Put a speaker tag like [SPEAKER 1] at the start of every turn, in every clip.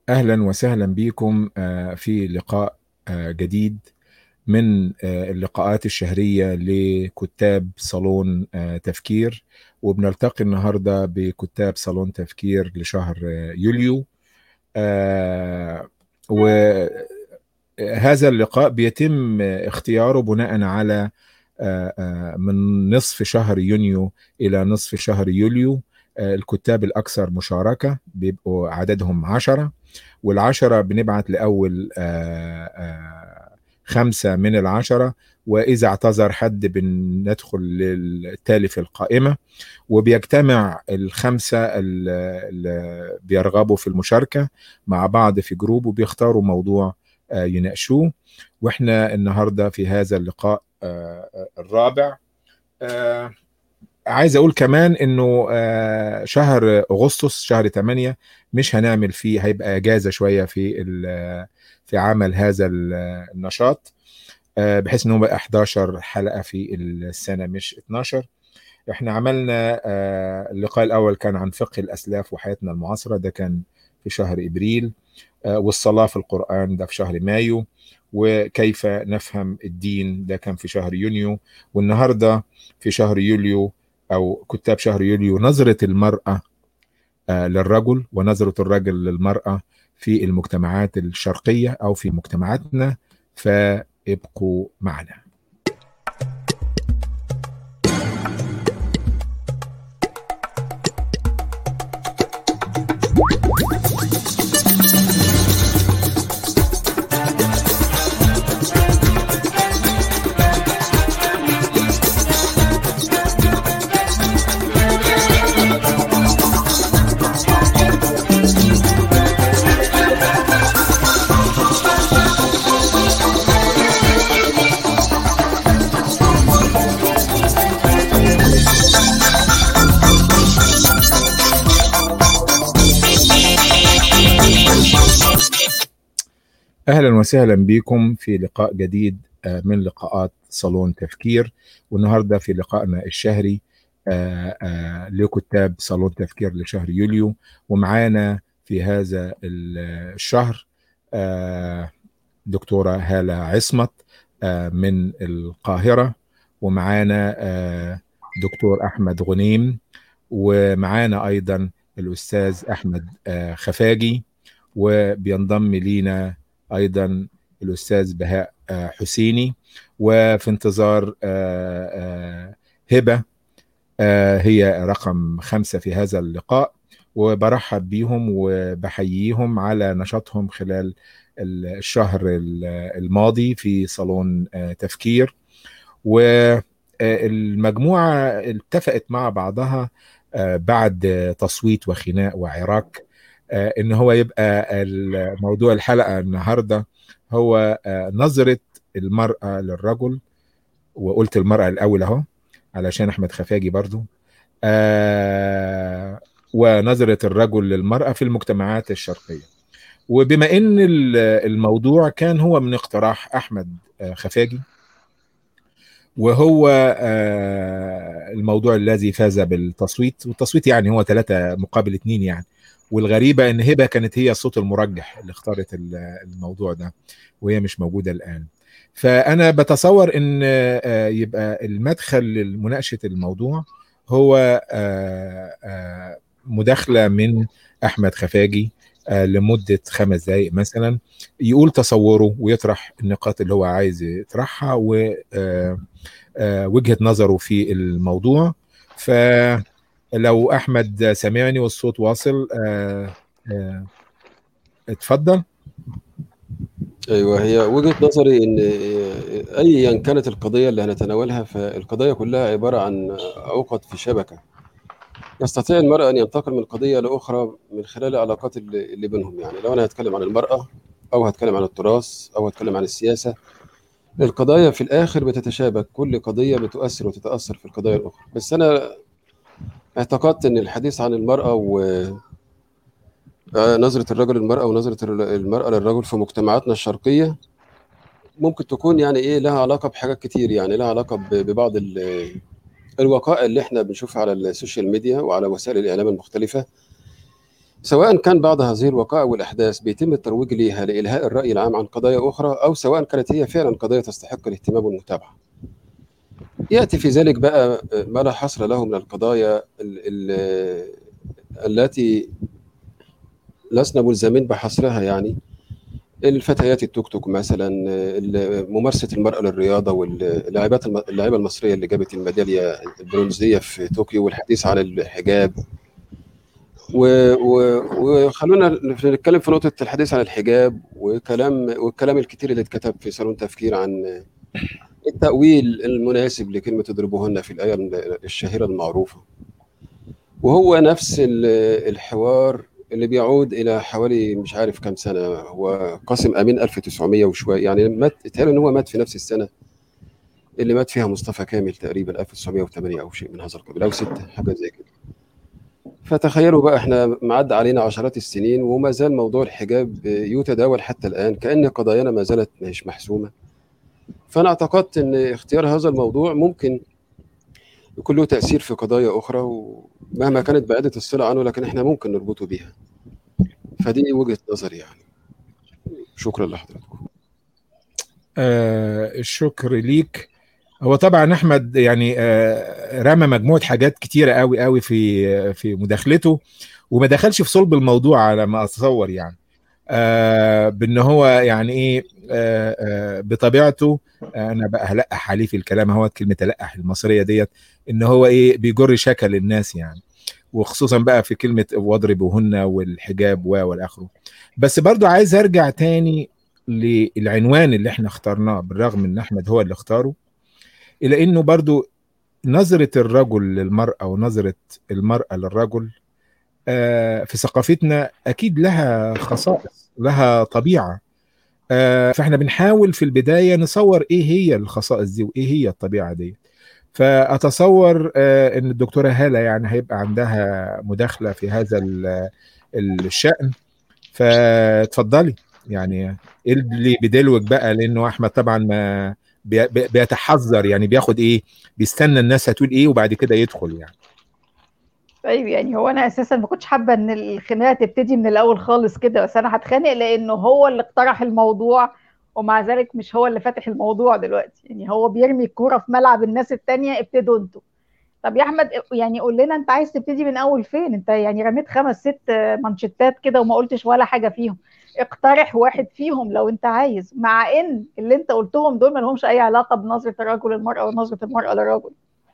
[SPEAKER 1] أهلا وسهلا بكم آه، في لقاء آه، جديد من آه، اللقاءات الشهرية لكتاب صالون تفكير وبنلتقي النهاردة بكتاب صالون تفكير لشهر يوليو وهذا اللقاء بيتم اختياره بناء على من نصف شهر يونيو إلى نصف شهر يوليو الكتاب الأكثر مشاركة بيبقوا عددهم عشرة والعشرة بنبعت لأول آه، آه، خمسة من العشرة وإذا اعتذر حد بندخل للتالي في القائمة وبيجتمع الخمسة اللي بيرغبوا في المشاركة مع بعض في جروب وبيختاروا موضوع آه، يناقشوه واحنا النهاردة في هذا اللقاء الرابع عايز اقول كمان انه آه، شهر اغسطس شهر 8 مش هنعمل فيه هيبقى اجازه شويه في في عمل هذا النشاط آه، بحيث ان هو بقى 11 حلقه في السنه مش 12 احنا عملنا آه، اللقاء الاول كان عن فقه الاسلاف وحياتنا المعاصره ده كان في شهر ابريل والصلاه في القران ده في شهر مايو وكيف نفهم الدين ده كان في شهر يونيو والنهارده في شهر يوليو او كتاب شهر يوليو نظره المراه آه، للرجل ونظره الرجل للمراه في المجتمعات الشرقيه او في مجتمعاتنا فابقوا معنا اهلا وسهلا بكم في لقاء جديد آه، من لقاءات صالون تفكير والنهارده في لقائنا الشهري آه، آه، لكتاب صالون تفكير لشهر يوليو ومعانا في هذا الشهر دكتورة هالة عصمت من القاهرة ومعانا دكتور أحمد غنيم ومعانا أيضا الأستاذ أحمد خفاجي وبينضم لينا ايضا الاستاذ بهاء آه، حسيني وفي انتظار آه، آه، هبه هي رقم خمسه في هذا اللقاء وبرحب بيهم وبحييهم على نشاطهم خلال الشهر الماضي في صالون تفكير والمجموعه اتفقت مع بعضها بعد تصويت وخناق وعراك آه، ان هو يبقى موضوع الحلقه النهارده هو آه، نظره المراه للرجل وقلت المراه الاول اهو علشان احمد خفاجي برضو آه، ونظره الرجل للمراه في المجتمعات الشرقيه وبما ان الموضوع كان هو من اقتراح احمد خفاجي وهو الموضوع الذي فاز بالتصويت والتصويت يعني هو ثلاثة مقابل اثنين يعني والغريبه ان هبه كانت هي الصوت المرجح اللي اختارت الموضوع ده وهي مش موجوده الان فانا بتصور ان آه، يبقى المدخل لمناقشه الموضوع هو آه، آه، مداخله من احمد خفاجي لمده خمس دقائق مثلا يقول تصوره ويطرح النقاط اللي هو عايز يطرحها ووجهه نظره في الموضوع ف لو احمد سامعني والصوت واصل آه، آه، اتفضل
[SPEAKER 2] ايوه هي وجهه نظري ان ايا كانت القضيه اللي هنتناولها فالقضيه كلها عباره عن عقد في شبكه يستطيع المرء ان ينتقل من قضيه لاخرى من خلال العلاقات اللي بينهم يعني لو انا هتكلم عن المراه او هتكلم عن التراث او هتكلم عن السياسه القضايا في الاخر بتتشابك كل قضيه بتؤثر وتتاثر في القضايا الاخرى بس انا اعتقدت ان الحديث عن المرأة و آه، نظرة الرجل للمرأة ونظرة المرأة للرجل في مجتمعاتنا الشرقية ممكن تكون يعني ايه لها علاقة بحاجات كتير يعني لها علاقة ببعض الوقائع اللي احنا بنشوفها على السوشيال ميديا وعلى وسائل الإعلام المختلفة سواء كان بعض هذه الوقائع والأحداث بيتم الترويج ليها لإلهاء الرأي العام عن قضايا أخرى أو سواء كانت هي فعلا قضايا تستحق الاهتمام والمتابعة يأتي في ذلك بقى ما لا حصر له من القضايا ال ال التي لسنا ملزمين بحصرها يعني الفتيات التوك توك مثلا ممارسه المراه للرياضه واللاعبات اللاعبه المصريه اللي جابت الميداليه البرونزيه في طوكيو والحديث عن الحجاب وخلونا نتكلم في نقطه الحديث عن الحجاب وكلام والكلام الكتير اللي اتكتب في صالون تفكير عن التاويل المناسب لكلمه اضربوهن في الايه الشهيره المعروفه وهو نفس الحوار اللي بيعود الى حوالي مش عارف كم سنه هو قاسم امين 1900 وشويه يعني مات اتهيألي ان هو مات في نفس السنه اللي مات فيها مصطفى كامل تقريبا 1908 او شيء من هذا القبيل او ستة حاجه زي كده فتخيلوا بقى احنا معدى علينا عشرات السنين وما زال موضوع الحجاب يتداول حتى الان كان قضايانا ما زالت مش محسومه فانا اعتقدت ان اختيار هذا الموضوع ممكن يكون له تاثير في قضايا اخرى ومهما كانت بعيده الصله عنه لكن احنا ممكن نربطه بيها فدي وجهه نظري يعني شكرا لحضراتكم
[SPEAKER 1] آه الشكر ليك هو طبعا احمد يعني آه رمى مجموعه حاجات كتيره قوي قوي في في مداخلته وما دخلش في صلب الموضوع على ما اتصور يعني آه بان هو يعني ايه آه آه بطبيعته انا بقى هلقح عليه في الكلام هو كلمه تلقح المصريه ديت ان هو ايه بيجر شكل الناس يعني وخصوصا بقى في كلمه واضربوهن والحجاب و والاخره بس برضو عايز ارجع تاني للعنوان اللي احنا اخترناه بالرغم ان احمد هو اللي اختاره الى انه برضو نظره الرجل للمراه ونظره المراه للرجل في ثقافتنا اكيد لها خصائص لها طبيعه فاحنا بنحاول في البدايه نصور ايه هي الخصائص دي وايه هي الطبيعه دي فاتصور ان الدكتوره هاله يعني هيبقى عندها مداخله في هذا الشان فتفضلي يعني ايه اللي بدلوك بقى لانه احمد طبعا ما بيتحذر يعني بياخد ايه بيستنى الناس هتقول ايه وبعد كده يدخل يعني
[SPEAKER 3] طيب يعني هو انا اساسا ما كنتش حابه ان الخناقه تبتدي من الاول خالص كده بس انا هتخانق لانه هو اللي اقترح الموضوع ومع ذلك مش هو اللي فاتح الموضوع دلوقتي يعني هو بيرمي الكوره في ملعب الناس التانية ابتدوا انتوا طب يا احمد يعني قول لنا انت عايز تبتدي من اول فين انت يعني رميت خمس ست مانشيتات كده وما قلتش ولا حاجه فيهم اقترح واحد فيهم لو انت عايز مع ان اللي انت قلتهم دول ما لهمش اي علاقه بنظره الرجل للمراه ونظره المراه للرجل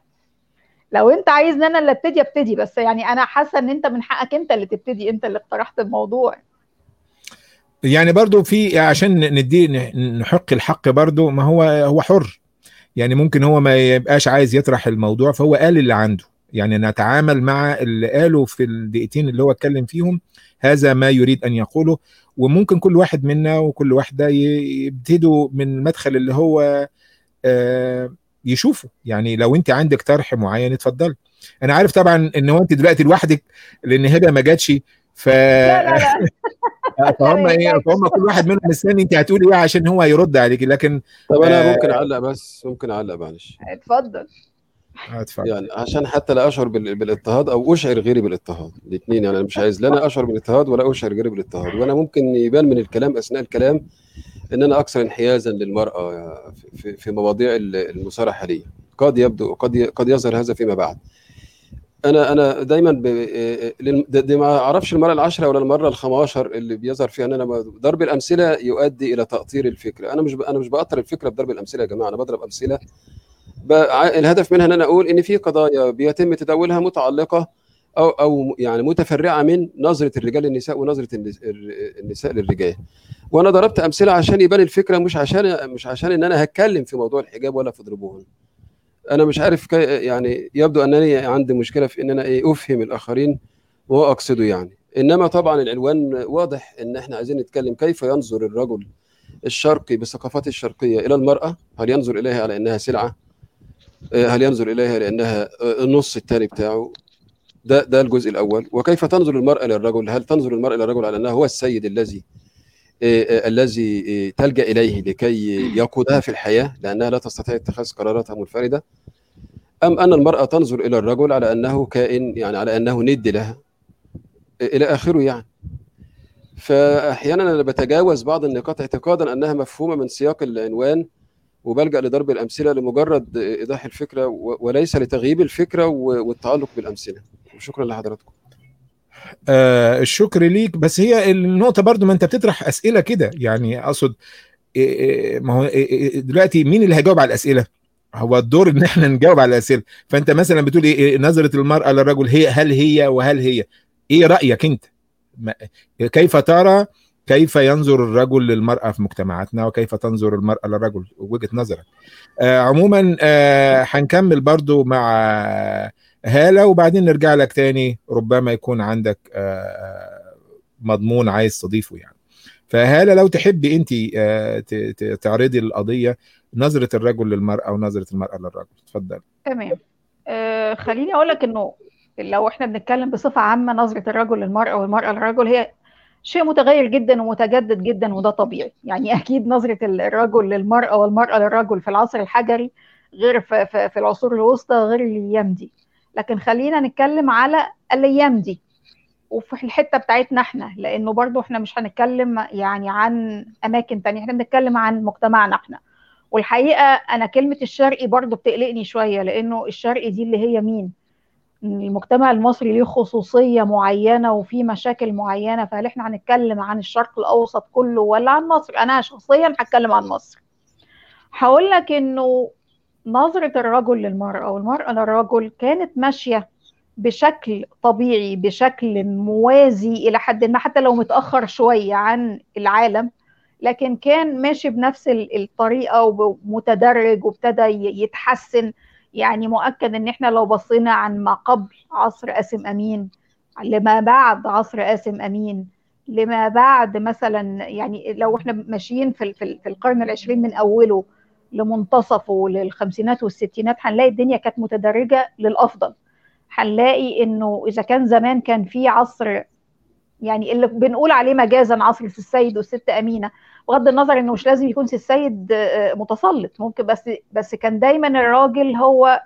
[SPEAKER 3] لو انت عايزني انا اللي ابتدي ابتدي بس يعني انا حاسه ان انت من حقك انت اللي تبتدي انت اللي اقترحت الموضوع
[SPEAKER 1] يعني برضو في عشان ندي نحق الحق برضو ما هو هو حر يعني ممكن هو ما يبقاش عايز يطرح الموضوع فهو قال اللي عنده يعني نتعامل مع اللي قاله في الدقيقتين اللي هو اتكلم فيهم هذا ما يريد ان يقوله وممكن كل واحد منا وكل واحده يبتدوا من المدخل اللي هو آه يشوفه يعني لو انت عندك طرح معين اتفضل انا عارف طبعا ان هو انت دلوقتي لوحدك لان هبه ما جاتش ف
[SPEAKER 3] لا لا لا
[SPEAKER 1] فهم ايه فهم كل واحد منهم مستني انت هتقولي ايه عشان هو يرد عليك لكن
[SPEAKER 2] طب انا ممكن اعلق بس ممكن اعلق معلش
[SPEAKER 3] اتفضل
[SPEAKER 1] اتفضل
[SPEAKER 2] يعني عشان حتى لا اشعر بالاضطهاد او اشعر غيري بالاضطهاد الاثنين يعني انا مش عايز لا انا اشعر بالاضطهاد ولا اشعر غيري بالاضطهاد وانا ممكن يبان من الكلام اثناء الكلام ان انا اكثر انحيازا للمراه في, في مواضيع المصارحه لي قد يبدو قد قد يظهر هذا فيما بعد انا انا دايما ب... دي ما اعرفش المره العاشره ولا المره ال15 اللي بيظهر فيها ان انا ضرب الامثله يؤدي الى تاطير الفكره انا مش ب... انا مش باطر الفكره بضرب الامثله يا جماعه انا بضرب امثله ب... الهدف منها ان انا اقول ان في قضايا بيتم تداولها متعلقه او او يعني متفرعه من نظره الرجال للنساء ونظره النساء للرجال وانا ضربت امثله عشان يبان الفكره مش عشان مش عشان ان انا هتكلم في موضوع الحجاب ولا في ضربوهن انا مش عارف كي يعني يبدو انني عندي مشكله في ان انا ايه افهم الاخرين واقصده يعني انما طبعا العنوان واضح ان احنا عايزين نتكلم كيف ينظر الرجل الشرقي بالثقافات الشرقيه الى المراه هل ينظر اليها على انها سلعه هل ينظر اليها لانها النص الثاني بتاعه ده ده الجزء الاول وكيف تنظر المراه للرجل هل تنظر المراه للرجل على انه هو السيد الذي الذي تلجا اليه لكي يقودها في الحياه لانها لا تستطيع اتخاذ قراراتها منفرده ام ان المراه تنظر الى الرجل على انه كائن يعني على انه ند لها الى اخره يعني فاحيانا انا بتجاوز بعض النقاط اعتقادا انها مفهومه من سياق العنوان وبلجا لضرب الامثله لمجرد ايضاح الفكره وليس لتغييب الفكره والتعلق بالامثله شكرا لحضراتكم
[SPEAKER 1] آه الشكر ليك بس هي النقطه برضو ما انت بتطرح اسئله كده يعني اقصد ما هو دلوقتي مين اللي هيجاوب على الاسئله هو الدور ان احنا نجاوب على الاسئله فانت مثلا بتقول ايه نظره المراه للرجل هي هل هي وهل هي ايه رايك انت كيف ترى كيف ينظر الرجل للمرأة في مجتمعاتنا وكيف تنظر المرأة للرجل وجهة نظرك آه عموما آه هنكمل برضو مع هالة وبعدين نرجع لك تاني ربما يكون عندك آه مضمون عايز تضيفه يعني فهالة لو تحبي انت آه تعرضي القضية نظرة الرجل للمرأة ونظرة المرأة للرجل اتفضل
[SPEAKER 3] تمام آه خليني اقول لك انه لو احنا بنتكلم بصفة عامة نظرة الرجل للمرأة والمرأة للرجل هي شيء متغير جدا ومتجدد جدا وده طبيعي يعني اكيد نظرة الرجل للمرأة والمرأة للرجل في العصر الحجري غير في, في, في العصور الوسطى غير الايام دي لكن خلينا نتكلم على الايام دي وفي الحتة بتاعتنا احنا لانه برضو احنا مش هنتكلم يعني عن اماكن تانية احنا بنتكلم عن مجتمعنا احنا والحقيقة انا كلمة الشرقي برضو بتقلقني شوية لانه الشرقي دي اللي هي مين المجتمع المصري ليه خصوصية معينة وفي مشاكل معينة فهل احنا هنتكلم عن الشرق الأوسط كله ولا عن مصر؟ أنا شخصيا هتكلم عن مصر. هقول لك إنه نظرة الرجل للمرأة والمرأة للرجل كانت ماشية بشكل طبيعي بشكل موازي إلى حد ما حتى لو متأخر شوية عن العالم لكن كان ماشي بنفس الطريقة ومتدرج وابتدى يتحسن يعني مؤكد ان احنا لو بصينا عن ما قبل عصر قاسم امين لما بعد عصر قاسم امين لما بعد مثلا يعني لو احنا ماشيين في في, في القرن العشرين من اوله لمنتصفه للخمسينات والستينات هنلاقي الدنيا كانت متدرجه للافضل هنلاقي انه اذا كان زمان كان في عصر يعني اللي بنقول عليه مجازا عصر السيد والست امينه بغض النظر انه مش لازم يكون السيد متسلط ممكن بس بس كان دايما الراجل هو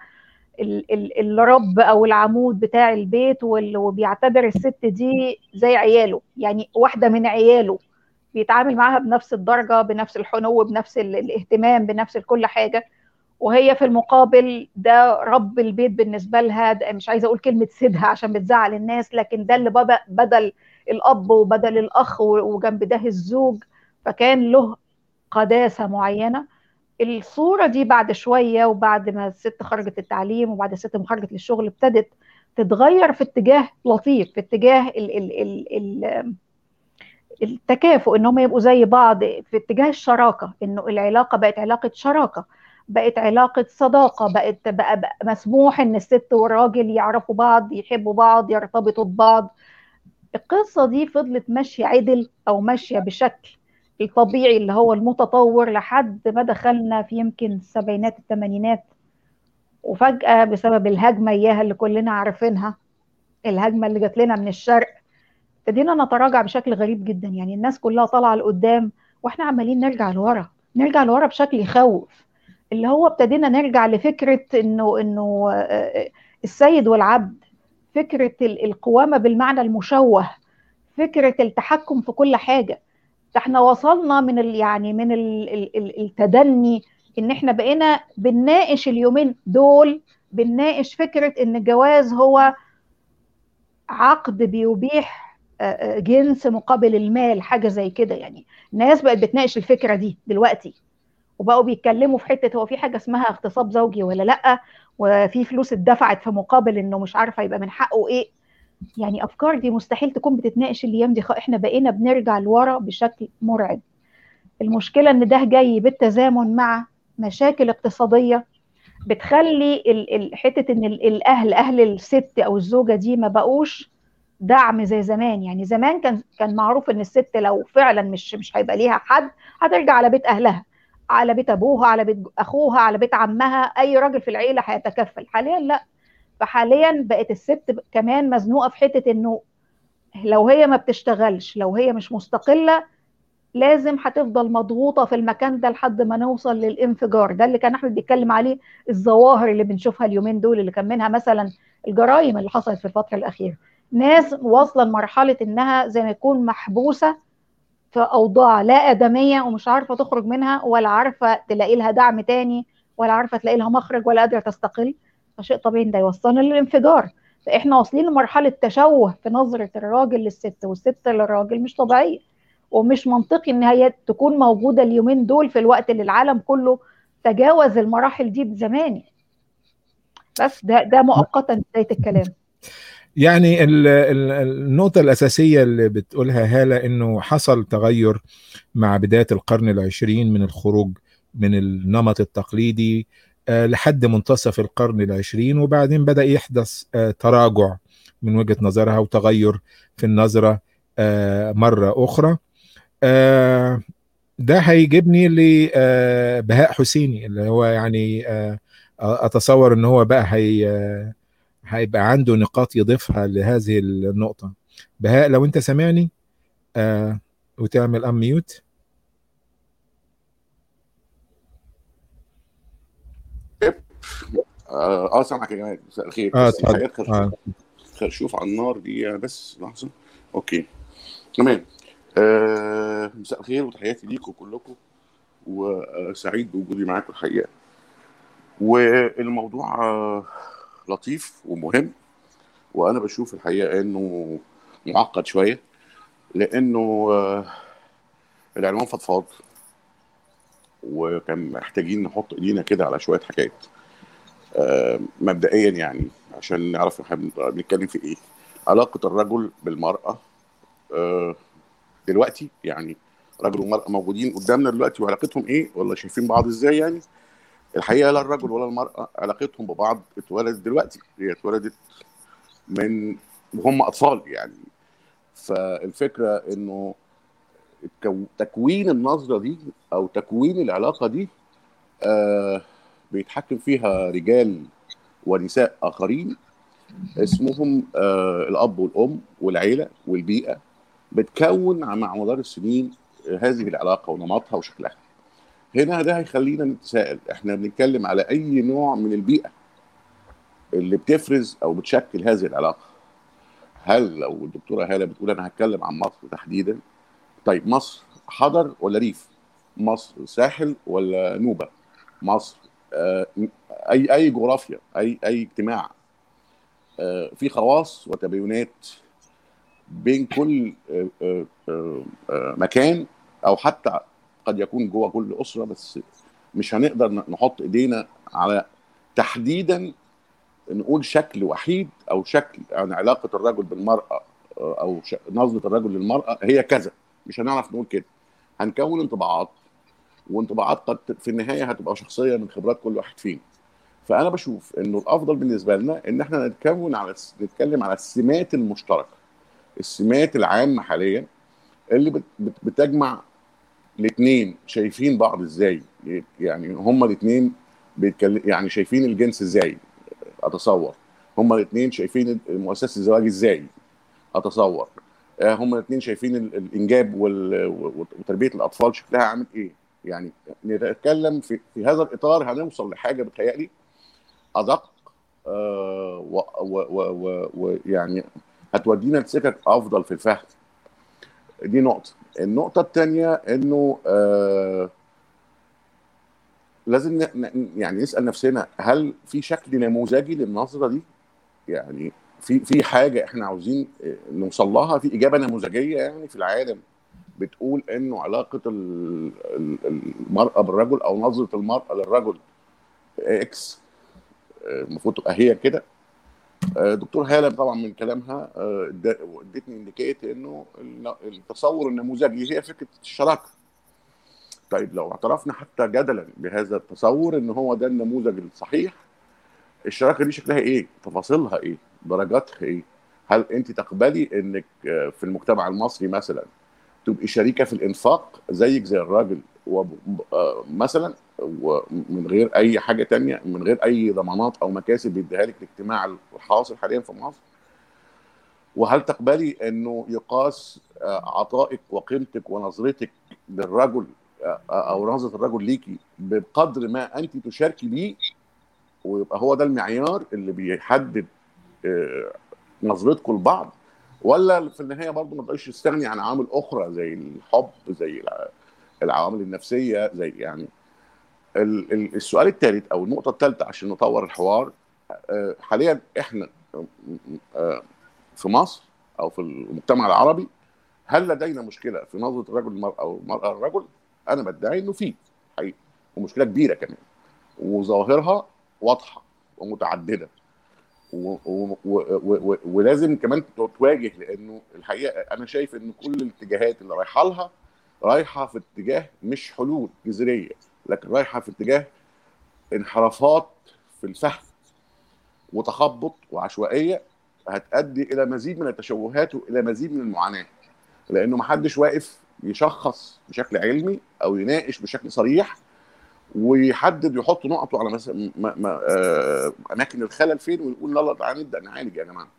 [SPEAKER 3] الرب او العمود بتاع البيت وبيعتبر الست دي زي عياله يعني واحده من عياله بيتعامل معاها بنفس الدرجه بنفس الحنو بنفس الاهتمام بنفس كل حاجه وهي في المقابل ده رب البيت بالنسبه لها مش عايزه اقول كلمه سيدها عشان بتزعل الناس لكن ده اللي بدل الاب وبدل الاخ وجنب ده الزوج فكان له قداسه معينه الصوره دي بعد شويه وبعد ما الست خرجت التعليم وبعد الست ما خرجت للشغل ابتدت تتغير في اتجاه لطيف في اتجاه ال ال ال ال التكافؤ ان هم يبقوا زي بعض في اتجاه الشراكه انه العلاقه بقت علاقه شراكه بقت علاقه صداقه بقت بقى, بقى مسموح ان الست والراجل يعرفوا بعض يحبوا بعض يرتبطوا ببعض القصه دي فضلت ماشيه عدل او ماشيه بشكل الطبيعي اللي هو المتطور لحد ما دخلنا في يمكن السبعينات الثمانينات وفجأة بسبب الهجمة إياها اللي كلنا عارفينها الهجمة اللي جات لنا من الشرق ابتدينا نتراجع بشكل غريب جدا يعني الناس كلها طالعة لقدام واحنا عمالين نرجع لورا نرجع لورا بشكل يخوف اللي هو ابتدينا نرجع لفكرة انه انه السيد والعبد فكرة القوامة بالمعنى المشوه فكرة التحكم في كل حاجة ده احنا وصلنا من ال يعني من ال ال التدني ان احنا بقينا بنناقش اليومين دول بنناقش فكره ان الجواز هو عقد بيبيح جنس مقابل المال حاجه زي كده يعني الناس بقت بتناقش الفكره دي دلوقتي وبقوا بيتكلموا في حته هو في حاجه اسمها اغتصاب زوجي ولا لا وفي فلوس اتدفعت في مقابل انه مش عارفه يبقى من حقه ايه يعني افكار دي مستحيل تكون بتتناقش الايام دي احنا بقينا بنرجع لورا بشكل مرعب المشكله ان ده جاي بالتزامن مع مشاكل اقتصاديه بتخلي حته ان الاهل اهل الست او الزوجه دي ما بقوش دعم زي زمان يعني زمان كان كان معروف ان الست لو فعلا مش مش هيبقى ليها حد هترجع على بيت اهلها على بيت ابوها على بيت اخوها على بيت عمها اي راجل في العيله هيتكفل حاليا لا فحاليا بقت الست كمان مزنوقه في حته انه لو هي ما بتشتغلش لو هي مش مستقله لازم هتفضل مضغوطه في المكان ده لحد ما نوصل للانفجار ده اللي كان احمد بيتكلم عليه الظواهر اللي بنشوفها اليومين دول اللي كان منها مثلا الجرائم اللي حصلت في الفتره الاخيره ناس واصله لمرحله انها زي ما يكون محبوسه في اوضاع لا ادميه ومش عارفه تخرج منها ولا عارفه تلاقي لها دعم تاني ولا عارفه تلاقي لها مخرج ولا قادره تستقل فشيء طبيعي ده يوصلنا للانفجار فاحنا واصلين لمرحله تشوه في نظره الراجل للست والست للراجل مش طبيعيه ومش منطقي ان هي تكون موجوده اليومين دول في الوقت اللي العالم كله تجاوز المراحل دي بزمان بس ده ده مؤقتا بدايه الكلام
[SPEAKER 1] يعني ال- ال- النقطة الأساسية اللي بتقولها هالة إنه حصل تغير مع بداية القرن العشرين من الخروج من النمط التقليدي آه، لحد منتصف القرن العشرين وبعدين بدأ يحدث آه، تراجع من وجهة نظرها وتغير في النظرة آه، مرة أخرى آه، ده هيجيبني لبهاء حسيني اللي هو يعني آه، أتصور إن هو بقى هي آه، هيبقى عنده نقاط يضيفها لهذه النقطة بهاء لو انت سامعني آه وتعمل ام ميوت
[SPEAKER 4] اه آه، سامعك يا جماعه مساء الخير
[SPEAKER 1] اه
[SPEAKER 4] بس في
[SPEAKER 1] اتفضل
[SPEAKER 4] حاجات خرشوف
[SPEAKER 1] اه
[SPEAKER 4] خرشوف على النار دي بس لحظه اوكي تمام آه مساء الخير وتحياتي ليكم كلكم وسعيد بوجودي معاكم الحقيقه والموضوع آه، لطيف ومهم وانا بشوف الحقيقه انه معقد شويه لانه آه، العنوان فضفاض وكان محتاجين نحط ايدينا كده على شويه حاجات آه، مبدئيا يعني عشان نعرف احنا بنتكلم في ايه علاقه الرجل بالمراه آه، دلوقتي يعني رجل ومراه موجودين قدامنا دلوقتي وعلاقتهم ايه ولا شايفين بعض ازاي يعني الحقيقه لا الرجل ولا المراه علاقتهم ببعض اتولدت دلوقتي هي اتولدت من وهم اطفال يعني فالفكره انه التو- تكوين النظره دي او تكوين العلاقه دي آه بيتحكم فيها رجال ونساء اخرين اسمهم آه الاب والام والعيله والبيئه بتكون مع مدار السنين هذه العلاقه ونمطها وشكلها هنا ده هيخلينا نتساءل احنا بنتكلم على اي نوع من البيئه اللي بتفرز او بتشكل هذه العلاقه هل لو الدكتوره هاله بتقول انا هتكلم عن مصر تحديدا طيب مصر حضر ولا ريف مصر ساحل ولا نوبه مصر آه، اي اي جغرافيا اي اي اجتماع آه، في خواص وتباينات بين كل آه، آه، آه، آه، مكان او حتى قد يكون جوه كل اسره بس مش هنقدر نحط ايدينا على تحديدا نقول شكل وحيد او شكل يعني علاقه الرجل بالمراه آه، او ش- نظره الرجل للمراه هي كذا مش هنعرف نقول كده هنكون انطباعات وانطباعات قد في النهايه هتبقى شخصيه من خبرات كل واحد فينا فانا بشوف انه الافضل بالنسبه لنا ان احنا نتكون على نتكلم على السمات المشتركه السمات العامه حاليا اللي بت- بت- بتجمع الاثنين شايفين بعض ازاي يعني هما الاثنين بيتكلم يعني شايفين الجنس ازاي اتصور هما الاثنين شايفين مؤسسه الزواج ازاي اتصور آه، هما الاثنين شايفين ال- الانجاب وال- و- وتربيه الاطفال شكلها عامل ايه يعني نتكلم في في هذا الاطار هنوصل لحاجه بتهيألي ادق آه، و- و- و- و- ويعني هتودينا لسكك افضل في الفهم دي نقطه النقطه الثانيه انه آه، لازم ن- ن- يعني نسال نفسنا هل في شكل نموذجي للنظره دي يعني في في حاجه احنا عاوزين آه، نوصل لها في اجابه نموذجيه يعني في العالم بتقول انه علاقه ال- ال- المراه بالرجل او نظره المراه للرجل اكس آه، المفروض تبقى هي كده آه، دكتور هاله طبعا من كلامها آه، اد- ادتني انديكيت انه الن- التصور النموذجي هي فكره الشراكه طيب لو اعترفنا حتى جدلا بهذا التصور ان هو ده النموذج الصحيح الشراكه دي شكلها ايه؟ تفاصيلها ايه؟ درجاتها ايه؟ هل انت تقبلي انك آه، في المجتمع المصري مثلا تبقي شريكه في الانفاق زيك زي الراجل وب- آه، مثلا ومن غير اي حاجه تانية من غير اي ضمانات او مكاسب بيديها لك الاجتماع الحاصل حاليا في مصر وهل تقبلي انه يقاس آه، عطائك وقيمتك ونظرتك للرجل آه، او نظره الرجل ليكي بقدر ما انت تشاركي بيه ويبقى هو ده المعيار اللي بيحدد آه، نظرتكم لبعض ولا في النهايه برضه ما تقدرش تستغني عن عوامل اخرى زي الحب زي الع- العوامل النفسيه زي يعني ال- ال- السؤال الثالث او النقطه الثالثه عشان نطور الحوار آه، حاليا احنا آه، في مصر او في المجتمع العربي هل لدينا مشكله في نظره الرجل للمراه او المراه للرجل؟ انا بدعي انه في حقيقي ومشكله كبيره كمان وظواهرها واضحه ومتعدده و- و- و- و- ولازم كمان تواجه لانه الحقيقه انا شايف ان كل الاتجاهات اللي رايحه لها رايحه في اتجاه مش حلول جذريه لكن رايحه في اتجاه انحرافات في الفهم وتخبط وعشوائيه هتؤدي الى مزيد من التشوهات والى مزيد من المعاناه لانه محدش واقف يشخص بشكل علمي او يناقش بشكل صريح ويحدد ويحط نقطه على مس... م... م... آه... اماكن الخلل فين ويقول يلا تعالى نبدا نعالج يا جماعه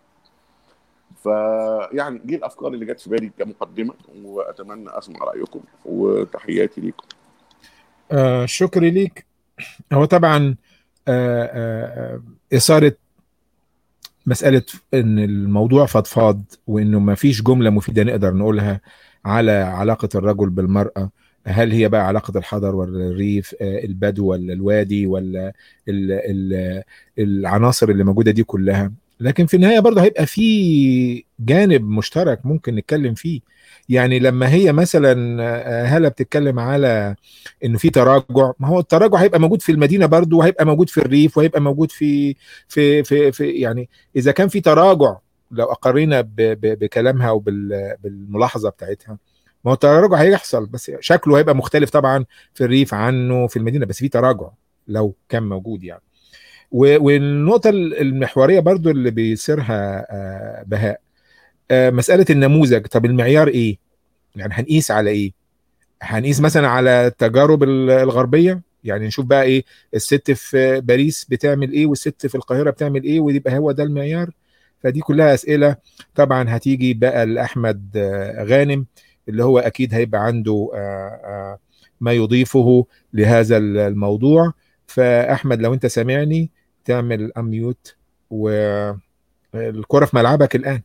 [SPEAKER 4] فيعني دي الافكار اللي جت في بالي كمقدمه واتمنى اسمع رايكم وتحياتي ليكم
[SPEAKER 1] آه شكري ليك هو طبعا آه آه إثارة مسألة إن الموضوع فضفاض وإنه ما فيش جملة مفيدة نقدر نقولها على علاقة الرجل بالمرأة هل هي بقى علاقة الحضر ولا الريف آه، البدو ولا الوادي ولا ال ال العناصر اللي موجودة دي كلها لكن في النهاية برضه هيبقى في جانب مشترك ممكن نتكلم فيه يعني لما هي مثلا آه، هلا بتتكلم على انه في تراجع ما هو التراجع هيبقى موجود في المدينه برضه وهيبقى موجود في الريف وهيبقى موجود في في في, في يعني اذا كان في تراجع لو اقرينا ب- ب- بكلامها وبالملاحظه بتاعتها ما هو التراجع هيحصل بس شكله هيبقى مختلف طبعا في الريف عنه في المدينه بس في تراجع لو كان موجود يعني و- والنقطه المحوريه برضو اللي بيصيرها آه، بهاء آه، مساله النموذج طب المعيار ايه يعني هنقيس على ايه هنقيس مثلا على التجارب ال- الغربيه يعني نشوف بقى ايه الست في باريس بتعمل ايه والست في القاهره بتعمل ايه ويبقى هو ده المعيار فدي كلها اسئله طبعا هتيجي بقى لاحمد آه، غانم اللي هو اكيد هيبقى عنده آه، آه، ما يضيفه لهذا الموضوع فاحمد لو انت سامعني تعمل اميوت والكره في ملعبك الان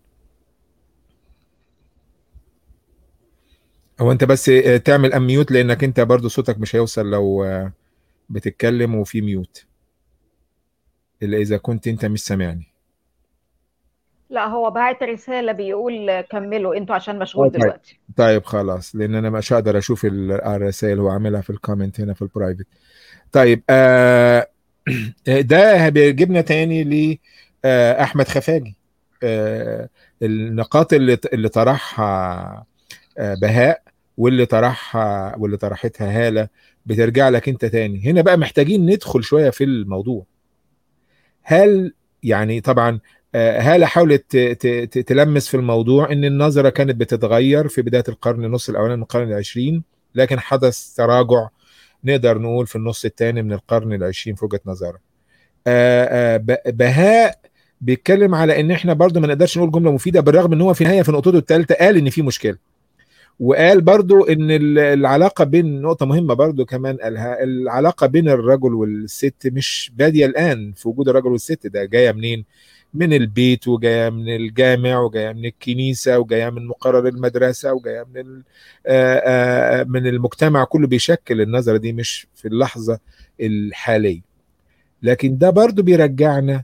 [SPEAKER 1] هو انت بس آه، تعمل اميوت لانك انت برضو صوتك مش هيوصل لو آه، بتتكلم وفي ميوت الا اذا كنت انت مش سامعني
[SPEAKER 3] لا هو بعت رسالة بيقول كملوا انتوا عشان مشغول
[SPEAKER 1] آه، طيب.
[SPEAKER 3] دلوقتي
[SPEAKER 1] طيب خلاص لان انا مش هقدر اشوف ال- الرسائل اللي هو عاملها في الكومنت هنا في البرايفت طيب آه ده بيجيبنا تاني ل آه احمد خفاجي آه النقاط اللي اللي طرحها آه بهاء واللي طرحها واللي طرحتها هاله بترجع لك انت تاني هنا بقى محتاجين ندخل شويه في الموضوع هل يعني طبعا آه، هالة حاولت ت- ت- ت- تلمس في الموضوع ان النظرة كانت بتتغير في بداية القرن النص الاولاني من القرن العشرين لكن حدث تراجع نقدر نقول في النص الثاني من القرن العشرين في وجهة نظرها آه، آه، ب- بهاء بيتكلم على ان احنا برضو ما نقدرش نقول جملة مفيدة بالرغم ان هو في النهاية في نقطته الثالثة قال ان في مشكلة وقال برضو ان ال- العلاقة بين نقطة مهمة برضو كمان قالها العلاقة بين الرجل والست مش بادية الآن في وجود الرجل والست ده جاية منين من البيت وجاية من الجامع وجاية من الكنيسة وجاية من مقرر المدرسة وجاية من ال- آه، آه، من المجتمع كله بيشكل النظرة دي مش في اللحظة الحالية لكن ده برضو بيرجعنا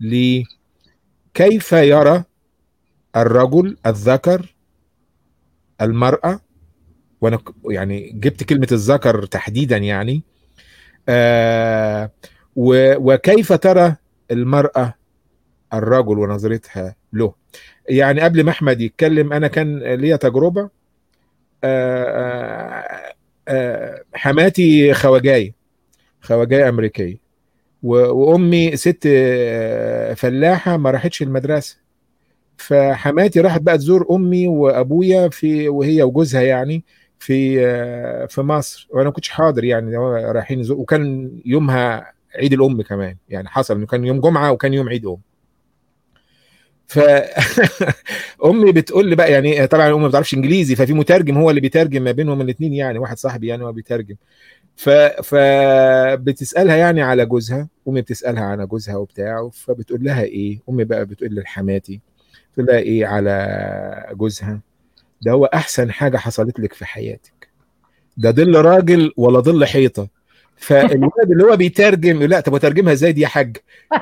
[SPEAKER 1] لكيف يرى الرجل الذكر المرأة وانا ك- يعني جبت كلمة الذكر تحديدا يعني آه و- وكيف ترى المرأة الرجل ونظرتها له يعني قبل ما احمد يتكلم انا كان ليا تجربة آه آه آه حماتي خواجاية خواجاية امريكية و- وامي ست آه، فلاحة ما راحتش المدرسة فحماتي راحت بقى تزور امي وابويا في وهي وجوزها يعني في آه، في مصر وانا ما كنتش حاضر يعني هو رايحين يزور وكان يومها عيد الام كمان يعني حصل انه كان يوم جمعه وكان يوم عيد ام ف امي بتقول لي بقى يعني طبعا امي ما بتعرفش انجليزي ففي مترجم هو اللي بيترجم ما بينهم الاثنين يعني واحد صاحبي يعني هو بيترجم ف فبتسالها يعني على جوزها امي بتسالها على جوزها وبتاع فبتقول لها ايه امي بقى بتقول لحماتي تقول لها ايه على جوزها ده هو احسن حاجه حصلت لك في حياتك ده ظل راجل ولا ظل حيطه فالولد اللي هو بيترجم يقول لا طب وترجمها ازاي دي يا حاج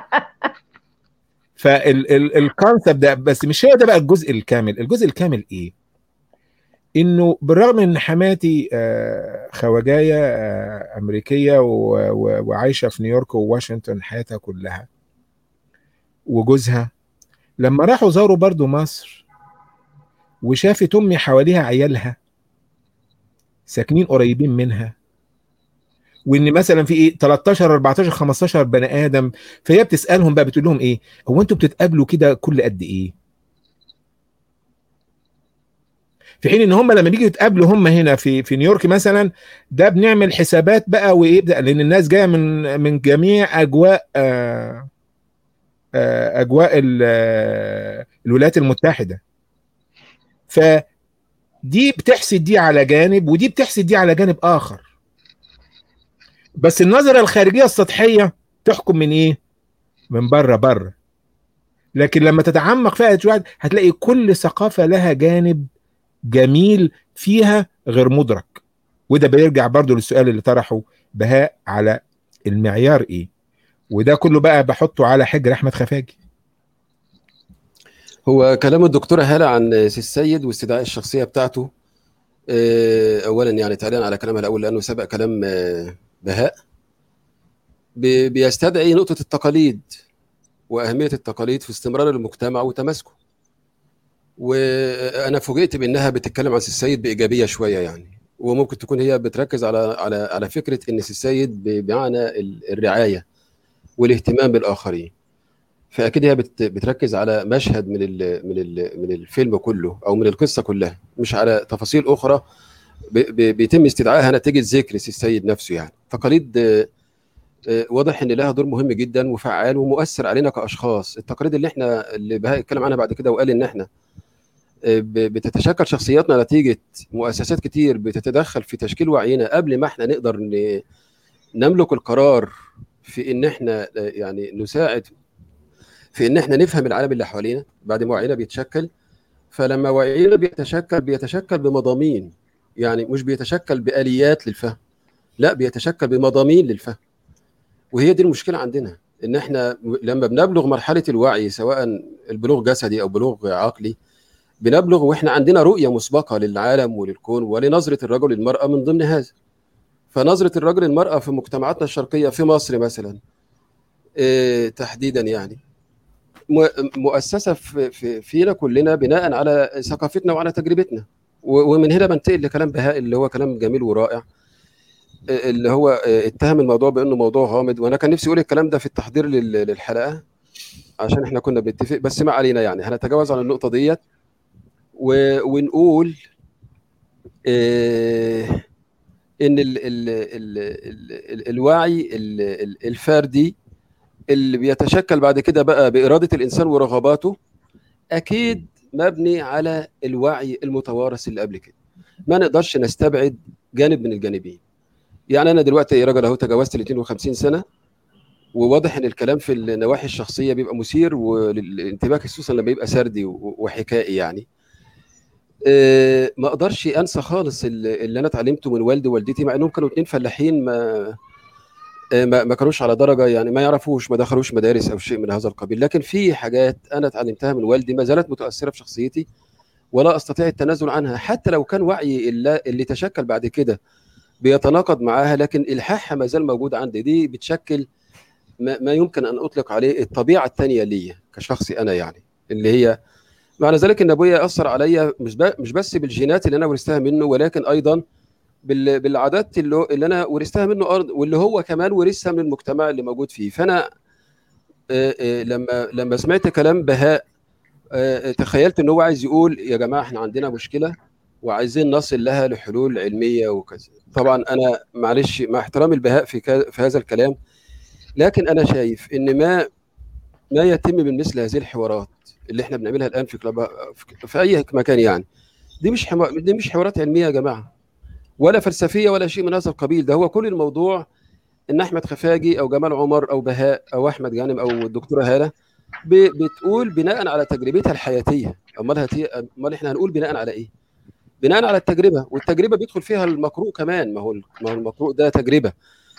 [SPEAKER 1] فالكونسبت ده بس مش هو ده بقى الجزء الكامل الجزء الكامل ايه انه بالرغم ان حماتي آه، خواجايه آه، امريكيه و- و- وعايشه في نيويورك وواشنطن حياتها كلها وجوزها لما راحوا زاروا برضو مصر وشافت امي حواليها عيالها ساكنين قريبين منها وان مثلا في ايه 13 14 15 بني ادم فهي بتسالهم بقى بتقول لهم ايه هو انتوا بتتقابلوا كده كل قد ايه في حين ان هم لما بيجوا يتقابلوا هم هنا في في نيويورك مثلا ده بنعمل حسابات بقى وايه بقى لان الناس جايه من من جميع اجواء آه آه اجواء ال- آه، الولايات المتحده فدي بتحسد دي على جانب ودي بتحسد دي على جانب اخر بس النظره الخارجيه السطحيه تحكم من ايه من بره بره لكن لما تتعمق فيها شوية هتلاقي كل ثقافه لها جانب جميل فيها غير مدرك وده بيرجع برضو للسؤال اللي طرحه بهاء على المعيار ايه وده كله بقى بحطه على حجر احمد خفاجي
[SPEAKER 2] هو كلام الدكتورة هالة عن سي السيد واستدعاء الشخصية بتاعته آه، أولا يعني تعليقا على كلامها الأول لأنه سبق كلام آه، بهاء بي- بيستدعي نقطة التقاليد وأهمية التقاليد في استمرار المجتمع وتماسكه وأنا فوجئت بأنها بتتكلم عن سي السيد بإيجابية شوية يعني وممكن تكون هي بتركز على على على فكرة إن سي السيد ب- بمعنى ال- الرعاية والاهتمام بالآخرين فاكيد هي بت- بتركز على مشهد من ال من ال من الفيلم كله او من القصه كلها مش على تفاصيل اخرى ب- ب- بيتم استدعائها نتيجه ذكر سي السيد نفسه يعني تقاليد آه، آه، واضح ان لها دور مهم جدا وفعال ومؤثر علينا كاشخاص التقاليد اللي احنا اللي بهاء اتكلم عنها بعد كده وقال ان احنا آه، ب- بتتشكل شخصياتنا نتيجه مؤسسات كتير بتتدخل في تشكيل وعينا قبل ما احنا نقدر ن- نملك القرار في ان احنا آه، يعني نساعد في ان احنا نفهم العالم اللي حوالينا بعد ما وعينا بيتشكل فلما وعينا بيتشكل بيتشكل بمضامين يعني مش بيتشكل باليات للفهم لا بيتشكل بمضامين للفهم وهي دي المشكله عندنا ان احنا لما بنبلغ مرحله الوعي سواء البلوغ جسدي او بلوغ عقلي بنبلغ واحنا عندنا رؤيه مسبقه للعالم وللكون ولنظره الرجل للمراه من ضمن هذا فنظره الرجل للمراه في مجتمعاتنا الشرقيه في مصر مثلا إيه تحديدا يعني م- مؤسسه في في فينا كلنا بناء على ثقافتنا وعلى تجربتنا و- ومن هنا بنتقل لكلام بهاء اللي هو كلام جميل ورائع آه، اللي هو آه، اتهم الموضوع بانه موضوع غامض وانا كان نفسي اقول الكلام ده في التحضير لل- للحلقه عشان احنا كنا بنتفق بس ما علينا يعني هنتجاوز عن النقطه ديت و- ونقول آه، ان ال ال ال ال ال الوعي ال- ال- الفردي اللي بيتشكل بعد كده بقى بإرادة الإنسان ورغباته أكيد مبني على الوعي المتوارث اللي قبل كده ما نقدرش نستبعد جانب من الجانبين يعني أنا دلوقتي يا راجل أهو تجاوزت ال 52 سنة وواضح ان الكلام في النواحي الشخصيه بيبقى مثير والانتباه خصوصا لما يبقى سردي و- وحكائي يعني آه، ما اقدرش انسى خالص اللي اللي انا اتعلمته من والدي ووالدتي مع انهم كانوا اتنين فلاحين ما آه، ما ما كانوش على درجه يعني ما يعرفوش ما دخلوش مدارس او شيء من هذا القبيل لكن في حاجات انا اتعلمتها من والدي ما زالت متاثره في شخصيتي ولا استطيع التنازل عنها حتى لو كان وعيي اللي, اللي تشكل بعد كده بيتناقض معاها لكن الحاحها ما زال موجود عندي دي بتشكل ما, ما يمكن ان اطلق عليه الطبيعه الثانيه ليا كشخصي انا يعني اللي هي معنى ذلك ان ابويا اثر عليا مش ب- مش بس بالجينات اللي انا ورثتها منه ولكن ايضا بال- بالعادات اللي, اللي انا ورثتها منه أرض واللي هو كمان ورثها من المجتمع اللي موجود فيه فانا آه، آه، لما لما سمعت كلام بهاء آه، تخيلت ان هو عايز يقول يا جماعه احنا عندنا مشكله وعايزين نصل لها لحلول علميه وكذا طبعا انا معلش مع احترامي البهاء في كا- في هذا الكلام لكن انا شايف ان ما ما يتم من مثل هذه الحوارات اللي احنا بنعملها الان في كلاب في- في اي مكان يعني دي مش حما... دي مش حوارات علميه يا جماعه ولا فلسفيه ولا شيء من هذا القبيل ده هو كل الموضوع ان احمد خفاجي او جمال عمر او بهاء او احمد جانم او الدكتوره هاله ب- بتقول بناء على تجربتها الحياتيه امال هتي... امال احنا هنقول بناء على ايه بناء على التجربه والتجربه بيدخل فيها المقروء كمان ما هو ما هو المقروء ده تجربه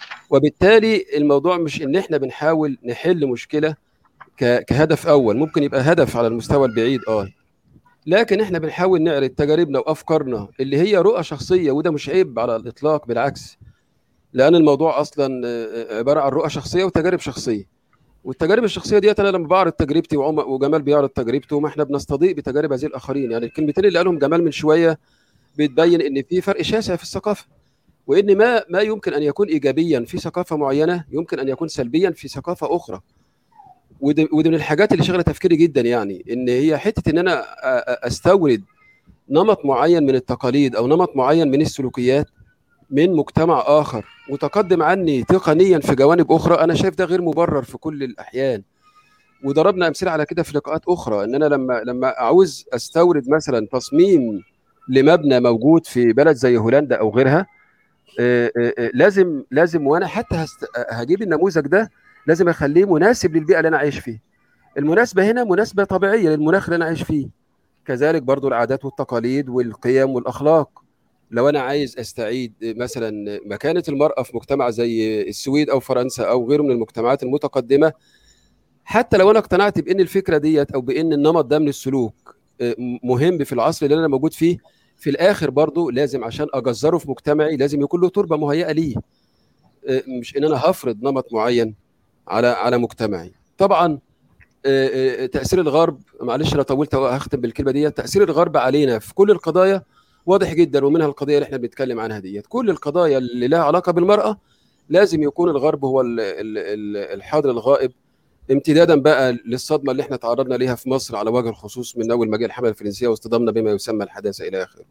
[SPEAKER 2] وبالتالي الموضوع مش ان احنا بنحاول نحل مشكله ك... كهدف اول ممكن يبقى هدف على المستوى البعيد اه لكن احنا بنحاول نعرض تجاربنا وافكارنا اللي هي رؤى شخصيه وده مش عيب على الاطلاق بالعكس لان الموضوع اصلا آه، عباره عن رؤى شخصيه وتجارب شخصيه والتجارب الشخصيه ديت انا لما بعرض تجربتي وعم- وجمال بيعرض تجربته ما احنا بنستضيء بتجارب هذه الاخرين يعني الكلمتين اللي قالهم جمال من شويه بتبين ان في فرق شاسع في الثقافه وان ما ما يمكن ان يكون ايجابيا في ثقافه معينه يمكن ان يكون سلبيا في ثقافه اخرى ودي ودي من الحاجات اللي شغله تفكيري جدا يعني ان هي حته ان انا أ- أ- استورد نمط معين من التقاليد او نمط معين من السلوكيات من مجتمع اخر متقدم عني تقنيا في جوانب اخرى انا شايف ده غير مبرر في كل الاحيان وضربنا امثله على كده في لقاءات اخرى ان انا لما لما عاوز استورد مثلا تصميم لمبنى موجود في بلد زي هولندا او غيرها آه، آه، آه، لازم لازم وانا حتى هست... هجيب النموذج ده لازم اخليه مناسب للبيئه اللي انا عايش فيها المناسبه هنا مناسبه طبيعيه للمناخ اللي انا عايش فيه كذلك برضو العادات والتقاليد والقيم والاخلاق لو انا عايز استعيد مثلا مكانه المراه في مجتمع زي السويد او فرنسا او غيره من المجتمعات المتقدمه حتى لو انا اقتنعت بان الفكره ديت او بان النمط ده من السلوك آه، مهم في العصر اللي انا موجود فيه في الاخر برضو لازم عشان اجذره في مجتمعي لازم يكون له تربه مهيئه ليه آه، مش ان انا هفرض نمط معين على على مجتمعي طبعا آه، آه، تاثير الغرب معلش انا طولت أهو، هختم بالكلمه دي تاثير الغرب علينا في كل القضايا واضح جدا ومنها القضيه اللي احنا بنتكلم عنها ديت كل القضايا اللي لها علاقه بالمراه لازم يكون الغرب هو ال- ال- ال- الحاضر الغائب امتدادا بقى للصدمه اللي احنا تعرضنا ليها في مصر على وجه الخصوص من اول ما جه الحمله الفرنسيه واصطدامنا بما يسمى الحداثه الى اخره.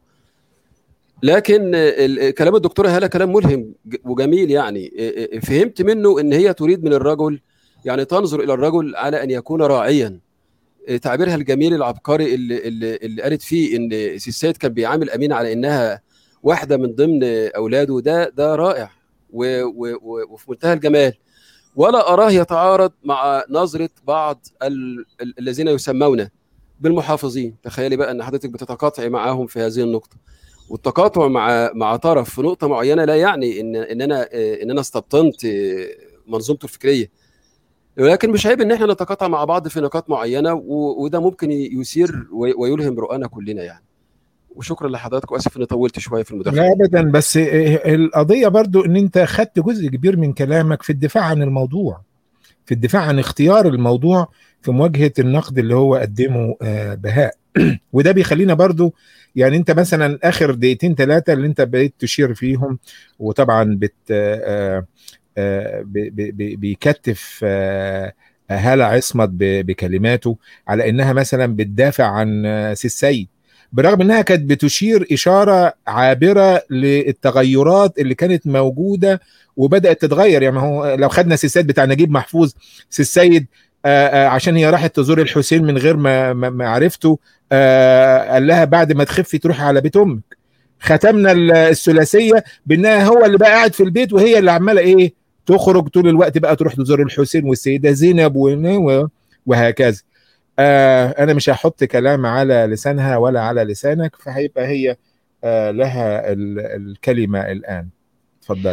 [SPEAKER 2] لكن ال- كلام الدكتوره هاله كلام ملهم ج- وجميل يعني فهمت منه ان هي تريد من الرجل يعني تنظر الى الرجل على ان يكون راعيا تعبيرها الجميل العبقري اللي, اللي, اللي قالت فيه ان سي السيد كان بيعامل امينه على انها واحده من ضمن اولاده ده ده رائع و و و وفي منتهى الجمال ولا اراه يتعارض مع نظره بعض ال ال الذين يسمون بالمحافظين تخيلي بقى ان حضرتك بتتقاطعي معاهم في هذه النقطه والتقاطع مع مع طرف في نقطه معينه لا يعني ان ان انا ان انا استبطنت منظومته الفكريه ولكن مش عيب ان احنا نتقاطع مع بعض في نقاط معينه و- وده ممكن يثير وي- ويلهم رؤانا كلنا يعني وشكرا لحضرتك واسف اني طولت شويه في المداخله
[SPEAKER 1] لا ابدا بس القضيه برضو ان انت خدت جزء كبير من كلامك في الدفاع عن الموضوع في الدفاع عن اختيار الموضوع في مواجهه النقد اللي هو قدمه آه، بهاء وده بيخلينا برضو يعني انت مثلا اخر دقيقتين ثلاثه اللي انت بقيت تشير فيهم وطبعا بت آه، آه، ب- ب- ب- بيكتف آه، هالة عصمت ب- بكلماته على انها مثلا بتدافع عن آه، سي السيد برغم انها كانت بتشير اشاره عابره للتغيرات اللي كانت موجوده وبدات تتغير يعني ما هو لو خدنا سيسات بتاع نجيب محفوظ سي السيد آه، آه، عشان هي راحت تزور الحسين من غير ما ما ما عرفته آه، قال لها بعد ما تخفي تروحي على بيت امك ختمنا ال- الثلاثيه بانها هو اللي بقى قاعد في البيت وهي اللي عماله ايه تخرج طول الوقت بقى تروح تزور الحسين والسيده زينب و- وهكذا آه انا مش هحط كلام على لسانها ولا على لسانك فهيبقى هي آه لها ال- الكلمه الان اتفضل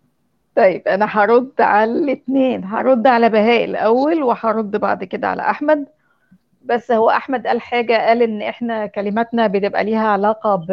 [SPEAKER 3] طيب انا هرد على الاثنين هرد على بهاء الاول وهرد بعد كده على احمد بس هو احمد قال حاجه قال ان احنا كلماتنا بتبقى ليها علاقه ب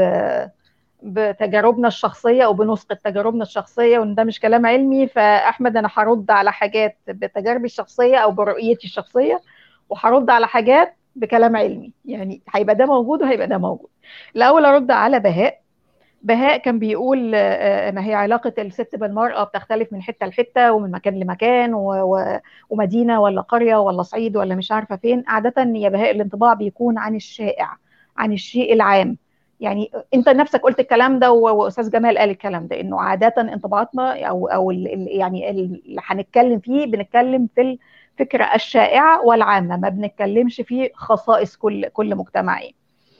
[SPEAKER 3] بتجاربنا الشخصيه وبنسقط تجاربنا الشخصيه وان ده مش كلام علمي فاحمد انا هرد على حاجات بتجاربي الشخصيه او برؤيتي الشخصيه وهرد على حاجات بكلام علمي يعني هيبقى ده موجود وهيبقى ده موجود الاول ارد على بهاء بهاء كان بيقول آه، ان هي علاقه الست بالمراه بتختلف من حته لحته ومن مكان لمكان و... و... ومدينه ولا قريه ولا صعيد ولا مش عارفه فين عاده يا بهاء الانطباع بيكون عن الشائع عن الشيء العام يعني انت نفسك قلت الكلام ده و- واستاذ جمال قال الكلام ده انه عاده انطباعاتنا او او ال- ال- يعني اللي هنتكلم فيه بنتكلم في الفكره الشائعه والعامه ما بنتكلمش في خصائص كل كل مجتمع ايه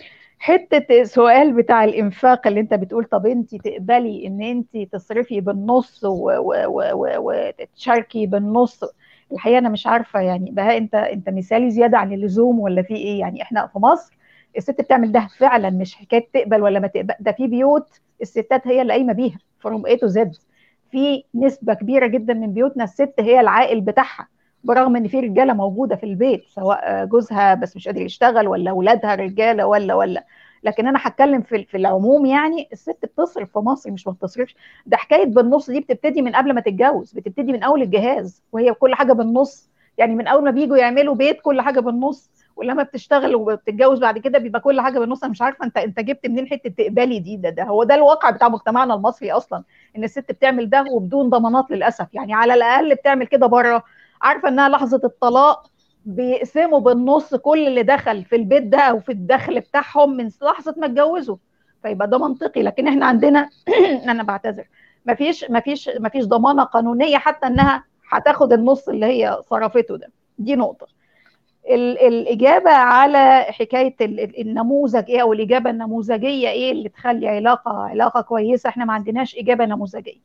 [SPEAKER 3] حته السؤال بتاع الانفاق اللي انت بتقول طب انت تقبلي ان انت تصرفي بالنص و- و- و- و- وتشاركي بالنص الحقيقه انا مش عارفه يعني بقى انت انت مثالي زياده عن اللزوم ولا في ايه يعني احنا في مصر الست بتعمل ده فعلا مش حكايه تقبل ولا ما تقبل ده في بيوت الستات هي اللي قايمه بيها فروم اي تو زد في نسبه كبيره جدا من بيوتنا الست هي العائل بتاعها برغم ان في رجاله موجوده في البيت سواء جوزها بس مش قادر يشتغل ولا اولادها رجاله ولا ولا لكن انا هتكلم في في العموم يعني الست بتصرف في مصر مش ما بتصرفش ده حكايه بالنص دي بتبتدي من قبل ما تتجوز بتبتدي من اول الجهاز وهي كل حاجه بالنص يعني من اول ما بيجوا يعملوا بيت كل حاجه بالنص ولما بتشتغل وبتتجوز بعد كده بيبقى كل حاجه بالنص انا مش عارفه انت انت جبت منين حته تقبلي دي ده, ده هو ده الواقع بتاع مجتمعنا المصري اصلا ان الست بتعمل ده وبدون ضمانات للاسف يعني على الاقل بتعمل كده بره عارفه انها لحظه الطلاق بيقسموا بالنص كل اللي دخل في البيت ده او في الدخل بتاعهم من لحظه ما اتجوزوا فيبقى ده منطقي لكن احنا عندنا انا بعتذر مفيش مفيش مفيش ضمانه قانونيه حتى انها هتاخد النص اللي هي صرفته ده دي نقطه الاجابه على حكايه النموذج ايه او الاجابه النموذجيه ايه اللي تخلي علاقه علاقه كويسه احنا ما عندناش اجابه نموذجيه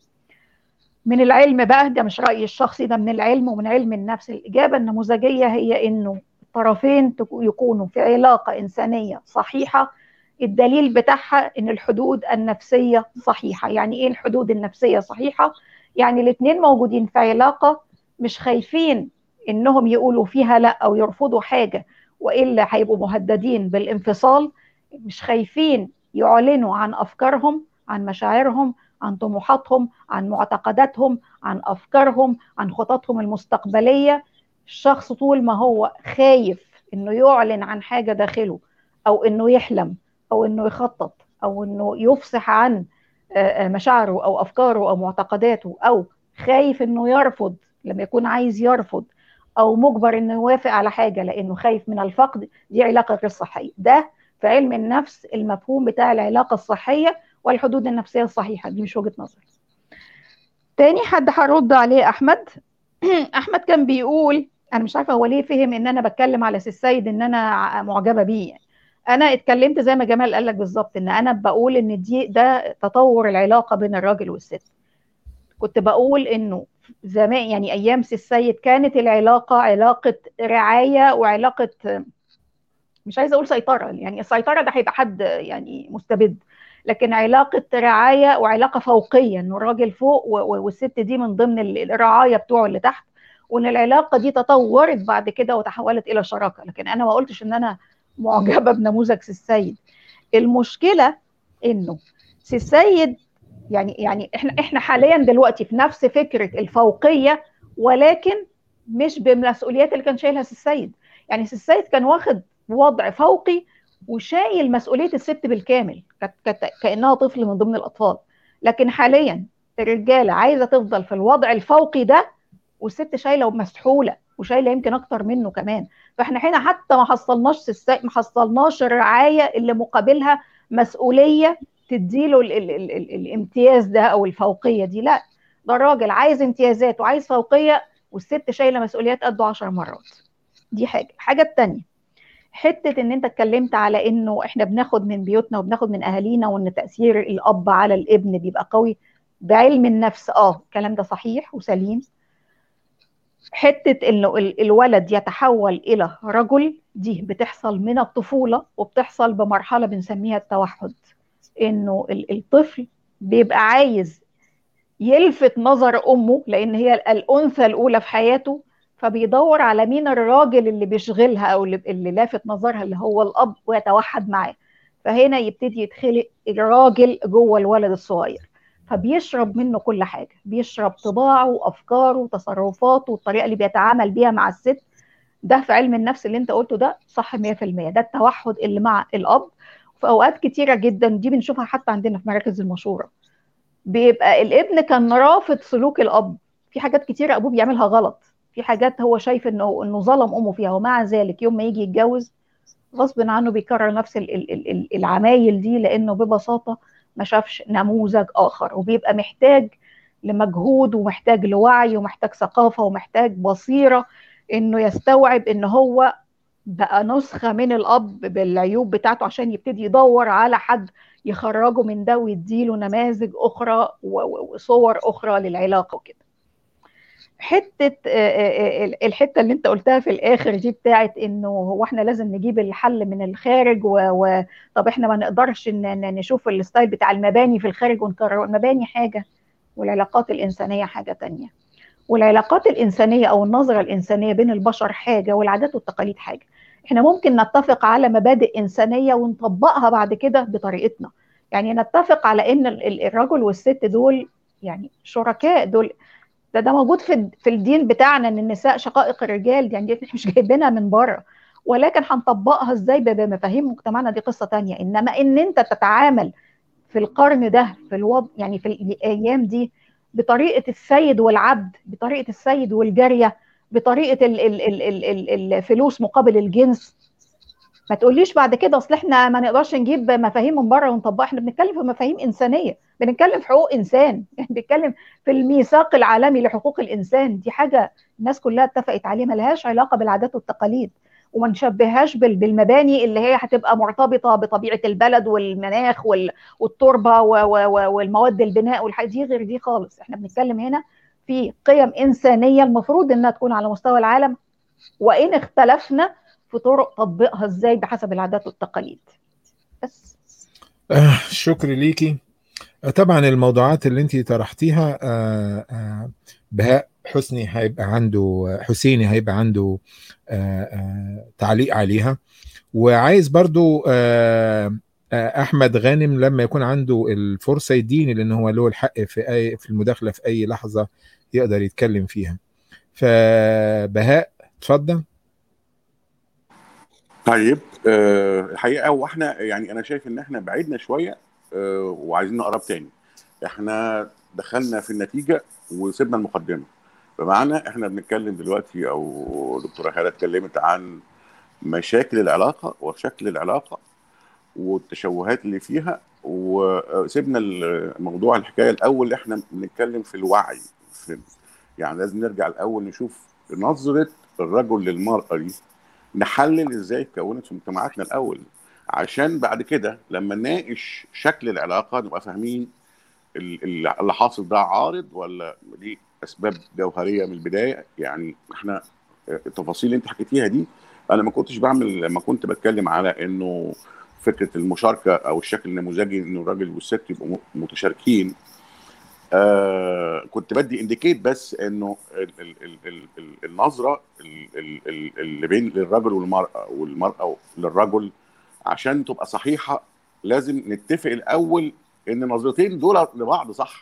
[SPEAKER 3] من العلم بقى ده مش رايي الشخصي ده من العلم ومن علم النفس الاجابه النموذجيه هي انه الطرفين يكونوا في علاقه انسانيه صحيحه الدليل بتاعها ان الحدود النفسيه صحيحه يعني ايه الحدود النفسيه صحيحه يعني الاثنين موجودين في علاقه مش خايفين انهم يقولوا فيها لا او يرفضوا حاجه والا هيبقوا مهددين بالانفصال مش خايفين يعلنوا عن افكارهم عن مشاعرهم عن طموحاتهم عن معتقداتهم عن افكارهم عن خططهم المستقبليه الشخص طول ما هو خايف انه يعلن عن حاجه داخله او انه يحلم او انه يخطط او انه يفصح عن مشاعره او افكاره او معتقداته او خايف انه يرفض لما يكون عايز يرفض او مجبر انه يوافق على حاجه لانه خايف من الفقد دي علاقه غير صحيه ده في علم النفس المفهوم بتاع العلاقه الصحيه والحدود النفسيه الصحيحه دي مش وجهه نظري تاني حد هرد عليه احمد احمد كان بيقول انا مش عارفه هو ليه فهم ان انا بتكلم على سي السيد ان انا معجبه بيه يعني. انا اتكلمت زي ما جمال قال لك بالظبط ان انا بقول ان دي ده تطور العلاقه بين الراجل والست كنت بقول انه زمان يعني ايام سي السيد كانت العلاقه علاقه رعايه وعلاقه مش عايزه اقول سيطره يعني السيطره ده هيبقى حد يعني مستبد لكن علاقه رعايه وعلاقه فوقيه انه الراجل فوق والست دي من ضمن الرعايه بتوعه اللي تحت وان العلاقه دي تطورت بعد كده وتحولت الى شراكه لكن انا ما قلتش ان انا معجبه بنموذج سي السيد المشكله انه سي السيد يعني يعني احنا احنا حاليا دلوقتي في نفس فكره الفوقيه ولكن مش بالمسؤوليات اللي كان شايلها سي السيد يعني سي السيد كان واخد وضع فوقي وشايل مسؤوليه الست بالكامل كانها طفل من ضمن الاطفال لكن حاليا الرجاله عايزه تفضل في الوضع الفوقي ده والست شايله ومسحوله وشايله يمكن اكتر منه كمان فاحنا هنا حتى ما حصلناش ما حصلناش الرعايه اللي مقابلها مسؤوليه تديله ال ال ال ال الامتياز ده او الفوقيه دي لا ده الراجل عايز امتيازات وعايز فوقيه والست شايله مسؤوليات قده 10 مرات دي حاجه الحاجه الثانيه حته ان انت اتكلمت على انه احنا بناخد من بيوتنا وبناخد من اهالينا وان تاثير الاب على الابن بيبقى قوي بعلم النفس اه الكلام ده صحيح وسليم حته انه الولد يتحول الى رجل دي بتحصل من الطفوله وبتحصل بمرحله بنسميها التوحد انه الطفل بيبقى عايز يلفت نظر امه لان هي الانثى الاولى في حياته فبيدور على مين الراجل اللي بيشغلها او اللي لافت نظرها اللي هو الاب ويتوحد معاه فهنا يبتدي يتخلق الراجل جوه الولد الصغير فبيشرب منه كل حاجه بيشرب طباعه وافكاره وتصرفاته والطريقه اللي بيتعامل بيها مع الست ده في علم النفس اللي انت قلته ده صح 100% ده التوحد اللي مع الاب في اوقات كتيره جدا دي بنشوفها حتى عندنا في مراكز المشوره بيبقى الابن كان رافض سلوك الاب في حاجات كتيره ابوه بيعملها غلط في حاجات هو شايف انه انه ظلم امه فيها ومع ذلك يوم ما يجي يتجوز غصب عنه بيكرر نفس العمايل دي لانه ببساطه ما شافش نموذج اخر وبيبقى محتاج لمجهود ومحتاج لوعي ومحتاج ثقافه ومحتاج بصيره انه يستوعب ان هو بقى نسخه من الاب بالعيوب بتاعته عشان يبتدي يدور على حد يخرجه من ده ويديله نماذج اخرى وصور اخرى للعلاقه وكده حته الحته اللي انت قلتها في الاخر دي بتاعت انه هو احنا لازم نجيب الحل من الخارج وطب احنا ما نقدرش نشوف الستايل بتاع المباني في الخارج ونكرر المباني حاجه والعلاقات الانسانيه حاجه تانية والعلاقات الانسانيه او النظره الانسانيه بين البشر حاجه والعادات والتقاليد حاجه احنا ممكن نتفق على مبادئ انسانيه ونطبقها بعد كده بطريقتنا يعني نتفق على ان الرجل والست دول يعني شركاء دول ده ده موجود في في الدين بتاعنا ان النساء شقائق الرجال يعني دي احنا مش جايبينها من بره ولكن هنطبقها ازاي بمفاهيم مجتمعنا دي قصه تانية انما ان انت تتعامل في القرن ده في الوضع يعني في الايام دي بطريقه السيد والعبد بطريقه السيد والجاريه بطريقه ال ال ال ال ال الفلوس مقابل الجنس ما تقوليش بعد كده اصل احنا ما نقدرش نجيب مفاهيم من بره ونطبقها احنا بنتكلم في مفاهيم انسانيه بنتكلم في حقوق انسان يعني بنتكلم في الميثاق العالمي لحقوق الانسان دي حاجه الناس كلها اتفقت عليه ملهاش علاقه بالعادات والتقاليد وما نشبههاش بالمباني اللي هي هتبقى مرتبطه بطبيعه البلد والمناخ والتربه والمواد البناء والحاجات دي غير دي خالص احنا بنتكلم هنا في قيم انسانيه المفروض انها تكون على مستوى العالم وان اختلفنا في طرق تطبيقها ازاي بحسب العادات والتقاليد بس
[SPEAKER 1] آه شكر ليكي طبعا الموضوعات اللي انت طرحتيها آه آه بهاء حسني هيبقى عنده حسيني هيبقى عنده آه آه تعليق عليها وعايز برضو آه آه احمد غانم لما يكون عنده الفرصه يديني لان هو له الحق في اي في المداخله في اي لحظه يقدر يتكلم فيها فبهاء اتفضل
[SPEAKER 4] طيب أه الحقيقه هو احنا يعني انا شايف ان احنا بعدنا شويه أه وعايزين نقرب تاني احنا دخلنا في النتيجه وسيبنا المقدمه بمعنى احنا بنتكلم دلوقتي او دكتوره هاله اتكلمت عن مشاكل العلاقه وشكل العلاقه والتشوهات اللي فيها وسيبنا الموضوع الحكايه الاول احنا بنتكلم في الوعي في يعني لازم نرجع الاول نشوف نظره الرجل للمراه دي نحلل ازاي اتكونت في مجتمعاتنا الاول عشان بعد كده لما نناقش شكل العلاقه نبقى فاهمين اللي حاصل ده عارض ولا دي اسباب جوهريه من البدايه يعني احنا التفاصيل اللي انت حكيتيها دي انا ما كنتش بعمل لما كنت بتكلم على انه فكره المشاركه او الشكل النموذجي انه الراجل والست يبقوا متشاركين آه كنت بدي انديكيت بس انه ال ال ال ال ال النظره ال ال اللي بين الرجل والمراه والمراه للرجل عشان تبقى صحيحه لازم نتفق الاول ان النظرتين دول لبعض صح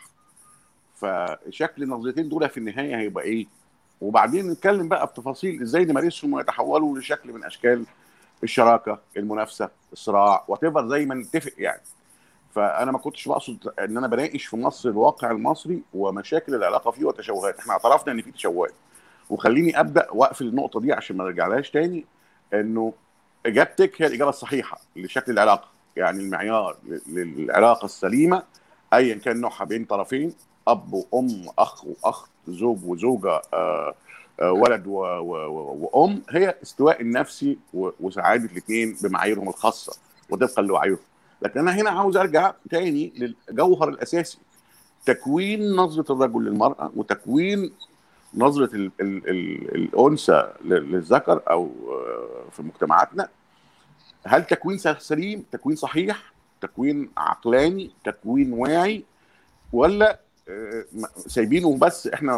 [SPEAKER 4] فشكل النظرتين دول في النهايه هيبقى ايه وبعدين نتكلم بقى بتفاصيل ازاي نمارسهم ويتحولوا لشكل من اشكال الشراكه المنافسه الصراع وات زي ما نتفق يعني فانا ما كنتش بقصد ان انا بناقش في مصر الواقع المصري ومشاكل العلاقه فيه وتشوهات احنا اعترفنا ان في تشوهات وخليني ابدا واقفل النقطه دي عشان ما نرجعلهاش تاني انه اجابتك هي الاجابه الصحيحه لشكل العلاقه يعني المعيار للعلاقه السليمه ايا كان نوعها بين طرفين اب وام اخ واخت زوج وزوجه آآ آآ ولد و و و وام هي استواء النفسي وسعاده الاثنين بمعاييرهم الخاصه وطبقا لوعيهم لكن انا هنا عاوز ارجع تاني للجوهر الاساسي تكوين نظره الرجل للمراه وتكوين نظره ال ال ال الانثى للذكر او في مجتمعاتنا هل تكوين سليم تكوين صحيح تكوين عقلاني تكوين واعي ولا سايبينه بس احنا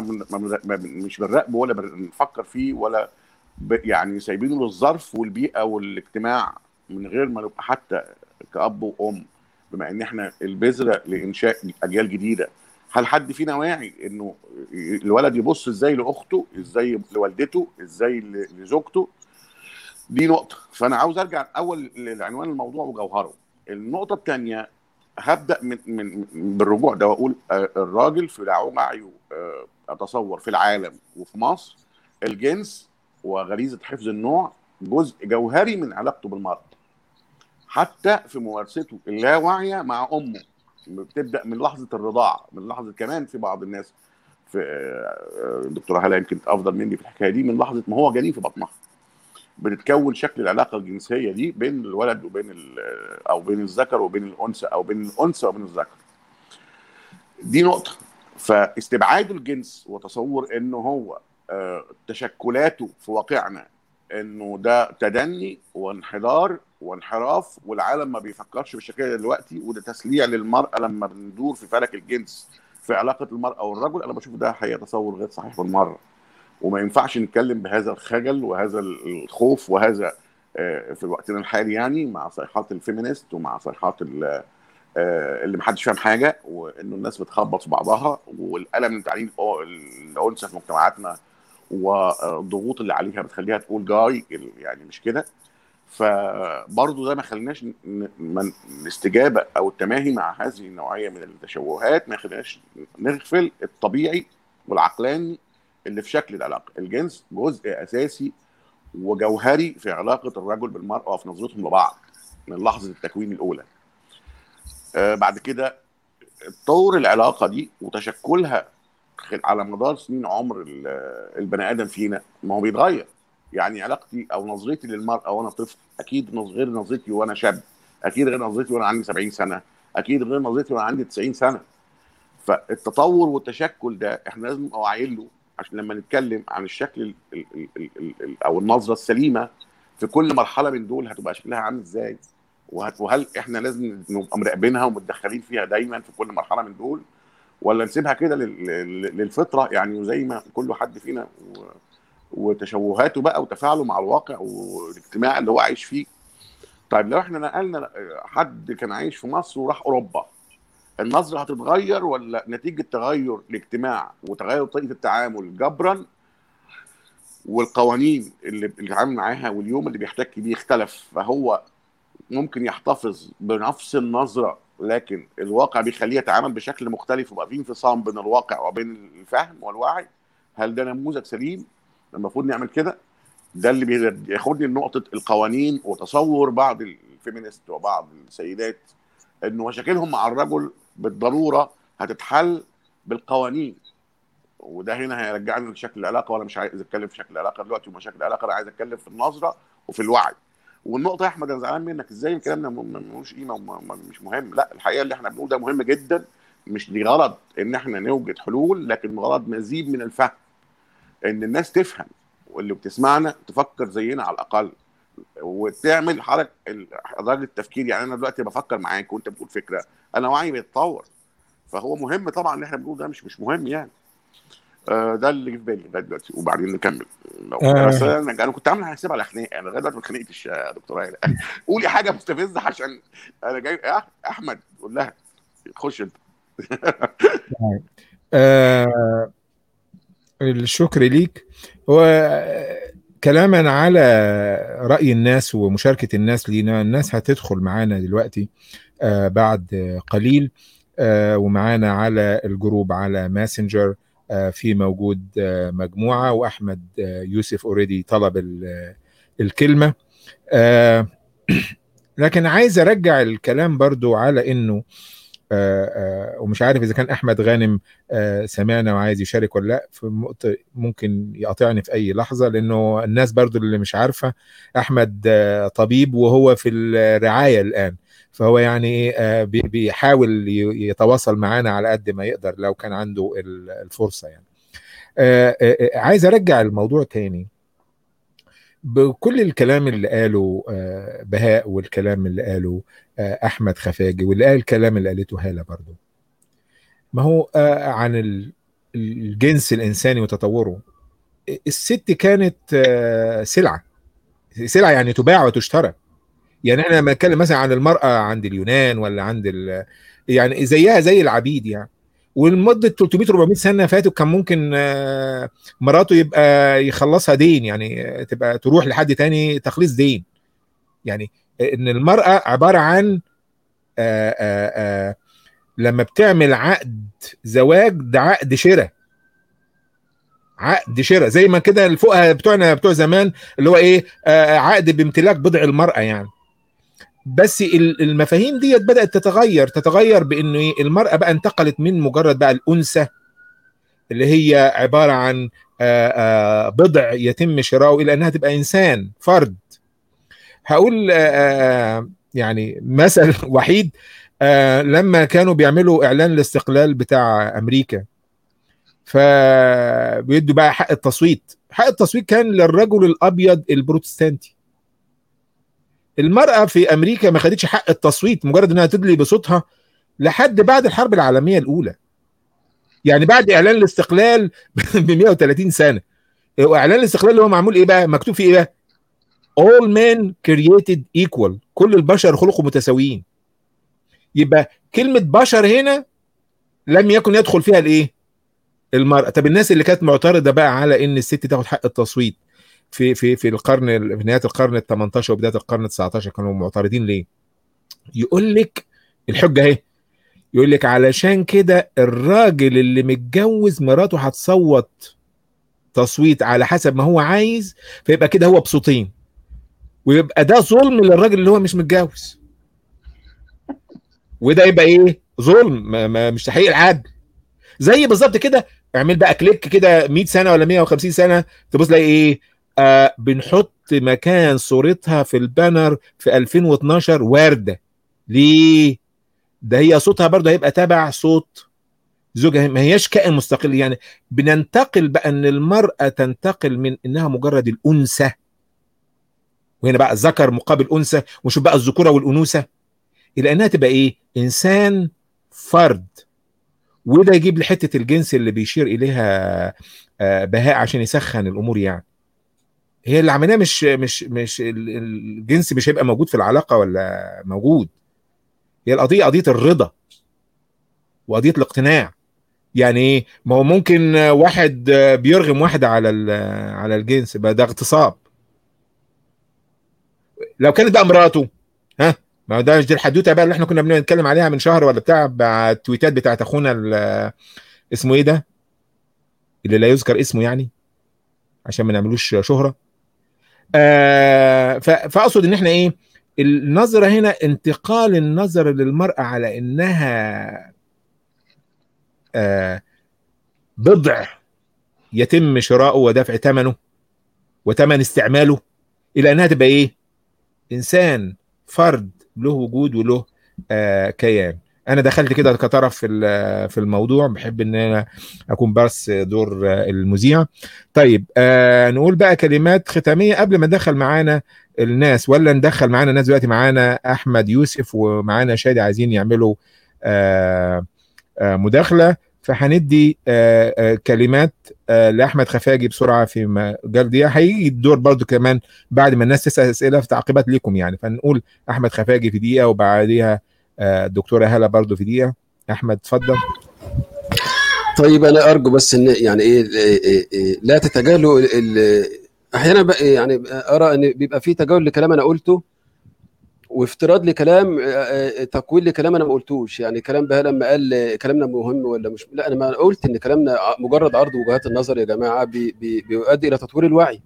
[SPEAKER 4] مش بنراقبه ولا بنفكر فيه ولا يعني سايبينه للظرف والبيئه والاجتماع من غير ما نبقى حتى كاب وام بما ان احنا البذره لانشاء اجيال جديده هل حد فينا واعي انه الولد يبص ازاي لاخته ازاي لوالدته ازاي لزوجته دي نقطه فانا عاوز ارجع اول لعنوان الموضوع وجوهره النقطه الثانيه هبدا من من بالرجوع ده واقول الراجل في وعيه اتصور في العالم وفي مصر الجنس وغريزه حفظ النوع جزء جوهري من علاقته بالمراه حتى في ممارسته اللاواعيه مع امه بتبدا من لحظه الرضاعه من لحظه كمان في بعض الناس في دكتوره هلا يمكن افضل مني في الحكايه دي من لحظه ما هو جنين في بطنها بتتكون شكل العلاقه الجنسيه دي بين الولد وبين او بين الذكر وبين الانثى او بين الانثى وبين الذكر دي نقطه فاستبعاد الجنس وتصور انه هو آه، تشكلاته في واقعنا انه ده تدني وانحدار وانحراف والعالم ما بيفكرش بالشكل ده دلوقتي وده تسليع للمراه لما بندور في فلك الجنس في علاقه المراه والرجل انا بشوف ده حقيقه تصور غير صحيح بالمره وما ينفعش نتكلم بهذا الخجل وهذا الخوف وهذا آه، في وقتنا الحالي يعني مع صيحات الفيمينيست ومع صيحات ال- آه، اللي محدش فاهم حاجه وانه الناس بتخبط في بعضها والالم من تعليم الانثى في مجتمعاتنا والضغوط اللي عليها بتخليها تقول جاي يعني مش كده فبرضه ده ما خليناش ن- ن- من- الاستجابه او التماهي مع هذه النوعيه من التشوهات ما خليناش نغفل الطبيعي والعقلاني اللي في شكل العلاقه الجنس جزء اساسي وجوهري في علاقه الرجل بالمراه وفي نظرتهم لبعض من لحظه التكوين الاولى آه بعد كده تطور العلاقه دي وتشكلها خل- على مدار سنين عمر ال- البني ادم فينا ما هو بيتغير يعني علاقتي او نظرتي للمراه وانا طفل اكيد نظ- غير نظرتي وانا شاب اكيد غير نظرتي وانا عندي 70 سنه اكيد غير نظرتي وانا عندي 90 سنه فالتطور والتشكل ده احنا لازم نبقى واعيين له عشان لما نتكلم عن الشكل ال ال ال ال ال ال او النظره السليمه في كل مرحله من دول هتبقى شكلها عامل ازاي وهت- وهل احنا لازم نبقى مراقبينها ومتدخلين فيها دايما في كل مرحله من دول ولا نسيبها كده لل- لل- للفطره يعني زي ما كل حد فينا و- وتشوهاته بقى وتفاعله مع الواقع والاجتماع اللي هو عايش فيه طيب لو احنا نقلنا حد كان عايش في مصر وراح اوروبا النظره هتتغير ولا نتيجه تغير الاجتماع وتغير طريقه التعامل جبرا والقوانين اللي اللي بيتعامل معاها واليوم اللي بيحتك بيه اختلف فهو ممكن يحتفظ بنفس النظره لكن الواقع بيخليه يتعامل بشكل مختلف ويبقى في انفصام بين الواقع وبين الفهم والوعي هل ده نموذج سليم المفروض نعمل كده ده اللي بياخدني لنقطه القوانين وتصور بعض الفيمينيست وبعض السيدات انه مشاكلهم مع الرجل بالضروره هتتحل بالقوانين وده هنا هيرجعني لشكل العلاقه وانا مش عايز اتكلم في شكل العلاقه دلوقتي ومشاكل العلاقه انا عايز اتكلم في النظره وفي الوعي والنقطه يا احمد انا زعلان منك ازاي الكلام ده م- م- ملوش قيمه ومش مهم لا الحقيقه اللي احنا بنقوله ده مهم جدا مش لغرض ان احنا نوجد حلول لكن غرض مزيد من الفهم ان الناس تفهم واللي بتسمعنا تفكر زينا على الاقل وتعمل حركه درجه التفكير يعني انا دلوقتي بفكر معاك وانت بتقول فكره انا وعي بيتطور فهو مهم طبعا اللي احنا بنقوله ده مش مش مهم يعني آه ده اللي في بالي لغايه دلوقتي وبعدين نكمل لو
[SPEAKER 1] آه.
[SPEAKER 4] بس انا انا كنت عامل حساب على خناقه انا لغايه دلوقتي ما اتخانقتش يا دكتور هاني قولي حاجه مستفزه عشان انا جاي يا احمد قول لها خش انت
[SPEAKER 1] آه الشكر ليك هو كلاما على رأي الناس ومشاركة الناس لينا الناس هتدخل معانا دلوقتي آه بعد قليل آه ومعانا على الجروب على ماسنجر آه في موجود آه مجموعة وأحمد آه يوسف اوريدي طلب ال- الكلمة آه لكن عايز أرجع الكلام برضو على إنه آه، آه، ومش عارف اذا كان احمد غانم آه، سمعنا وعايز يشارك ولا لا في نقطة ممكن يقاطعني في اي لحظه لانه الناس برضو اللي مش عارفه احمد آه، طبيب وهو في الرعايه الان فهو يعني آه، بي- بيحاول ي- يتواصل معانا على قد ما يقدر لو كان عنده ال- الفرصه يعني آه، آه، آه، عايز ارجع الموضوع تاني بكل الكلام اللي قاله آه، بهاء والكلام اللي قاله آه، احمد خفاجي واللي قال الكلام اللي قالته هاله برضو ما هو آه، عن ال- الجنس الانساني وتطوره الست كانت آه، سلعه سلعه يعني تباع وتشترى يعني احنا لما نتكلم مثلا عن المراه عند اليونان ولا عند ال... يعني زيها زي العبيد يعني ولمده 300 400 سنه فاتوا كان ممكن آه، مراته يبقى يخلصها دين يعني آه، تبقى تروح لحد تاني تخليص دين يعني ان المراه عباره عن آآ آآ لما بتعمل عقد زواج ده عقد شراء عقد شراء زي ما كده الفقهاء بتوعنا بتوع زمان اللي هو ايه آه، عقد بامتلاك بضع المراه يعني بس ال- المفاهيم ديت بدات تتغير تتغير بانه إيه؟ المراه بقى انتقلت من مجرد بقى الانثى اللي هي عباره عن آه، آه، بضع يتم شراؤه الى انها تبقى انسان فرد هقول آه، آه، يعني مثل وحيد آه، لما كانوا بيعملوا اعلان الاستقلال بتاع امريكا فبيدوا بقى حق التصويت حق التصويت كان للرجل الابيض البروتستانتي المرأة في أمريكا ما خدتش حق التصويت مجرد إنها تدلي بصوتها لحد بعد الحرب العالمية الأولى يعني بعد إعلان الاستقلال ب 130 سنة وإعلان الاستقلال اللي هو معمول إيه بقى مكتوب فيه إيه بقى all men created equal كل البشر خلقوا متساويين يبقى كلمة بشر هنا لم يكن يدخل فيها الإيه المرأة طب الناس اللي كانت معترضة بقى على إن الست تاخد حق التصويت في في في القرن في نهايه القرن ال 18 وبدايه القرن ال 19 كانوا معترضين ليه؟ يقول لك الحجه اهي يقول لك علشان كده الراجل اللي متجوز مراته هتصوت تصويت على حسب ما هو عايز فيبقى كده هو بصوتين ويبقى ده ظلم للراجل اللي هو مش متجوز وده يبقى ايه؟ ظلم ما ما مش تحقيق العدل زي بالظبط كده اعمل بقى كليك كده 100 سنه ولا 150 سنه تبص تلاقي ايه؟ آه بنحط مكان صورتها في البانر في 2012 ورده ليه؟ ده هي صوتها برضه هيبقى تبع صوت زوجها ما هياش كائن مستقل يعني بننتقل بقى ان المراه تنتقل من انها مجرد الانثى وهنا بقى الذكر مقابل انثى وشوف بقى الذكوره والانوثه الى انها تبقى ايه؟ انسان فرد وده يجيب لحته الجنس اللي بيشير اليها آه بهاء عشان يسخن الامور يعني هي العمليه مش مش مش الجنس مش هيبقى موجود في العلاقه ولا موجود هي القضيه قضيه الرضا وقضيه الاقتناع يعني ايه ما هو ممكن واحد بيرغم واحده على على الجنس بقى ده اغتصاب لو كانت بقى مراته ها ما هو ده دي الحدوته بقى اللي احنا كنا بنتكلم عليها من شهر ولا بتاع مع التويتات بتاعت اخونا اسمه ايه ده اللي لا يذكر اسمه يعني عشان ما نعملوش شهره آه فاقصد ان احنا ايه النظره هنا انتقال النظر للمراه على انها آه بضع يتم شراؤه ودفع ثمنه وثمن استعماله الى انها تبقى ايه انسان فرد له وجود وله آه كيان انا دخلت كده كطرف في في الموضوع بحب ان انا اكون بس دور المذيع طيب آه نقول بقى كلمات ختاميه قبل ما ندخل معانا الناس ولا ندخل معانا الناس دلوقتي معانا احمد يوسف ومعانا شادي عايزين يعملوا آه آه مداخله فهندي آه آه كلمات آه لاحمد خفاجي بسرعه في مجال دي هيجي الدور برضو كمان بعد ما الناس تسال اسئله في تعقيبات ليكم يعني فنقول احمد خفاجي في دقيقه وبعديها الدكتوره هاله برضو في دقيقه احمد اتفضل
[SPEAKER 2] طيب انا ارجو بس ان يعني ايه, إيه, إيه لا تتجاهلوا احيانا بقى يعني ارى ان بيبقى في تجاهل لكلام انا قلته وافتراض لكلام تقويل لكلام انا ما قلتوش يعني كلام بها لما قال كلامنا مهم ولا مش لا انا ما قلت ان كلامنا مجرد عرض وجهات النظر يا جماعه بي بي بيؤدي الى تطوير الوعي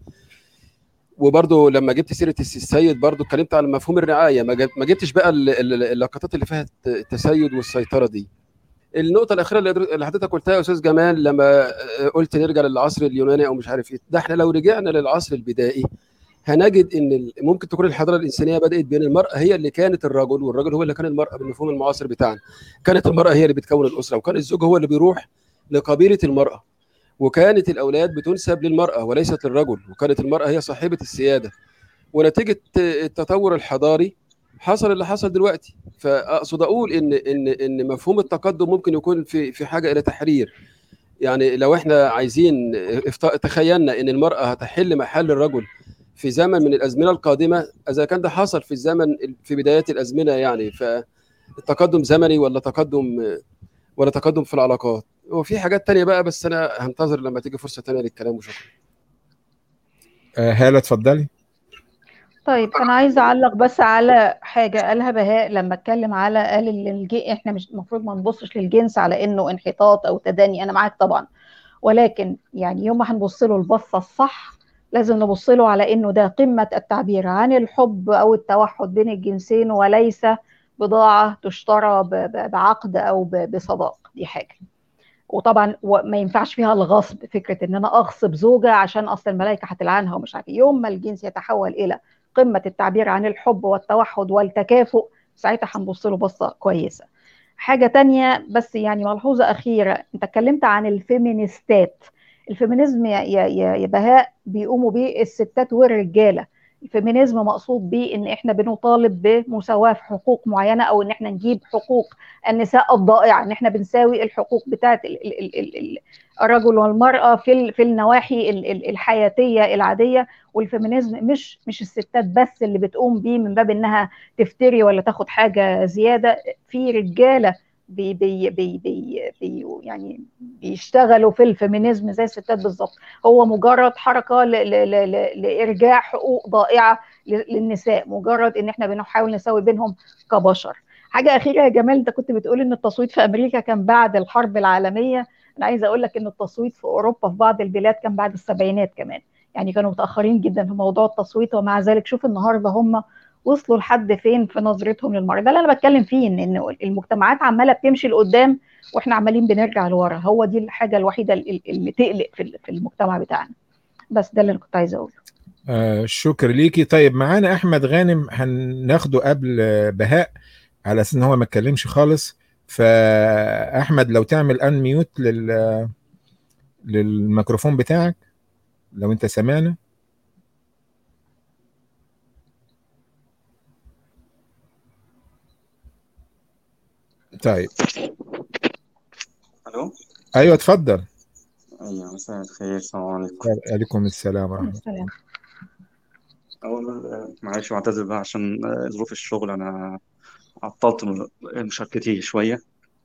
[SPEAKER 2] وبرضه لما جبت سيره السيد برضه اتكلمت على مفهوم الرعايه ما جبتش بقى اللقطات اللي فيها التسيد والسيطره دي النقطة الأخيرة اللي حضرتك قلتها يا أستاذ جمال لما قلت نرجع للعصر اليوناني أو مش عارف إيه، ده إحنا لو رجعنا للعصر البدائي هنجد إن ممكن تكون الحضارة الإنسانية بدأت بين المرأة هي اللي كانت الرجل والرجل هو اللي كان المرأة بالمفهوم المعاصر بتاعنا. كانت المرأة هي اللي بتكون الأسرة وكان الزوج هو اللي بيروح لقبيلة المرأة. وكانت الأولاد بتنسب للمرأة وليست للرجل وكانت المرأة هي صاحبة السيادة. ونتيجة التطور الحضاري حصل اللي حصل دلوقتي فاقصد اقول ان ان ان مفهوم التقدم ممكن يكون في في حاجه الى تحرير يعني لو احنا عايزين تخيلنا ان المراه هتحل محل الرجل في زمن من الازمنه القادمه اذا كان ده حصل في الزمن في بدايات الازمنه يعني فالتقدم زمني ولا تقدم ولا تقدم في العلاقات وفي حاجات تانية بقى بس انا هنتظر لما تيجي فرصه تانية للكلام وشكرا
[SPEAKER 1] هاله اتفضلي
[SPEAKER 3] طيب انا عايزه اعلق بس على حاجه قالها بهاء لما اتكلم على قال ان الجي احنا مش المفروض ما نبصش للجنس على انه انحطاط او تدني انا معاك طبعا ولكن يعني يوم ما هنبص له البصه الصح لازم نبص له على انه ده قمه التعبير عن الحب او التوحد بين الجنسين وليس بضاعه تشترى بعقد او بصداق دي حاجه وطبعا ما ينفعش فيها الغصب فكره ان انا اغصب زوجه عشان اصل الملائكه هتلعنها ومش عارف يوم ما الجنس يتحول الى قمه التعبير عن الحب والتوحد والتكافؤ ساعتها هنبص له بصه كويسه حاجة تانية بس يعني ملحوظة أخيرة أنت اتكلمت عن الفيمينيستات الفيمينيزم يا, يا, يا, يا بهاء بيقوموا بيه الستات والرجالة الفيمينيزم مقصود بيه ان احنا بنطالب بمساواة في حقوق معينة او ان احنا نجيب حقوق النساء الضائعة ان احنا بنساوي الحقوق بتاعت الرجل والمرأة في في النواحي الحياتية العادية والفيمينيزم مش مش الستات بس اللي بتقوم بيه من باب انها تفتري ولا تاخد حاجة زيادة في رجالة بي بي بي بي بي يعني بيشتغلوا في الفيمينيزم زي الستات بالظبط هو مجرد حركه ل ل ل لارجاع حقوق ضائعه للنساء مجرد ان احنا بنحاول نساوي بينهم كبشر حاجه اخيره يا جمال انت كنت بتقول ان التصويت في امريكا كان بعد الحرب العالميه انا عايزه اقول لك ان التصويت في اوروبا في بعض البلاد كان بعد السبعينات كمان يعني كانوا متاخرين جدا في موضوع التصويت ومع ذلك شوف النهارده هم وصلوا لحد فين في نظرتهم للمرأة ده اللي انا بتكلم فيه ان ان المجتمعات عماله بتمشي لقدام واحنا عمالين بنرجع لورا هو دي الحاجه الوحيده اللي تقلق في في المجتمع بتاعنا بس ده اللي انا كنت عايزه اقوله
[SPEAKER 1] آه شكر ليكي طيب معانا احمد غانم هناخده قبل بهاء على اساس ان هو ما اتكلمش خالص فاحمد لو تعمل ان ميوت لل للميكروفون بتاعك لو انت سامعنا طيب
[SPEAKER 5] الو
[SPEAKER 1] ايوه اتفضل
[SPEAKER 5] ايوه مساء الخير السلام عليكم
[SPEAKER 1] عليكم السلام ورحمه الله
[SPEAKER 3] السلام
[SPEAKER 5] اول معلش بعتذر بقى عشان ظروف الشغل انا عطلت مشاركتي شويه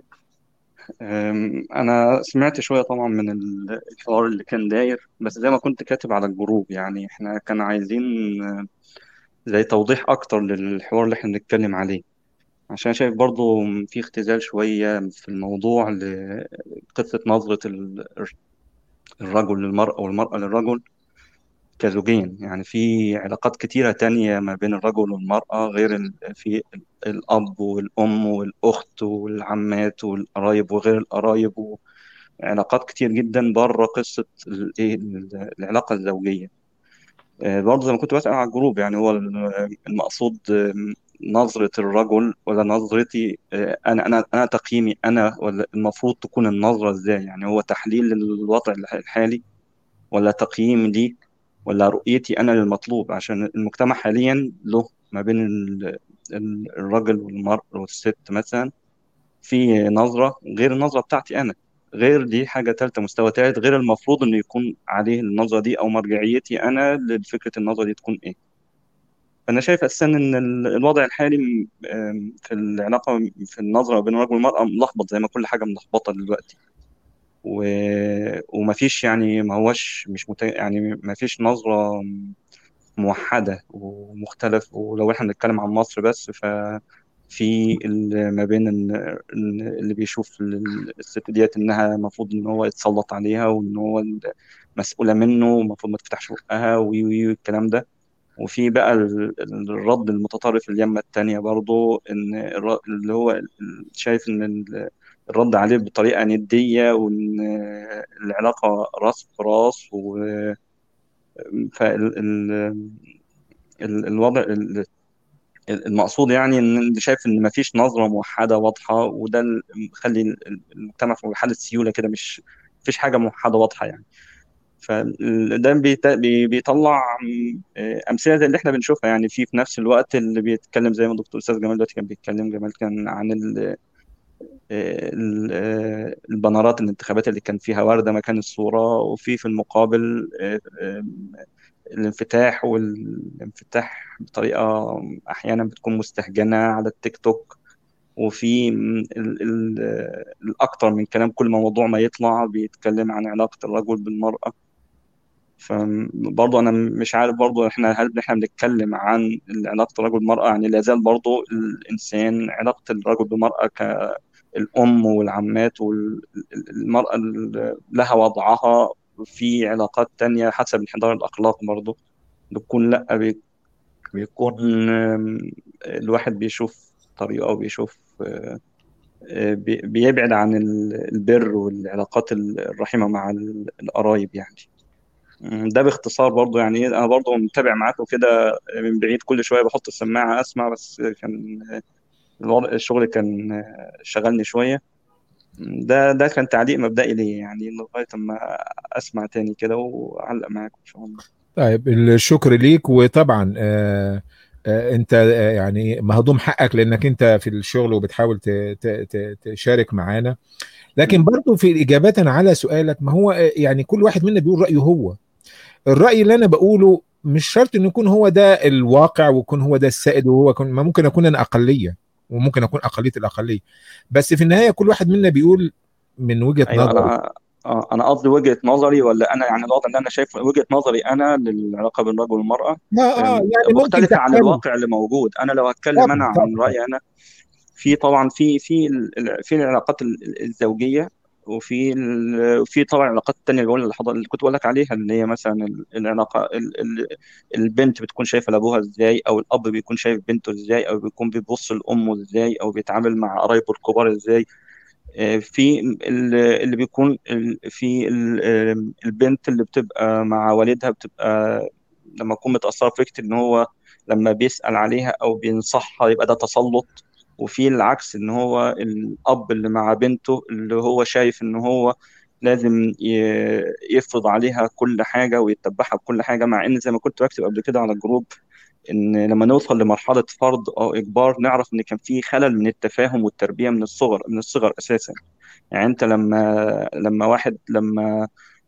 [SPEAKER 5] انا سمعت شويه طبعا من الحوار اللي كان داير بس زي ما كنت كاتب على الجروب يعني احنا كان عايزين زي توضيح اكتر للحوار اللي احنا بنتكلم عليه عشان شايف برضو في اختزال شوية في الموضوع لقصة نظرة الرجل للمرأة والمرأة للرجل كزوجين يعني في علاقات كتيرة تانية ما بين الرجل والمرأة غير في الأب والأم والأخت والعمات والقرايب وغير القرايب وعلاقات كتير جدا بره قصة العلاقة الزوجية برضه زي ما كنت بسأل على الجروب يعني هو المقصود نظرة الرجل ولا نظرتي أنا أنا أنا تقييمي أنا ولا المفروض تكون النظرة إزاي يعني هو تحليل للوضع الحالي ولا تقييم لي ولا رؤيتي أنا للمطلوب عشان المجتمع حاليا له ما بين الرجل والمرأة والست مثلا في نظرة غير النظرة بتاعتي أنا غير دي حاجة تالتة مستوى تالت غير المفروض إنه يكون عليه النظرة دي أو مرجعيتي أنا لفكرة النظرة دي تكون إيه فأنا شايف أساسا إن الوضع الحالي في العلاقة في النظرة بين الرجل والمرأة ملخبط زي ما كل حاجة ملخبطة دلوقتي و... ومفيش يعني ما هوش مش مت... يعني مفيش نظرة موحدة ومختلف ولو احنا بنتكلم عن مصر بس ففي ما بين اللي بيشوف الست ديت انها المفروض ان هو يتسلط عليها وان هو مسؤولة منه ومفروض ما تفتحش بقها والكلام ده وفي بقى الرد المتطرف اليمة التانية برضو ان اللي هو شايف ان الرد عليه بطريقة ندية وان العلاقة راس براس و فالوضع المقصود يعني ان شايف ان مفيش نظرة موحدة واضحة وده مخلي المجتمع في حالة سيولة كده مش مفيش حاجة موحدة واضحة يعني فده بيطلع امثله زي اللي احنا بنشوفها يعني في في نفس الوقت اللي بيتكلم زي ما الدكتور استاذ جمال دلوقتي كان بيتكلم جمال كان عن ال البنرات الانتخابات اللي كان فيها وردة مكان الصورة وفي في المقابل الانفتاح والانفتاح بطريقة أحيانا بتكون مستهجنة على التيك توك وفي الأكثر من كلام كل موضوع ما يطلع بيتكلم عن علاقة الرجل بالمرأة فبرضه أنا مش عارف برضه إحنا هل إحنا بنتكلم عن علاقة الرجل بالمرأة يعني لا زال برضه الإنسان علاقة الرجل بالمرأة كالأم والعمات والمرأة لها وضعها في علاقات تانية حسب انحدار الأخلاق برضه بتكون لأ بيكون الواحد بيشوف طريقة أو بيشوف بيبعد عن البر والعلاقات الرحيمة مع القرايب يعني ده باختصار برضو يعني انا برضو متابع معاكم كده من بعيد كل شويه بحط السماعه اسمع بس كان الوضع الشغل كان آه، شغلني شويه ده ده كان تعليق مبدئي ليا يعني لغايه اما اسمع تاني كده واعلق معاكم ان شاء الله
[SPEAKER 1] طيب الشكر ليك وطبعا آه آه انت آه يعني مهضوم حقك لانك انت في الشغل وبتحاول ت- ت- ت- تشارك معانا لكن برضو في اجابه على سؤالك ما هو آه، يعني كل واحد منا بيقول رايه هو الراي اللي انا بقوله مش شرط انه يكون هو ده الواقع ويكون هو ده السائد وهو يكون ما ممكن اكون انا اقليه وممكن اكون اقليه الاقليه بس في النهايه كل واحد منا بيقول من وجهه
[SPEAKER 5] ايوه
[SPEAKER 1] نظره
[SPEAKER 5] انا آه، انا قصدي وجهه نظري ولا انا يعني الوضع اللي انا شايفه وجهه نظري انا للعلاقه بين الرجل والمراه
[SPEAKER 1] اه اه
[SPEAKER 5] أم،
[SPEAKER 1] يعني ممكن
[SPEAKER 5] مختلفه عن
[SPEAKER 1] تحتمل
[SPEAKER 5] الواقع اللي موجود انا لو هتكلم
[SPEAKER 1] طبعا
[SPEAKER 5] انا عن
[SPEAKER 1] طبعا
[SPEAKER 5] رايي انا في طبعا في في ال- في العلاقات ال- ال- الزوجيه وفي ال- وفي طبعا العلاقات التانية اللي بقول اللي حضر- اللي كنت بقول لك عليها اللي هي مثلا ال- العلاقه ال- ال- البنت بتكون شايفه لابوها ازاي او الاب بيكون شايف بنته ازاي او بيكون بيبص لامه ازاي او بيتعامل مع قرايبه الكبار ازاي آه، في ال- اللي بيكون ال- في ال- آه، البنت اللي بتبقى مع والدها بتبقى لما تكون متأثرة بفكرة إن هو لما بيسأل عليها أو بينصحها يبقى ده تسلط وفي العكس إن هو الأب اللي مع بنته اللي هو شايف إن هو لازم ي- يفرض عليها كل حاجة ويتبعها بكل حاجة مع إن زي ما كنت بكتب قبل كده على الجروب ان لما نوصل لمرحله فرض او اجبار نعرف ان كان في خلل من التفاهم والتربيه من الصغر من الصغر اساسا يعني انت لما لما واحد لما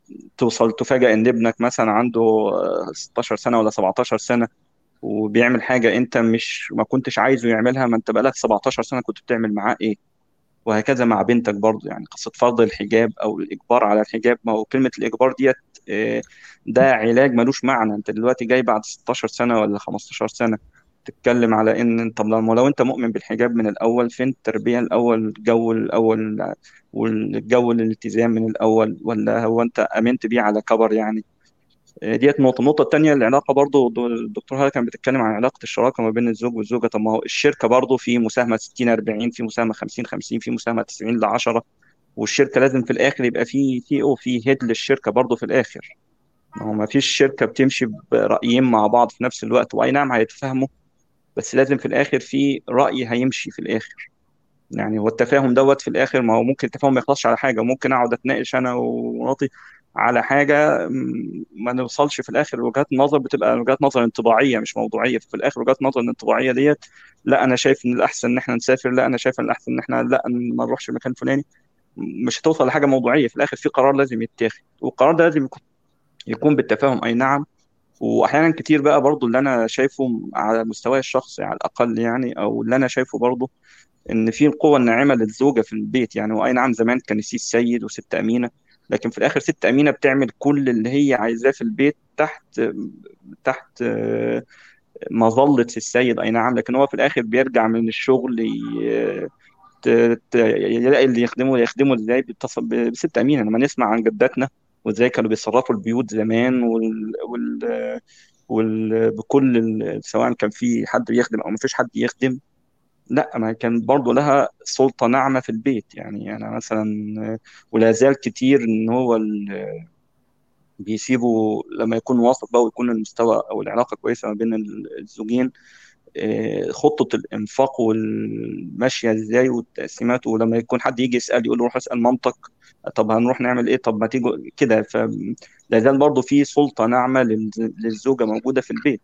[SPEAKER 5] توصل تفاجأ ان ابنك مثلا عنده آه، 16 سنه ولا 17 سنه وبيعمل حاجه انت مش ما كنتش عايزه يعملها ما انت بقالك 17 سنه كنت بتعمل معاه ايه وهكذا مع بنتك برضو يعني قصة فرض الحجاب أو الإجبار على الحجاب ما هو كلمة الإجبار ديت آه، ده علاج ملوش معنى أنت دلوقتي جاي بعد 16 سنة ولا 15 سنة تتكلم على إن طب لو لو أنت مؤمن بالحجاب من الأول فين التربية الأول الجو الأول والجو الالتزام من الأول ولا هو أنت آمنت بيه على كبر يعني آه، ديت نقطة النقطة التانية العلاقة برضو دو- الدكتور هلا كان بيتكلم عن علاقة الشراكة ما بين الزوج والزوجة طب ما هو الشركة برضو في مساهمة 60 40 في مساهمة 50 50 في مساهمة 90 ل 10 والشركة لازم في الآخر يبقى في سي او في هيد للشركة برضو في الآخر ما هو ما فيش شركة بتمشي برأيين مع بعض في نفس الوقت وأي نعم هيتفاهموا بس لازم في الآخر في رأي هيمشي في الآخر يعني هو التفاهم دوت في الاخر ما هو ممكن التفاهم ما يخلصش على حاجه ممكن اقعد اتناقش انا ومراتي على حاجه م- ما نوصلش في الاخر وجهات نظر بتبقى وجهات نظر انطباعيه مش موضوعيه في الاخر وجهات نظر الانطباعيه ديت لا انا شايف ان الاحسن ان احنا نسافر لا انا شايف ان الاحسن ان احنا لا ما نروحش المكان الفلاني مش هتوصل لحاجه موضوعيه في الاخر في قرار لازم يتاخد والقرار ده لازم يكون يكون بالتفاهم اي نعم واحيانا كتير بقى برضو اللي انا شايفه على مستواي الشخصي على الاقل يعني او اللي انا شايفه برضو ان في القوه الناعمه للزوجه في البيت يعني واي نعم زمان كان في السيد وست امينه لكن في الاخر ست امينه بتعمل كل اللي هي عايزاه في البيت تحت تحت آه، مظله السيد اي نعم لكن هو في الاخر بيرجع من الشغل ي- ت- ت- يلاقي اللي يخدمه يخدمه ازاي بتص- بست امينه لما نسمع عن جداتنا وازاي كانوا بيصرفوا البيوت زمان وال, وال... وال... بكل ال... سواء كان في حد بيخدم او ما فيش حد يخدم لا ما كان برضو لها سلطة ناعمة في البيت يعني أنا مثلا ولا زال كتير إن هو ال- بيسيبوا لما يكون واثق بقى ويكون المستوى أو العلاقة كويسة ما بين الزوجين آه، خطة الإنفاق والماشية إزاي والتقسيمات ولما يكون حد يجي يسأل يقول له روح اسأل مامتك طب هنروح نعمل إيه طب ما تيجوا كده فلا زال برضو في سلطة ناعمة للز- للزوجة موجودة في البيت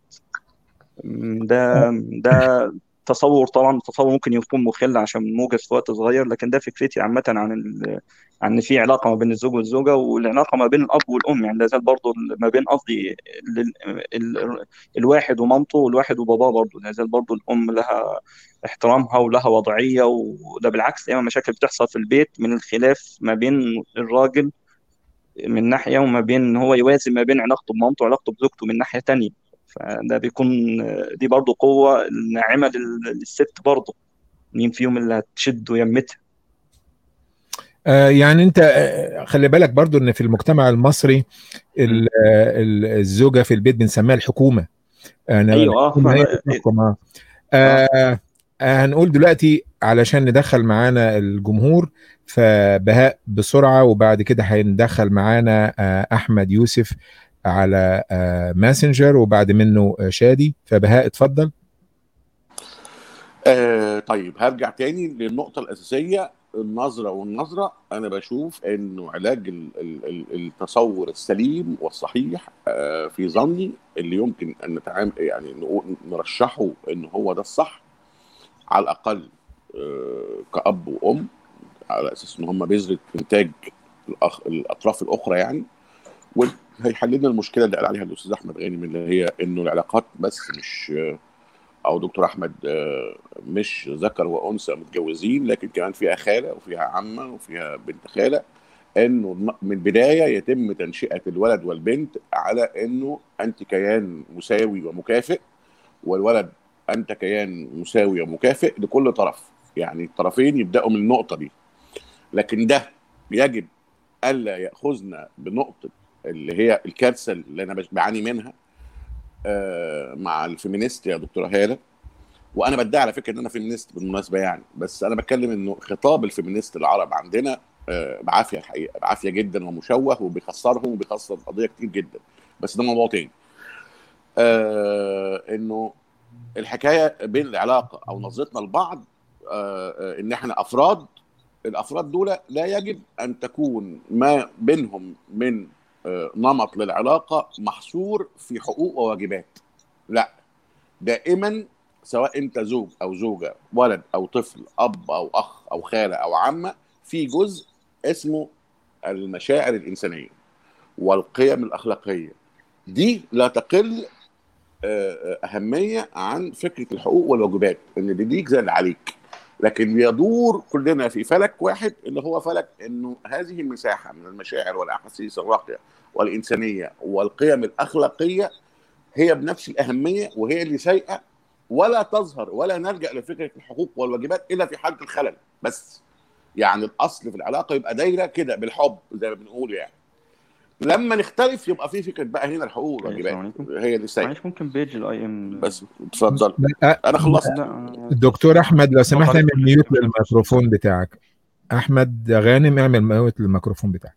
[SPEAKER 5] ده ده تصور طبعا تصور ممكن يكون مخل عشان موجز في وقت صغير لكن ده فكرتي عامة عن ال... عن إن في علاقة ما بين الزوج والزوجة والعلاقة ما بين الأب والأم يعني لا زال برضه ما بين قصدي ال... ال... الواحد ومامته والواحد وباباه برضه لا زال برضه الأم لها احترامها ولها وضعية وده بالعكس دايما مشاكل بتحصل في البيت من الخلاف ما بين الراجل من ناحية وما بين إن هو يوازن ما بين علاقته بمامته وعلاقته بزوجته من ناحية تانية فده بيكون دي برضو قوة ناعمة لل- للست برضو مين فيهم اللي هتشد ويمتها
[SPEAKER 1] آه، يعني انت آه، خلي بالك برضو ان في المجتمع المصري ال- آه، ال- الزوجه في البيت بنسميها الحكومه انا
[SPEAKER 5] ايوه اه
[SPEAKER 1] الحكومة هي
[SPEAKER 5] فاهم.
[SPEAKER 1] بتحكم آه. آه، آه، هنقول دلوقتي علشان ندخل معانا الجمهور فبهاء بسرعه وبعد كده هندخل معانا آه، احمد يوسف على آه، ماسنجر وبعد منه آه، شادي فبهاء اتفضل
[SPEAKER 4] آه طيب هرجع تاني للنقطة الأساسية النظرة والنظرة أنا بشوف إنه علاج ال- ال- ال- التصور السليم والصحيح آه في ظني اللي يمكن أن نتعامل يعني نقول نرشحه إن هو ده الصح على الأقل آه كأب وأم على أساس إن هم بذرة إنتاج الأخ... الأطراف الأخرى يعني وهيحل لنا المشكلة اللي قال عليها الأستاذ أحمد غانم اللي هي إنه العلاقات بس مش آه او دكتور احمد آه، مش ذكر وانثى متجوزين لكن كمان فيها خاله وفيها عمه وفيها بنت خاله انه الم- من البدايه يتم تنشئه الولد والبنت على انه انت كيان مساوي ومكافئ والولد انت كيان مساوي ومكافئ لكل طرف يعني الطرفين يبداوا من النقطه دي لكن ده يجب الا ياخذنا بنقطه اللي هي الكارثه اللي انا بش- بعاني منها آه، مع الفيمينيست يا دكتوره هاله وانا بدعي على فكره ان انا فيمينيست بالمناسبه يعني بس انا بتكلم انه خطاب الفيمينيست العرب عندنا آه، بعافيه الحقيقه بعافيه جدا ومشوه وبيخسرهم وبيخسر القضيه كتير جدا بس ده موضوع تاني آه انه الحكايه بين العلاقه او نظرتنا لبعض آه آه، ان احنا افراد الافراد دول لا يجب ان تكون ما بينهم من آه، نمط للعلاقه محصور في حقوق وواجبات لا دائما سواء انت زوج او زوجه ولد او طفل اب او اخ او خاله او عمه في جزء اسمه المشاعر الانسانيه والقيم الاخلاقيه دي لا تقل آه، آه، اهميه عن فكره الحقوق والواجبات ان اللي ليك زي اللي عليك لكن بيدور كلنا في فلك واحد اللي هو فلك انه هذه المساحه من المشاعر والاحاسيس الراقيه والانسانيه والقيم الاخلاقيه هي بنفس الاهميه وهي اللي سايقه ولا تظهر ولا نلجا لفكره الحقوق والواجبات الا في حاله الخلل بس يعني الاصل في العلاقه يبقى دايره كده بالحب زي ما بنقول يعني لما نختلف يبقى في فكره بقى هنا الحقوق
[SPEAKER 5] السلام
[SPEAKER 4] والواجبات
[SPEAKER 5] عليكم
[SPEAKER 4] هي اللي سايقه
[SPEAKER 5] معلش ممكن بيج الاي ام
[SPEAKER 4] بس اتفضل
[SPEAKER 1] لا،
[SPEAKER 4] انا خلصت
[SPEAKER 5] لا أنا-
[SPEAKER 1] الدكتور احمد لو سمحت
[SPEAKER 5] فقط
[SPEAKER 1] اعمل
[SPEAKER 5] كل
[SPEAKER 1] ميوت
[SPEAKER 5] شيء.
[SPEAKER 1] للميكروفون بتاعك احمد غانم اعمل ميوت للميكروفون بتاعك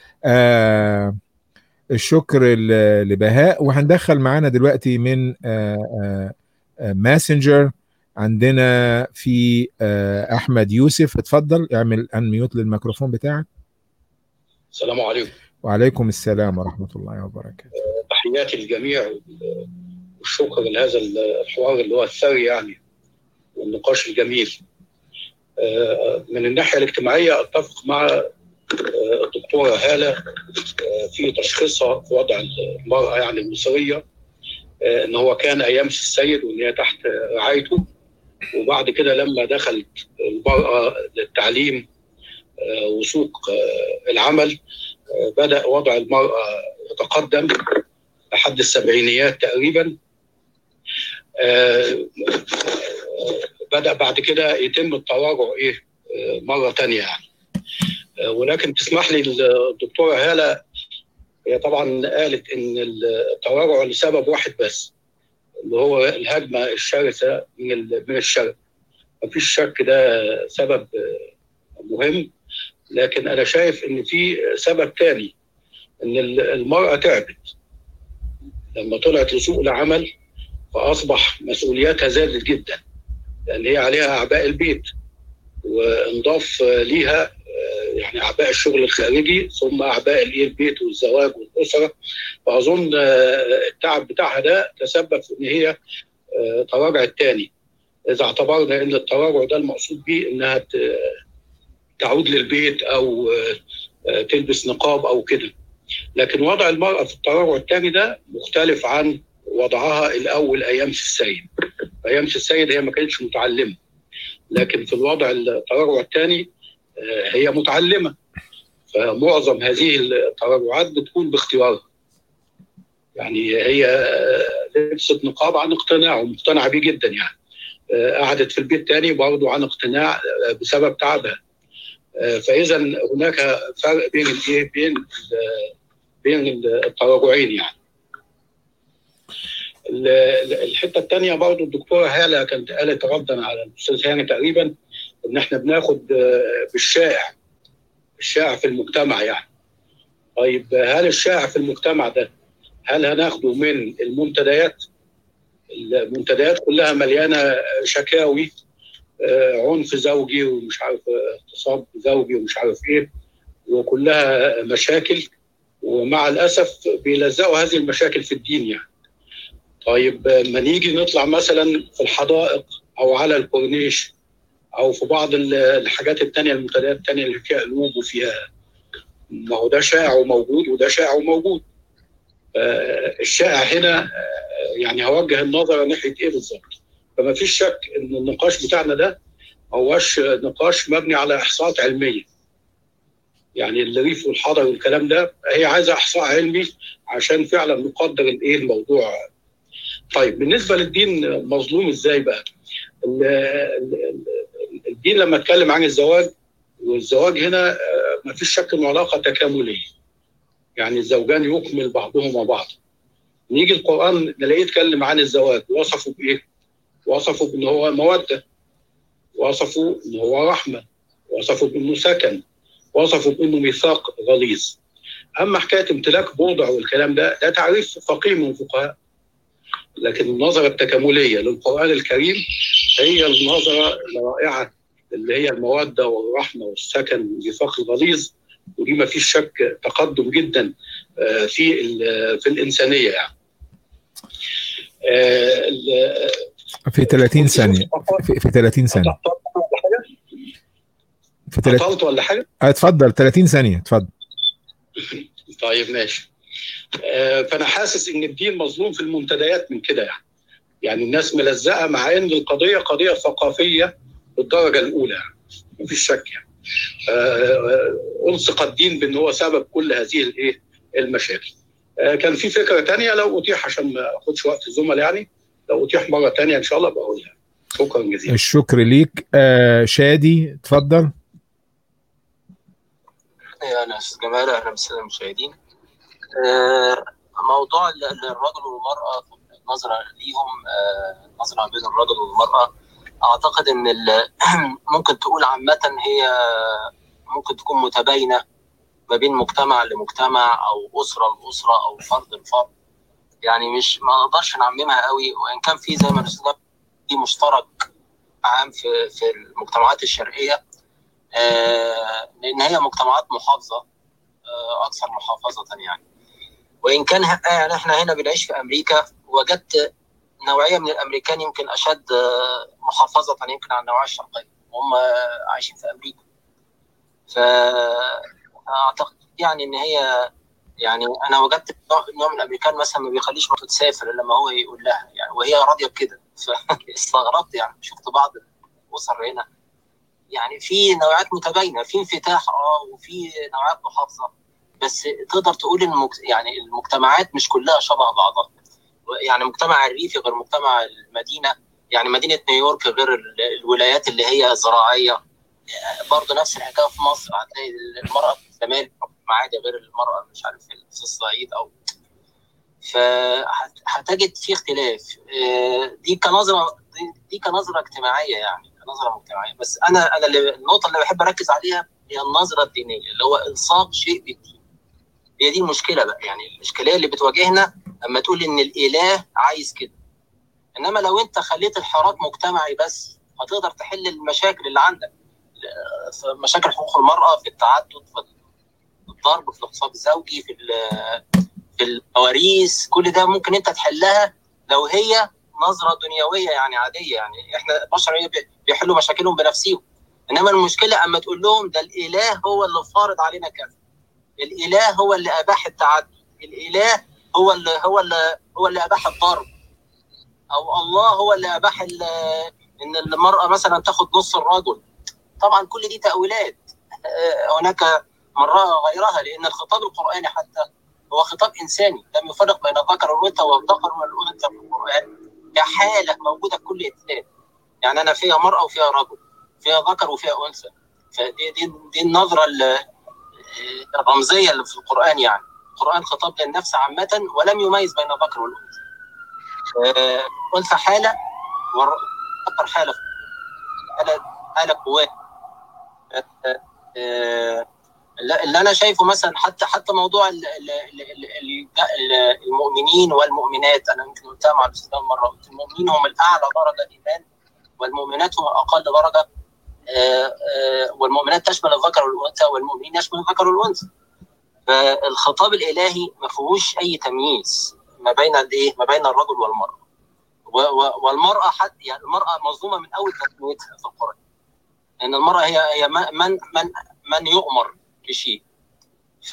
[SPEAKER 1] آه الشكر ل- لبهاء وهندخل معانا دلوقتي من آه آه آه ماسنجر عندنا في آه احمد يوسف اتفضل اعمل انميوت للميكروفون بتاعك
[SPEAKER 6] السلام عليكم
[SPEAKER 1] وعليكم السلام ورحمة الله وبركاته
[SPEAKER 6] تحياتي للجميع والشكر لهذا الحوار اللي هو الثري يعني والنقاش الجميل آه، من الناحيه الاجتماعيه اتفق مع آه، الدكتوره هاله آه، في تشخيصها في وضع المراه يعني المصريه آه، ان هو كان ايام السيد وان هي تحت رعايته وبعد كده لما دخلت المراه للتعليم آه، وسوق آه، العمل آه، بدا وضع المراه يتقدم لحد السبعينيات تقريبا آه، بدا بعد كده يتم التراجع ايه آه، مره تانية يعني آه، ولكن تسمح لي الدكتوره هاله هي طبعا قالت ان التراجع لسبب واحد بس اللي هو الهجمه الشرسه من ال- من الشرق مفيش شك ده سبب آه، مهم لكن انا شايف ان في سبب تاني ان المراه تعبت لما طلعت لسوق العمل فاصبح مسؤولياتها زادت جدا لان هي عليها اعباء البيت وانضاف ليها يعني اعباء الشغل الخارجي ثم اعباء الإيه البيت والزواج والاسره فاظن التعب بتاعها ده تسبب في ان هي تراجعت تاني اذا اعتبرنا ان التراجع ده المقصود به انها ت- تعود للبيت او تلبس نقاب او كده لكن وضع المراه في التراجع الثاني ده مختلف عن وضعها الاول ايام السيد ايام السيد هي ما كانتش متعلمه لكن في الوضع التراجع الثاني هي متعلمه فمعظم هذه التراجعات بتكون باختيارها يعني هي آه، لبست نقاب عن اقتناع ومقتنعه بيه جدا يعني آه، قعدت في البيت تاني برضه عن اقتناع آه، بسبب تعبها آه، فاذا هناك فرق بين الايه بين ال- بين التراجعين يعني ال- ال- الحته الثانيه برضه الدكتوره هاله كانت قالت ردا على الاستاذ هاني تقريبا ان احنا بناخد آه، بالشائع الشائع في المجتمع يعني طيب هل الشائع في المجتمع ده هل هناخده من المنتديات المنتديات كلها مليانه شكاوي آه، عنف زوجي ومش عارف آه، اغتصاب زوجي ومش عارف ايه وكلها مشاكل ومع الاسف بيلزقوا هذه المشاكل في الدين يعني طيب آه، ما نيجي نطلع مثلا في الحدائق او على الكورنيش او في بعض ال- الحاجات التانية المنتديات التانية اللي فيها قلوب وفيها ما هو ده شائع وموجود وده شائع وموجود آه، الشائع هنا آه، يعني هوجه النظر ناحيه ايه بالظبط فما فيش شك ان النقاش بتاعنا ده ما هوش نقاش مبني على احصاءات علميه يعني الريف والحضر والكلام ده هي عايزه احصاء علمي عشان فعلا نقدر الايه الموضوع طيب بالنسبه للدين مظلوم ازاي بقى ال- ال- ال- الدين لما اتكلم عن الزواج والزواج هنا ما فيش شك انه علاقه تكامليه يعني الزوجان يكمل بعضهما بعض نيجي القران نلاقيه يتكلم عن الزواج وصفه بايه؟ وصفه بان هو موده وصفه ان هو رحمه وصفه بانه سكن وصفه بانه ميثاق غليظ اما حكايه امتلاك بوضع والكلام ده ده تعريف فقيه من الفقهاء لكن النظره التكامليه للقران الكريم هي النظره الرائعه اللي هي الموده والرحمه والسكن والميثاق الغليظ ودي ما فيش شك تقدم جدا آه، في ال- في الانسانيه يعني آه، ال-
[SPEAKER 1] في 30 ثانيه في, في 30 ثانيه في 30
[SPEAKER 6] عطلت ولا حاجه؟
[SPEAKER 1] اتفضل 30 ثانيه اتفضل
[SPEAKER 6] طيب ماشي آه، فانا حاسس ان الدين مظلوم في المنتديات من كده يعني يعني الناس ملزقه مع ان القضيه قضيه ثقافيه بالدرجه الاولى يعني مفيش شك يعني آه، آه، الصق الدين بان هو سبب كل هذه الايه المشاكل آه، كان في فكره تانية لو اتيح عشان ما اخدش وقت الزملاء يعني لو اتيح مره تانية ان شاء الله بقولها شكرا جزيلا
[SPEAKER 1] الشكر ليك آه شادي اتفضل
[SPEAKER 7] ايوه انا استاذ جمال اهلا بالساده المشاهدين آه، موضوع ال- ال- الرجل والمراه النظره ليهم آه، النظره ما بين الرجل والمراه اعتقد ان ال- ممكن تقول عامه هي ممكن تكون متباينه ما بين مجتمع لمجتمع او اسره لاسره او فرد لفرد يعني مش ما نقدرش نعممها قوي وان كان في زي ما الاستاذ جمال في مشترك عام في في المجتمعات الشرقيه آه، لان هي مجتمعات محافظه آه، اكثر محافظه يعني وان كان ه- يعني احنا هنا بنعيش في امريكا وجدت نوعيه من الامريكان يمكن اشد آه، محافظه يمكن عن النوعيه الشرقيه وهم آه، عايشين في امريكا فاعتقد يعني ان هي يعني انا وجدت نوع نوع من الامريكان مثلا ما بيخليش مراته تسافر الا لما هو يقول لها يعني وهي راضيه بكده فاستغربت يعني شفت بعض الاسر هنا يعني في نوعيات متباينه في انفتاح اه وفي نوعيات محافظه بس تقدر تقول ان المجت... يعني المجتمعات مش كلها شبه بعضها يعني مجتمع الريفي غير مجتمع المدينه يعني مدينه نيويورك غير ال- الولايات اللي هي زراعيه برضه نفس الحكايه في مصر هتلاقي المراه في الزمالك عادي غير المراه مش عارف في الصعيد او فهتجد في اختلاف آه، دي كنظره دي- دي كنظره اجتماعيه يعني كنظره مجتمعيه بس انا انا اللي النقطه اللي بحب اركز عليها هي النظره الدينيه اللي هو الصاق شيء بالدين هي دي المشكله بقى يعني الاشكاليه اللي بتواجهنا اما تقول ان الاله عايز كده انما لو انت خليت الحراك مجتمعي بس هتقدر تحل المشاكل اللي عندك آه، في مشاكل حقوق المراه في التعدد في الضرب في الاغتصاب الزوجي في ال- في المواريث كل ده ممكن انت تحلها لو هي نظره دنيويه يعني عاديه يعني احنا البشر هي بي- بيحلوا مشاكلهم بنفسهم انما المشكله اما تقول لهم ده الاله هو اللي فارض علينا كذا الاله هو اللي اباح التعدد الاله هو اللي هو اللي هو اللي اباح الضرب او الله هو اللي اباح ال- ان المراه مثلا تاخد نص الرجل طبعا كل دي تاويلات آه، هناك مرة غيرها لان الخطاب القراني حتى هو خطاب انساني لم يفرق بين الذكر والانثى والذكر والانثى في القران هي حاله موجوده في كل انسان يعني انا فيها مراه وفيها رجل فيها ذكر وفيها انثى فدي دي, دي النظره ال- الرمزيه اللي في القران يعني القران خطاب للنفس عامه ولم يميز بين الذكر والانثى آه، انثى حاله وذكر حاله حاله حاله قواه آه، آه، اللي اللي انا شايفه مثلا حتى حتى موضوع ال- ال- ال- ال- ال- المؤمنين والمؤمنات انا يمكن قلتها مع الاستاذ مره قلت المؤمنين هم الاعلى درجه ايمان والمؤمنات هم اقل درجه آه، آه، والمؤمنات تشمل الذكر والانثى والمؤمنين يشمل الذكر والانثى فالخطاب الالهي ما فيهوش اي تمييز ما بين الايه ما بين الرجل والمراه و- و- والمراه حد يعني المراه مظلومه من اول تسميتها في القران ان المراه هي هي من من من, من يؤمر بشيء ف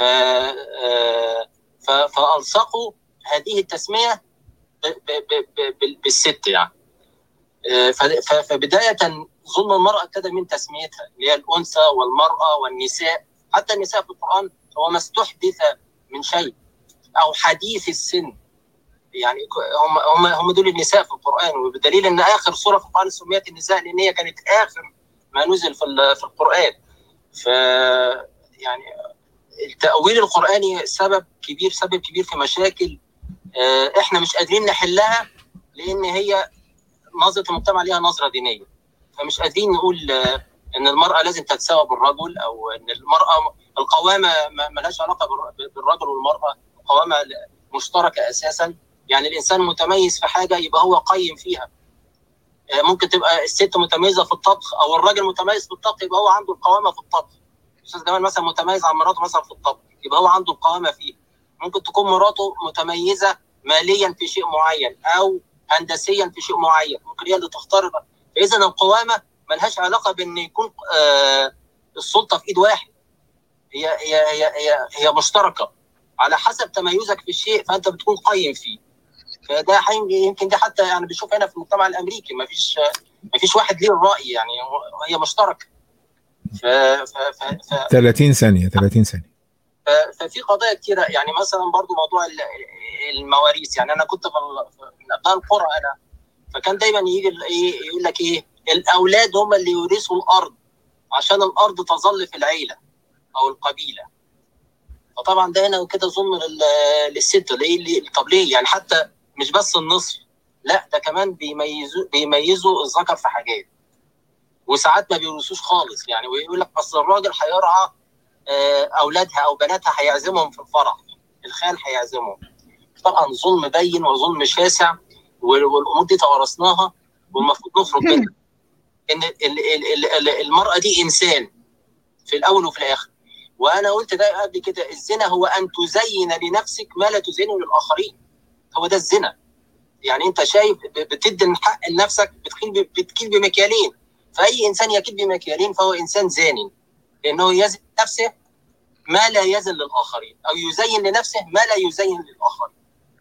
[SPEAKER 7] آه، ف- فالصقوا هذه التسميه ب- ب- ب- ب- بال- بالست يعني آه، ف- ف- فبدايه ظلم المراه ابتدى من تسميتها اللي هي الانثى والمراه والنساء حتى النساء في القران هو ما استحدث من شيء او حديث السن يعني هم هم هم دول النساء في القران وبدليل ان اخر سوره في القران سميت النساء لان هي كانت اخر ما نزل في ال- في القران ف يعني التاويل القراني سبب كبير سبب كبير في مشاكل آه، احنا مش قادرين نحلها لان هي نظره المجتمع ليها نظره دينيه فمش قادرين نقول آه، ان المراه لازم تتساوى بالرجل او ان المراه القوامه ما ما لهاش علاقه بالر- بالرجل والمراه القوامه مشتركه اساسا يعني الانسان متميز في حاجه يبقى هو قيم فيها آه، ممكن تبقى الست متميزه في الطبخ او الراجل متميز في الطبخ يبقى هو عنده القوامه في الطبخ استاذ جمال مثلا متميز عن مراته مثلا في الطبخ يبقى هو عنده القوامه فيه ممكن تكون مراته متميزه ماليا في شيء معين او هندسيا في شيء معين ممكن هي اللي تختار فاذا القوامه ملهاش علاقه بان يكون آه السلطه في ايد واحد هي هي هي هي, هي مشتركه على حسب تميزك في الشيء فانت بتكون قيم فيه فده حين- يمكن ده حتى يعني بشوف هنا في المجتمع الامريكي ما فيش ما فيش واحد ليه الراي يعني هو- هي مشتركه ف ف ف ف
[SPEAKER 1] 30 ثانيه 30 ثانيه
[SPEAKER 7] ف- ففي قضايا كتيره يعني مثلا برضو موضوع ال- المواريث يعني انا كنت في ال- من ابناء القرى انا فكان دايما يجي ال- ايه يقول لك ايه الاولاد هم اللي يورثوا الارض عشان الارض تظل في العيله او القبيله فطبعا ده هنا كده ظلم لل- للست ليه ليه- طب ليه يعني حتى مش بس النصف لا ده كمان بيميزوا بيميزوا الذكر في حاجات وساعات ما بيورثوش خالص يعني ويقول لك اصل الراجل هيرعى آه، اولادها او بناتها هيعزمهم في الفرح الخال هيعزمهم طبعا ظلم بين وظلم شاسع وال- والامور دي توارثناها والمفروض نخرج منها ان ال- ال- ال- ال- المراه دي انسان في الاول وفي الاخر وانا قلت ده قبل كده الزنا هو ان تزين لنفسك ما لا تزينه للاخرين هو ده الزنا يعني انت شايف ب- بتدي الحق لنفسك بتكيل ب- بتكيل بمكيالين فاي انسان يكيل بمكيالين فهو انسان زاني لانه يزن نفسه ما لا يزن للاخرين او يزين لنفسه ما لا يزين للاخرين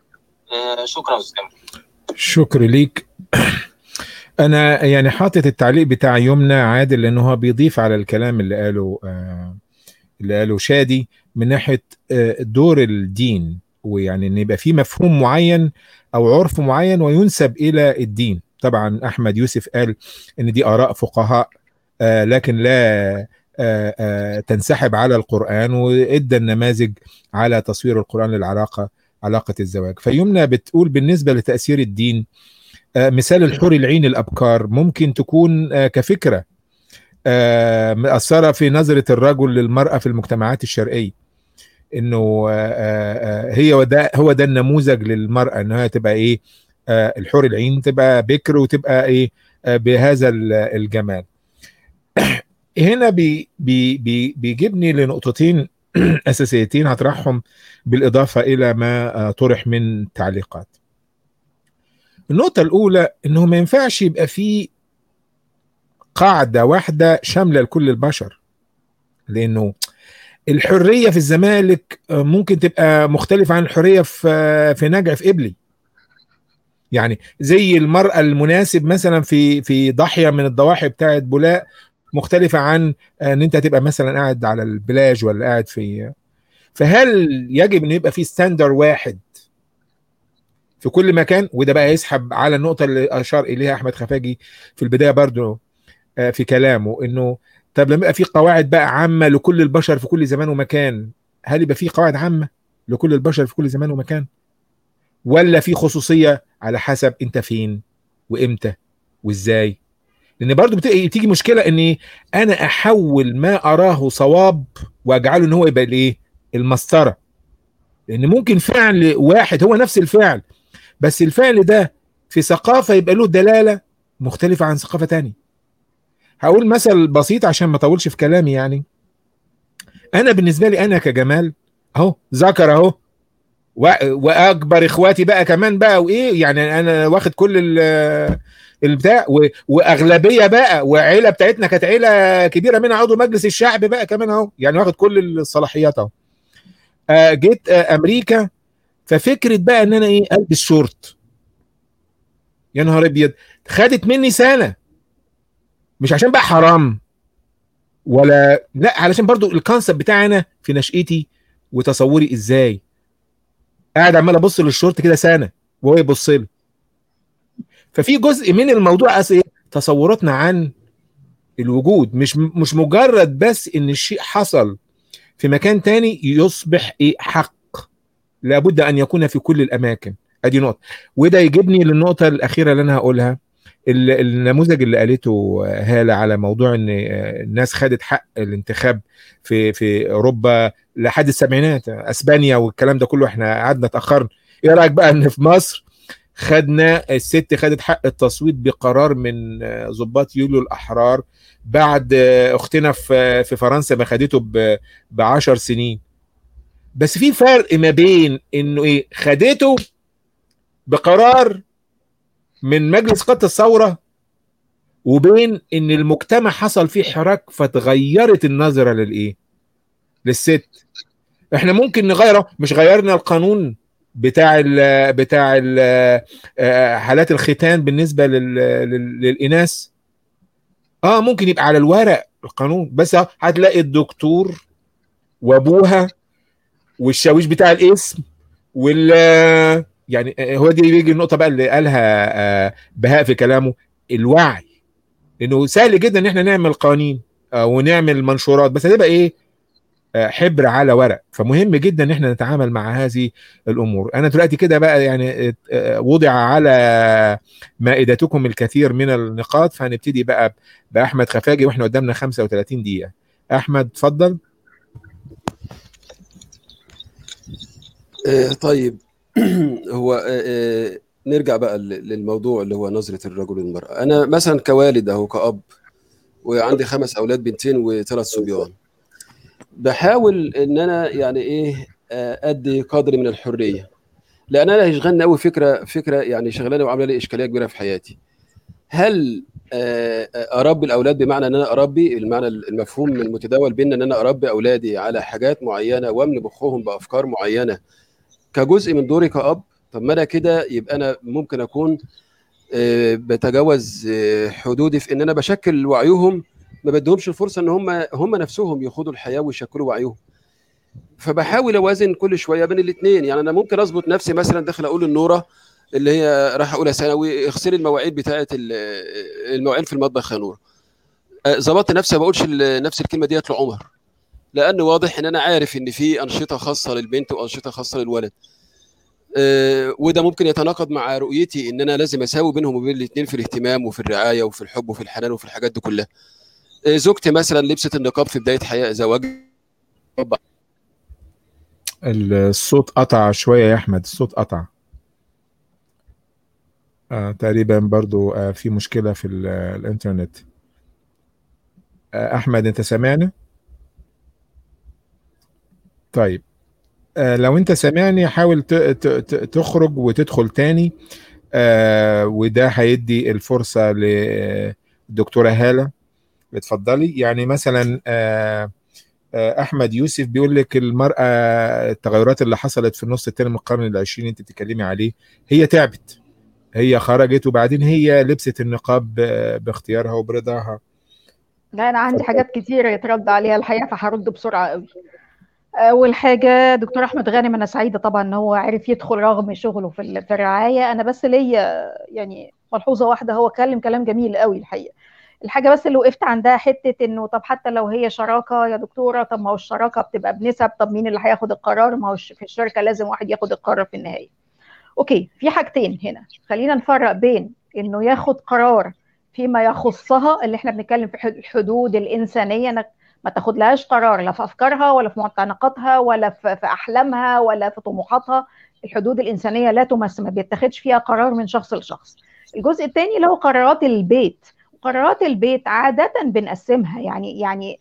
[SPEAKER 7] آه شكرا استاذ جمال
[SPEAKER 1] شكر ليك انا يعني حاطط التعليق بتاع يمنى عادل لانه هو بيضيف على الكلام اللي قاله آه اللي قاله شادي من ناحيه آه دور الدين ويعني ان يبقى في مفهوم معين او عرف معين وينسب الى الدين طبعا احمد يوسف قال ان دي اراء فقهاء آه لكن لا آه آه تنسحب على القران وادى النماذج على تصوير القران للعلاقه علاقه الزواج فيمنى بتقول بالنسبه لتاثير الدين آه، مثال الحور العين الابكار ممكن تكون آه، كفكره آه، مأثره في نظره الرجل للمراه في المجتمعات الشرقيه انه آه، آه، آه، هي وده هو ده النموذج للمراه انها تبقى ايه آه، الحور العين تبقى بكر وتبقى ايه آه، بهذا ال- الجمال هنا بي بي بي بيجيبني لنقطتين اساسيتين هطرحهم بالاضافه الى ما آه، طرح من تعليقات النقطة الأولى إنه ما ينفعش يبقى في قاعدة واحدة شاملة لكل البشر لأنه الحرية في الزمالك آه، ممكن تبقى مختلفة عن الحرية في آه، في نجع في قبلي يعني زي المرأة المناسب مثلا في في ضاحية من الضواحي بتاعت بولاق مختلفة عن آه، ان انت تبقى مثلا قاعد على البلاج ولا قاعد في فهل يجب انه يبقى في ستاندر واحد في كل مكان وده بقى يسحب على النقطة اللي أشار إليها أحمد خفاجي في البداية برضو آه، في كلامه إنه طب لما يبقى في قواعد بقى عامة لكل البشر في كل زمان ومكان هل يبقى في قواعد عامة لكل البشر في كل زمان ومكان ولا في خصوصية على حسب أنت فين وإمتى وإزاي لأن برضو بت- بتيجي مشكلة إني أنا أحول ما أراه صواب وأجعله إن هو يبقى الإيه المسطرة لأن ممكن فعل واحد هو نفس الفعل بس الفعل ده في ثقافة يبقى له دلالة مختلفه عن ثقافه تانية هقول مثل بسيط عشان ما اطولش في كلامي يعني انا بالنسبه لي انا كجمال اهو ذكر اهو واكبر اخواتي بقى كمان بقى وايه يعني انا واخد كل البتاع واغلبيه بقى وعيله بتاعتنا كانت عيله كبيره منها عضو مجلس الشعب بقى كمان اهو يعني واخد كل الصلاحيات اهو آه جيت آه امريكا ففكره بقى ان انا ايه البس شورت يا نهار ابيض خدت مني سنه مش عشان بقى حرام ولا لا علشان برضو الكونسبت بتاعي انا في نشأتي وتصوري ازاي قاعد عمال ابص للشورت كده سنه وهو يبص لي ففي جزء من الموضوع ايه تصوراتنا عن الوجود مش مش مجرد بس ان الشيء حصل في مكان تاني يصبح ايه حق لابد ان يكون في كل الاماكن ادي نقطه وده يجيبني للنقطه الاخيره اللي انا هقولها النموذج اللي قالته هاله على موضوع ان الناس خدت حق الانتخاب في في اوروبا لحد السبعينات اسبانيا والكلام ده كله احنا قعدنا اتاخرنا ايه رايك بقى ان في مصر خدنا الست خدت حق التصويت بقرار من ضباط يوليو الاحرار بعد اختنا في في فرنسا ما خدته ب 10 سنين بس في فرق ما بين انه ايه خدته بقرار من مجلس قاده الثوره وبين ان المجتمع حصل فيه حراك فتغيرت النظره للايه للست احنا ممكن نغيره مش غيرنا القانون بتاع ال بتاع ال حالات الختان بالنسبه لل للاناث اه ممكن يبقى على الورق القانون بس هتلاقي الدكتور وابوها والشاويش بتاع الاسم وال يعني هو دي بيجي النقطه بقى اللي قالها بهاء في كلامه الوعي انه سهل جدا ان احنا نعمل قوانين ونعمل منشورات بس هتبقى ايه حبر على ورق فمهم جدا ان احنا نتعامل مع هذه الامور انا دلوقتي كده بقى يعني وضع على مائدتكم الكثير من النقاط فهنبتدي بقى باحمد خفاجي واحنا قدامنا 35 دقيقه احمد اتفضل
[SPEAKER 2] طيب هو نرجع بقى للموضوع اللي هو نظره الرجل للمراه انا مثلا كوالد اهو كاب وعندي خمس اولاد بنتين وثلاث صبيان بحاول ان انا يعني ايه ادي قدر من الحريه لان انا يشغلني قوي فكره فكره يعني شغلانه وعامله لي اشكاليه كبيره في حياتي هل اربي الاولاد بمعنى ان انا اربي المعنى المفهوم المتداول بينا ان انا اربي اولادي على حاجات معينه واملي مخهم بافكار معينه كجزء من دوري كاب طب ما انا كده يبقى انا ممكن اكون بتجاوز حدودي في ان انا بشكل وعيهم ما بدهمش الفرصه ان هم هم نفسهم يخوضوا الحياه ويشكلوا وعيهم فبحاول اوازن كل شويه بين الاثنين يعني انا ممكن اظبط نفسي مثلا داخل اقول النوره اللي هي راح اولى ثانوي اغسلي المواعيد بتاعه المواعين في المطبخ يا نوره ظبطت نفسي ما بقولش نفس الكلمه ديت لعمر لان واضح ان انا عارف ان في انشطه خاصه للبنت وانشطه خاصه للولد أه وده ممكن يتناقض مع رؤيتي ان انا لازم اساوي بينهم وبين الاثنين في الاهتمام وفي الرعايه وفي الحب وفي الحنان وفي الحاجات دي كلها أه زوجتي مثلا لبست النقاب في بدايه حياه زواجي
[SPEAKER 1] الصوت قطع شويه يا احمد الصوت قطع آه تقريبا برضو آه في مشكله في الانترنت آه احمد انت سامعني طيب آه لو انت سامعني حاول تخرج وتدخل تاني آه وده هيدي الفرصه للدكتوره هاله اتفضلي يعني مثلا آه آه احمد يوسف بيقول لك المراه التغيرات اللي حصلت في النص الثاني من القرن العشرين انت بتتكلمي عليه هي تعبت هي خرجت وبعدين هي لبست النقاب باختيارها وبرضاها
[SPEAKER 3] لا انا عندي حاجات كتير يترد عليها الحقيقه فهرد بسرعه قوي اول حاجه دكتور احمد غانم انا سعيده طبعا ان هو عرف يدخل رغم شغله في في الرعايه انا بس ليا يعني ملحوظه واحده هو اتكلم كلام جميل قوي الحقيقه الحاجه بس اللي وقفت عندها حته انه طب حتى لو هي شراكه يا دكتوره طب ما هو الشراكه بتبقى بنسب طب مين اللي هياخد القرار ما هو في الشركه لازم واحد ياخد القرار في النهايه اوكي في حاجتين هنا خلينا نفرق بين انه ياخد قرار فيما يخصها اللي احنا بنتكلم في الحدود الانسانيه انك ما تاخدلهاش قرار لا في افكارها ولا في معتنقاتها ولا في, في احلامها ولا في طموحاتها الحدود الانسانيه لا تمس ما بيتخذش فيها قرار من شخص لشخص الجزء الثاني اللي هو قرارات البيت قرارات البيت عاده بنقسمها يعني يعني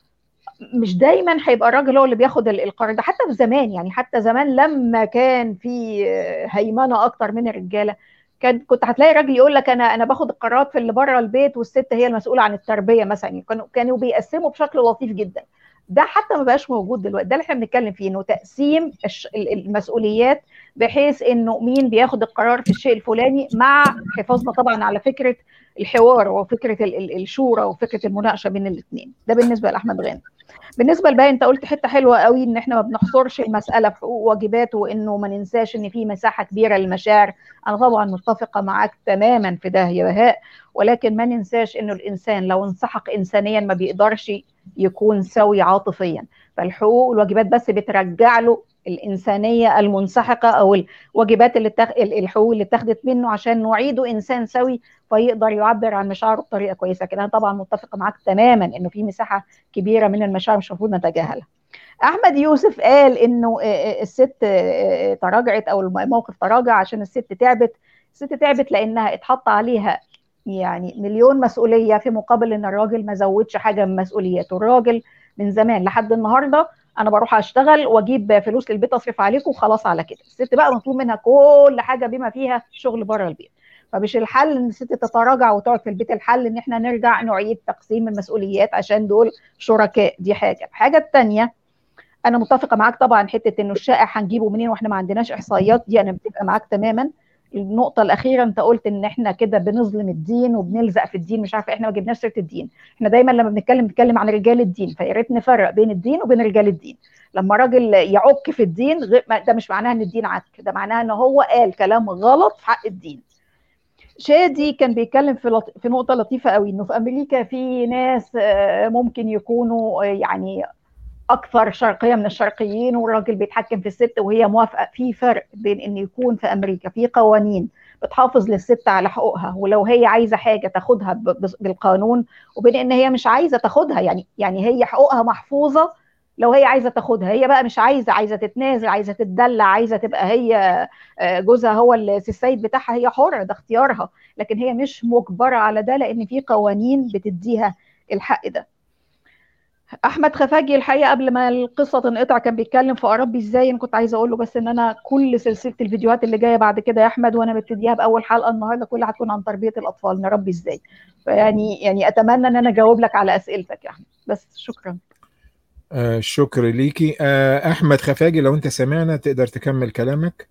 [SPEAKER 3] مش دايما هيبقى الراجل هو اللي بياخد القرار ده حتى في زمان يعني حتى زمان لما كان في هيمنه اكتر من الرجاله كان كنت هتلاقي راجل يقول لك انا انا باخد القرارات في اللي بره البيت والست هي المسؤوله عن التربيه مثلا كانوا كانوا بيقسموا بشكل لطيف جدا ده حتى ما بقاش موجود دلوقتي ده اللي احنا بنتكلم فيه انه تقسيم المسؤوليات بحيث انه مين بياخد القرار في الشيء الفلاني مع حفاظنا طبعا على فكره الحوار وفكره الشورى وفكره المناقشه بين الاثنين ده بالنسبه لاحمد غانم بالنسبه لباقي انت قلت حته حلوه قوي ان احنا ما بنحصرش المساله في حقوق وواجبات وانه ما ننساش ان في مساحه كبيره للمشاعر انا طبعا متفقه معاك تماما في ده يا بهاء ولكن ما ننساش انه الانسان لو انسحق انسانيا ما بيقدرش يكون سوي عاطفيا فالحقوق والواجبات بس بترجع له الانسانيه المنسحقه او الواجبات اللي تخ... الحقوق اللي اتخذت منه عشان نعيده انسان سوي فيقدر يعبر عن مشاعره بطريقه كويسه كده انا طبعا متفقه معاك تماما انه في مساحه كبيره من المشاعر مش المفروض نتجاهلها احمد يوسف قال انه الست تراجعت او الموقف تراجع عشان الست تعبت الست تعبت لانها اتحط عليها يعني مليون مسؤوليه في مقابل ان الراجل ما زودش حاجه من مسؤولياته الراجل من زمان لحد النهارده انا بروح اشتغل واجيب فلوس للبيت اصرف عليكم وخلاص على كده الست بقى مطلوب منها كل حاجه بما فيها شغل بره البيت فمش الحل ان الست تتراجع وتقعد في البيت الحل ان احنا نرجع نعيد تقسيم المسؤوليات عشان دول شركاء دي حاجه الحاجه الثانيه انا متفقه معاك طبعا حته انه الشائع هنجيبه منين واحنا ما عندناش احصائيات دي انا متفقه معاك تماما النقطه الاخيره انت قلت ان احنا كده بنظلم الدين وبنلزق في الدين مش عارفه احنا ما جبناش سيره الدين احنا دايما لما بنتكلم بنتكلم عن رجال الدين فيا ريت نفرق بين الدين وبين رجال الدين لما راجل يعك في الدين ده مش معناها ان الدين عك ده معناها ان هو قال كلام غلط في حق الدين شادي كان بيتكلم في لط... في نقطه لطيفه قوي انه في امريكا في ناس ممكن يكونوا يعني اكثر شرقيه من الشرقيين والراجل بيتحكم في الست وهي موافقه في فرق بين ان يكون في امريكا في قوانين بتحافظ للست على حقوقها ولو هي عايزه حاجه تاخدها بالقانون وبين ان هي مش عايزه تاخدها يعني يعني هي حقوقها محفوظه لو هي عايزه تاخدها هي بقى مش عايزه عايزه تتنازل عايزه تتدلع عايزه تبقى هي جوزها هو السيد بتاعها هي حره ده اختيارها لكن هي مش مجبره على ده لان في قوانين بتديها الحق ده احمد خفاجي الحقيقه قبل ما القصه تنقطع كان بيتكلم في اربي ازاي انا كنت عايزه اقول له بس ان انا كل سلسله الفيديوهات اللي جايه بعد كده يا احمد وانا مبتديها باول حلقه النهارده كلها هتكون عن تربيه الاطفال نربي ازاي فيعني يعني اتمنى ان انا اجاوب لك على اسئلتك يا احمد بس شكرا
[SPEAKER 1] آه شكر ليكي آه احمد خفاجي لو انت سمعنا تقدر تكمل كلامك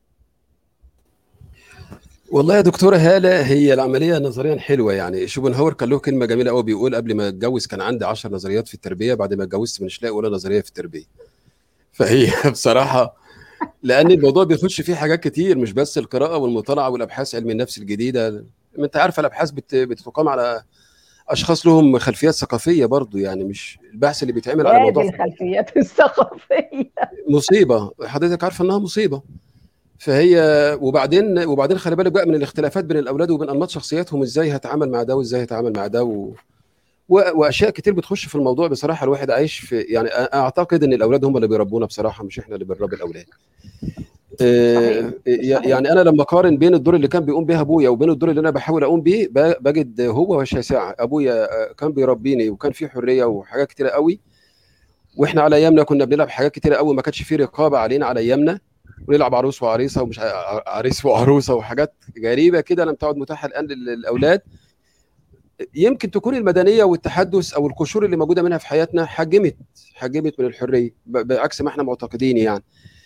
[SPEAKER 2] والله يا دكتورة هالة هي العملية نظريا حلوة يعني شوبنهاور كان له كلمة جميلة قوي بيقول قبل ما اتجوز كان عندي 10 نظريات في التربية بعد ما اتجوزت مش لاقي ولا نظرية في التربية فهي بصراحة لأن الموضوع بيخش فيه حاجات كتير مش بس القراءة والمطالعة والأبحاث علم النفس الجديدة ما أنت عارفة الأبحاث بت... بتقام على أشخاص لهم خلفيات ثقافية برضو يعني مش البحث اللي بيتعمل على موضوع
[SPEAKER 3] الخلفيات الثقافية
[SPEAKER 2] مصيبة حضرتك عارفة إنها مصيبة فهي وبعدين وبعدين خلي بالك بقى من الاختلافات بين الاولاد وبين انماط شخصياتهم ازاي هتعامل مع ده وازاي هتعامل مع ده و... و... واشياء كتير بتخش في الموضوع بصراحه الواحد عايش في يعني اعتقد ان الاولاد هم اللي بيربونا بصراحه مش احنا اللي بنربي الاولاد آه يعني انا لما اقارن بين الدور اللي كان بيقوم بيه ابويا وبين الدور اللي انا بحاول اقوم بيه بجد هو شاسع ابويا كان بيربيني وكان في حريه وحاجات كتيره قوي واحنا على ايامنا كنا بنلعب حاجات كتيره قوي ما كانش في رقابه علينا على ايامنا ونلعب عروس وعريسه ومش عريس وعروسه وحاجات غريبه كده لم تعد متاحه الان للاولاد يمكن تكون المدنيه والتحدث او القشور اللي موجوده منها في حياتنا حجمت حجمت من الحريه بعكس ما احنا معتقدين يعني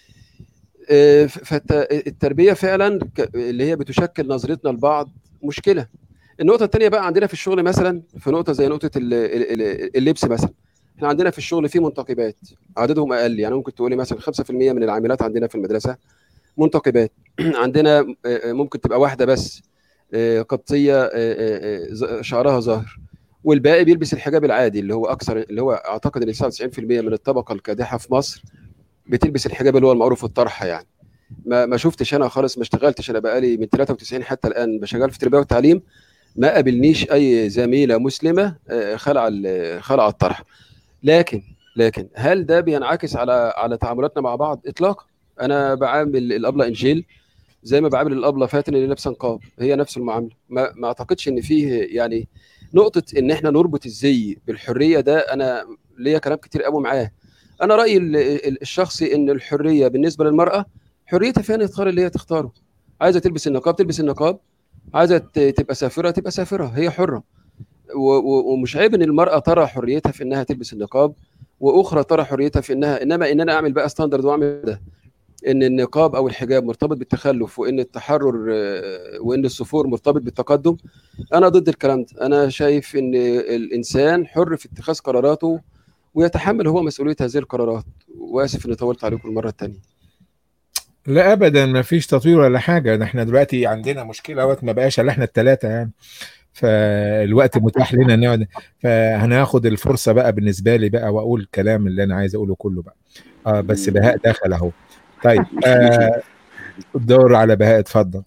[SPEAKER 2] فالتربيه فعلا اللي هي بتشكل نظرتنا لبعض مشكله النقطه الثانيه بقى عندنا في الشغل مثلا في نقطه زي نقطه اللبس مثلا احنا عندنا في الشغل في منتقبات عددهم اقل يعني ممكن تقولي مثلا 5% من العاملات عندنا في المدرسه منتقبات عندنا ممكن تبقى واحده بس قبطيه شعرها ظاهر والباقي بيلبس الحجاب العادي اللي هو اكثر اللي هو اعتقد ان 99% من الطبقه الكادحه في مصر بتلبس الحجاب اللي هو المعروف الطرحه يعني ما ما شفتش انا خالص ما اشتغلتش انا بقالي من 93 حتى الان بشتغل في التربيه والتعليم ما قابلنيش اي زميله مسلمه خلع خلع الطرح لكن لكن هل ده بينعكس على على تعاملاتنا مع بعض اطلاقا انا بعامل الابله انجيل زي ما بعامل الابله فاتن اللي لابسه نقاب هي نفس المعامله ما, ما اعتقدش ان فيه يعني نقطه ان احنا نربط الزي بالحريه ده انا ليا كلام كتير قوي معاه انا رايي ال- ال- الشخصي ان الحريه بالنسبه للمراه حريتها في ان تختار اللي هي تختاره عايزه تلبس النقاب تلبس النقاب عايزه ت- تبقى سافره تبقى سافره هي حره و- و- ومش عيب ان المراه ترى حريتها في انها تلبس النقاب واخرى ترى حريتها في انها انما ان انا اعمل بقى ستاندرد واعمل ده ان النقاب او الحجاب مرتبط بالتخلف وان التحرر آه، وان السفور مرتبط بالتقدم انا ضد الكلام ده انا شايف ان الانسان حر في اتخاذ قراراته ويتحمل هو مسؤوليه هذه القرارات واسف اني طولت عليكم المره الثانيه
[SPEAKER 1] لا ابدا ما فيش تطوير ولا حاجه ده احنا دلوقتي عندنا مشكله وقت ما بقاش الا احنا الثلاثه يعني فالوقت متاح لنا نقعد فهناخد الفرصه بقى بالنسبه لي بقى واقول الكلام اللي انا عايز اقوله كله بقى اه بس بهاء دخل اهو طيب آه الدور على بهاء اتفضل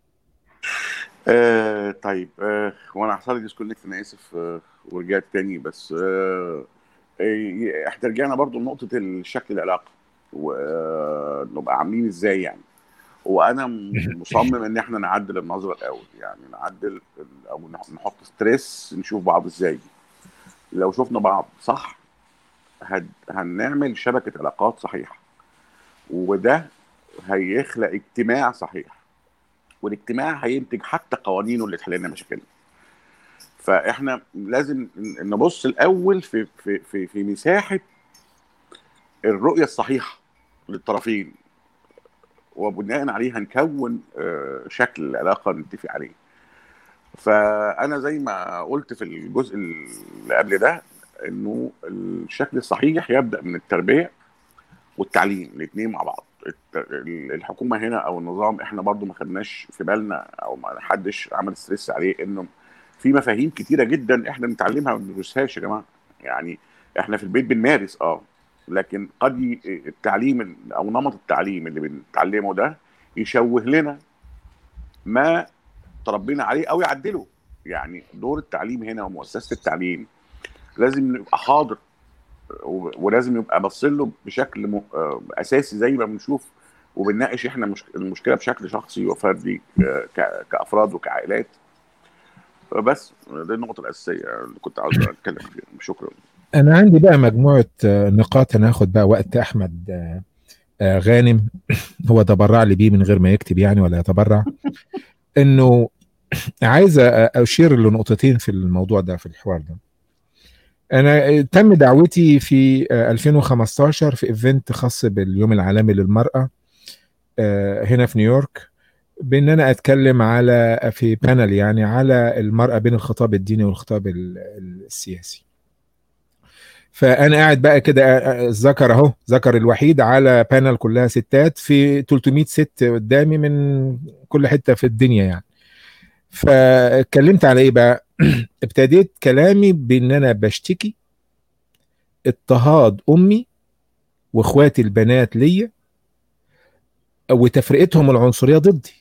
[SPEAKER 4] آه طيب آه وانا حصل لي ديسكونكت انا اسف آه ورجعت تاني بس آه آه، احنا رجعنا برضو لنقطه الشكل العلاقه ونبقى عاملين ازاي يعني وانا م- مصمم ان احنا نعدل النظره الاول يعني نعدل ال- او نح- نحط ستريس نشوف بعض ازاي لو شفنا بعض صح هد- هنعمل شبكه علاقات صحيحه وده هيخلق اجتماع صحيح والاجتماع هينتج حتى قوانينه اللي تحل لنا مشاكلنا فاحنا لازم ن- نبص الاول في في في في مساحه الرؤيه الصحيحه للطرفين وبناء عليه هنكون آه، شكل علاقه نتفق عليه فانا زي ما قلت في الجزء اللي قبل ده انه الشكل الصحيح يبدا من التربيه والتعليم الاثنين مع بعض الت- الحكومه هنا او النظام احنا برضو ما خدناش في بالنا او ما حدش عمل ستريس عليه انه في مفاهيم كتيره جدا احنا بنتعلمها وما بندرسهاش يا جماعه يعني احنا في البيت بنمارس اه لكن قد ي- التعليم او نمط التعليم اللي بنتعلمه ده يشوه لنا ما تربينا عليه او يعدله يعني دور التعليم هنا ومؤسسه التعليم لازم نبقى حاضر و- ولازم يبقى باصين له بشكل م... آه، اساسي زي ما بنشوف وبنناقش احنا مش... المشكله بشكل شخصي وفردي آه، ك... كافراد وكعائلات بس دي النقطه الاساسيه اللي كنت عاوز اتكلم فيها شكرا
[SPEAKER 1] انا عندي بقى مجموعه آه، نقاط هناخد بقى وقت احمد آه، آه، غانم هو تبرع لي بيه من غير ما يكتب يعني ولا يتبرع انه عايز أ- اشير لنقطتين في الموضوع ده في الحوار ده انا تم دعوتي في آه، 2015 في ايفنت خاص باليوم العالمي للمراه آه، هنا في نيويورك بان انا اتكلم على في بانل يعني على المراه بين الخطاب الديني والخطاب ال- السياسي فانا قاعد بقى كده آه، آه، ذكر اهو ذكر الوحيد على بانل كلها ستات في 300 ست قدامي من كل حته في الدنيا يعني فاتكلمت على ايه بقى ابتديت كلامي بان انا بشتكي اضطهاد امي واخواتي البنات ليا وتفرقتهم العنصريه ضدي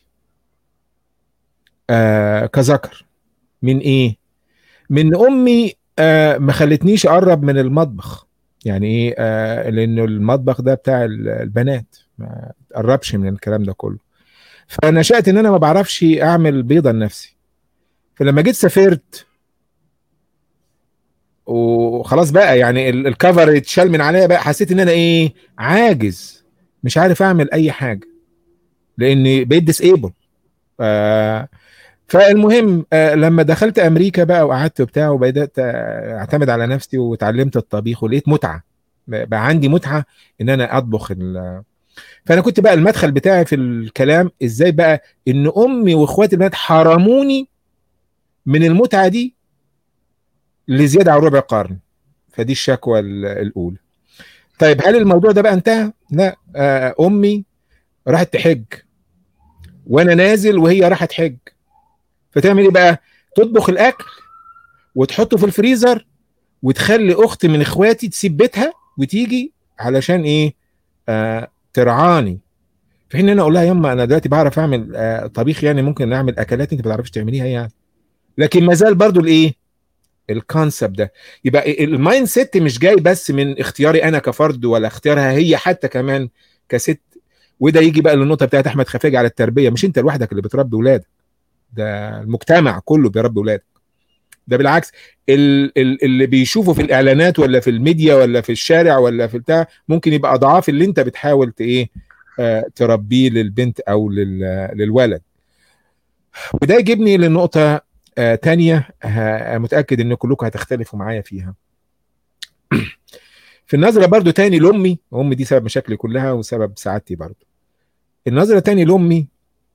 [SPEAKER 1] آه كذكر من ايه من امي آه ما خلتنيش اقرب من المطبخ يعني ايه آه لانه المطبخ ده بتاع ال- البنات ما تقربش من الكلام ده كله فنشأت ان انا ما بعرفش اعمل بيضه لنفسي فلما جيت سافرت وخلاص بقى يعني ال- الكفر اتشال من عليا بقى حسيت ان انا ايه عاجز مش عارف اعمل اي حاجه لاني بقيت ديسيبل آه فالمهم آه لما دخلت امريكا بقى وقعدت وبتاع وبدات آه، اعتمد على نفسي وتعلمت الطبيخ ولقيت متعه بقى عندي متعه ان انا اطبخ ال- فانا كنت بقى المدخل بتاعي في الكلام ازاي بقى ان امي واخواتي البنات حرموني من المتعه دي لزياده عن ربع قرن فدي الشكوى ال- الاولى طيب هل الموضوع ده بقى انتهى لا آه امي راحت تحج وانا نازل وهي راحت حج فتعمل ايه بقى تطبخ الاكل وتحطه في الفريزر وتخلي اخت من اخواتي تسيب بيتها وتيجي علشان ايه آه ترعاني في حين ان انا اقول لها يما انا دلوقتي بعرف اعمل آه طبيخ يعني ممكن نعمل اكلات انت ما بتعرفيش تعمليها يعني لكن ما زال برضو الايه الكونسبت ده يبقى المايند سيت مش جاي بس من اختياري انا كفرد ولا اختيارها هي حتى كمان كست وده يجي بقى للنقطه بتاعت احمد خفاجي على التربيه مش انت لوحدك اللي بتربي ولادك ده المجتمع كله بيربي ولادك ده بالعكس ال- ال- اللي بيشوفه في الاعلانات ولا في الميديا ولا في الشارع ولا في بتاع ممكن يبقى اضعاف اللي انت بتحاول ت- ايه آه، تربيه للبنت او لل- للولد وده يجيبني لنقطه آه، تانية ه- متاكد ان كلكم هتختلفوا معايا فيها في النظره برضو تاني لامي امي دي سبب مشاكلي كلها وسبب سعادتي برضو النظره تاني لامي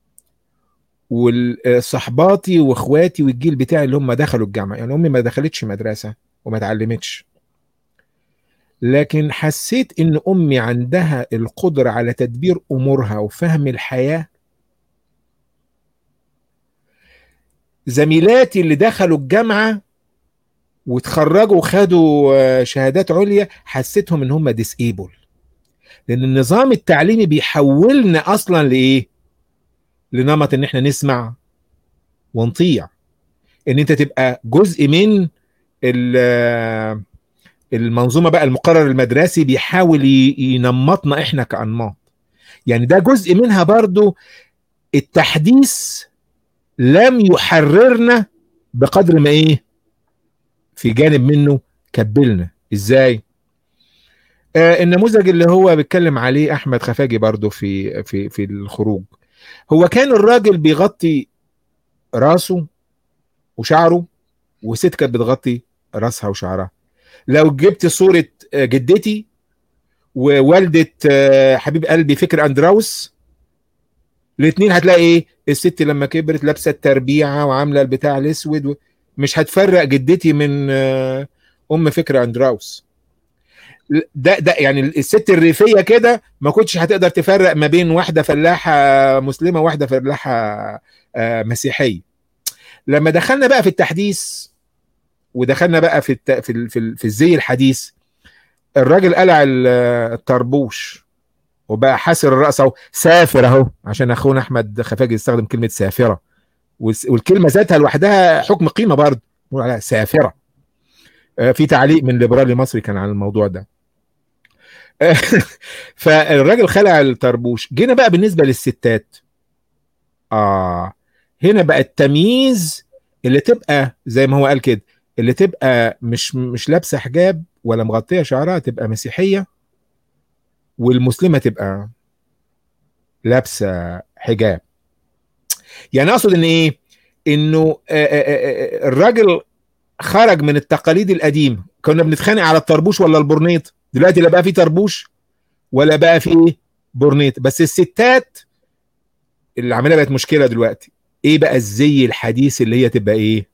[SPEAKER 1] وصحباتي واخواتي والجيل بتاعي اللي هم دخلوا الجامعه يعني امي ما دخلتش مدرسه وما اتعلمتش لكن حسيت ان امي عندها القدره على تدبير امورها وفهم الحياه زميلاتي اللي دخلوا الجامعه وتخرجوا وخدوا آه، شهادات عليا حسيتهم ان هم ديسيبل لان النظام التعليمي بيحولنا اصلا لايه لنمط ان احنا نسمع ونطيع ان انت تبقى جزء من ال- المنظومه بقى المقرر المدرسي بيحاول ي- ينمطنا احنا كانماط يعني ده جزء منها برضو التحديث لم يحررنا بقدر ما ايه في جانب منه كبلنا ازاي آه النموذج اللي هو بيتكلم عليه احمد خفاجي برضو في في في الخروج هو كان الراجل بيغطي راسه وشعره وست كانت بتغطي راسها وشعرها لو جبت صورة آه، جدتي ووالدة آه، حبيب قلبي فكر اندراوس الاثنين هتلاقي ايه الست لما كبرت لابسه التربيعه وعامله البتاع الاسود و... مش هتفرق جدتي من آه، ام فكر اندراوس ده ده يعني الست الريفيه كده ما كنتش هتقدر تفرق ما بين واحده فلاحه مسلمه وواحده فلاحه آه، مسيحيه لما دخلنا بقى في التحديث ودخلنا بقى في الت... في ال... في, ال... في الزي الحديث الراجل قلع ال- الطربوش وبقى حاسر الراس اهو سافر اهو عشان اخونا احمد خفاجي يستخدم كلمه سافره والس- والكلمه ذاتها لوحدها حكم قيمه برضه نقول عليها سافره آه، في تعليق من ليبرالي مصري كان عن الموضوع ده آه، فالراجل خلع الطربوش جينا بقى بالنسبه للستات اه هنا بقى التمييز اللي تبقى زي ما هو قال كده اللي تبقى مش مش لابسه حجاب ولا مغطيه شعرها تبقى مسيحيه والمسلمه تبقى لابسه حجاب يعني اقصد ان ايه انه آه، آه، آه، آه، الراجل خرج من التقاليد القديمه كنا بنتخانق على الطربوش ولا البورنيط دلوقتي لا بقى في طربوش ولا بقى في بورنيط بس الستات العمليه بقت مشكله دلوقتي ايه بقى الزي الحديث اللي هي تبقى ايه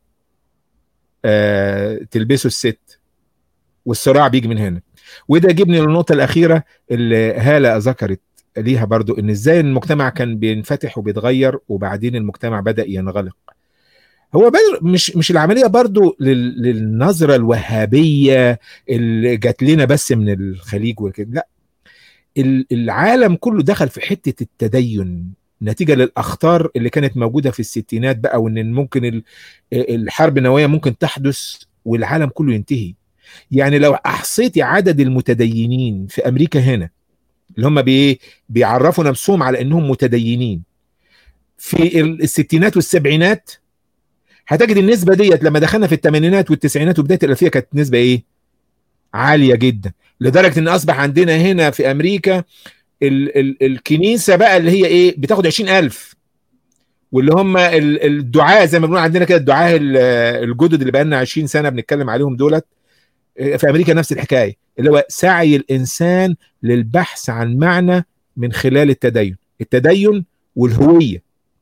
[SPEAKER 1] آه تلبسه الست والصراع بيجي من هنا وده يجيبني للنقطه الاخيره اللي هاله ذكرت ليها برضو ان ازاي المجتمع كان بينفتح وبيتغير وبعدين المجتمع بدا ينغلق هو بدر مش مش العمليه برضو لل- للنظره الوهابيه اللي جات لنا بس من الخليج وكده لا ال- العالم كله دخل في حته التدين نتيجه للاخطار اللي كانت موجوده في الستينات بقى وان ممكن ال- الحرب النوويه ممكن تحدث والعالم كله ينتهي يعني لو احصيتي عدد المتدينين في امريكا هنا اللي هم بي بيعرفوا نفسهم على انهم متدينين في ال- الستينات والسبعينات هتجد النسبه ديت لما دخلنا في الثمانينات والتسعينات وبدايه الالفيه كانت نسبه ايه؟ عاليه جدا لدرجه ان اصبح عندنا هنا في امريكا ال ال الكنيسه بقى اللي هي ايه بتاخد 20000 واللي هم ال- الدعاة زي ما بنقول عندنا كده الدعاة ال- الجدد اللي بقى لنا 20 سنه بنتكلم عليهم دولت في امريكا نفس الحكايه اللي هو سعي الانسان للبحث عن معنى من خلال التدين التدين والهويه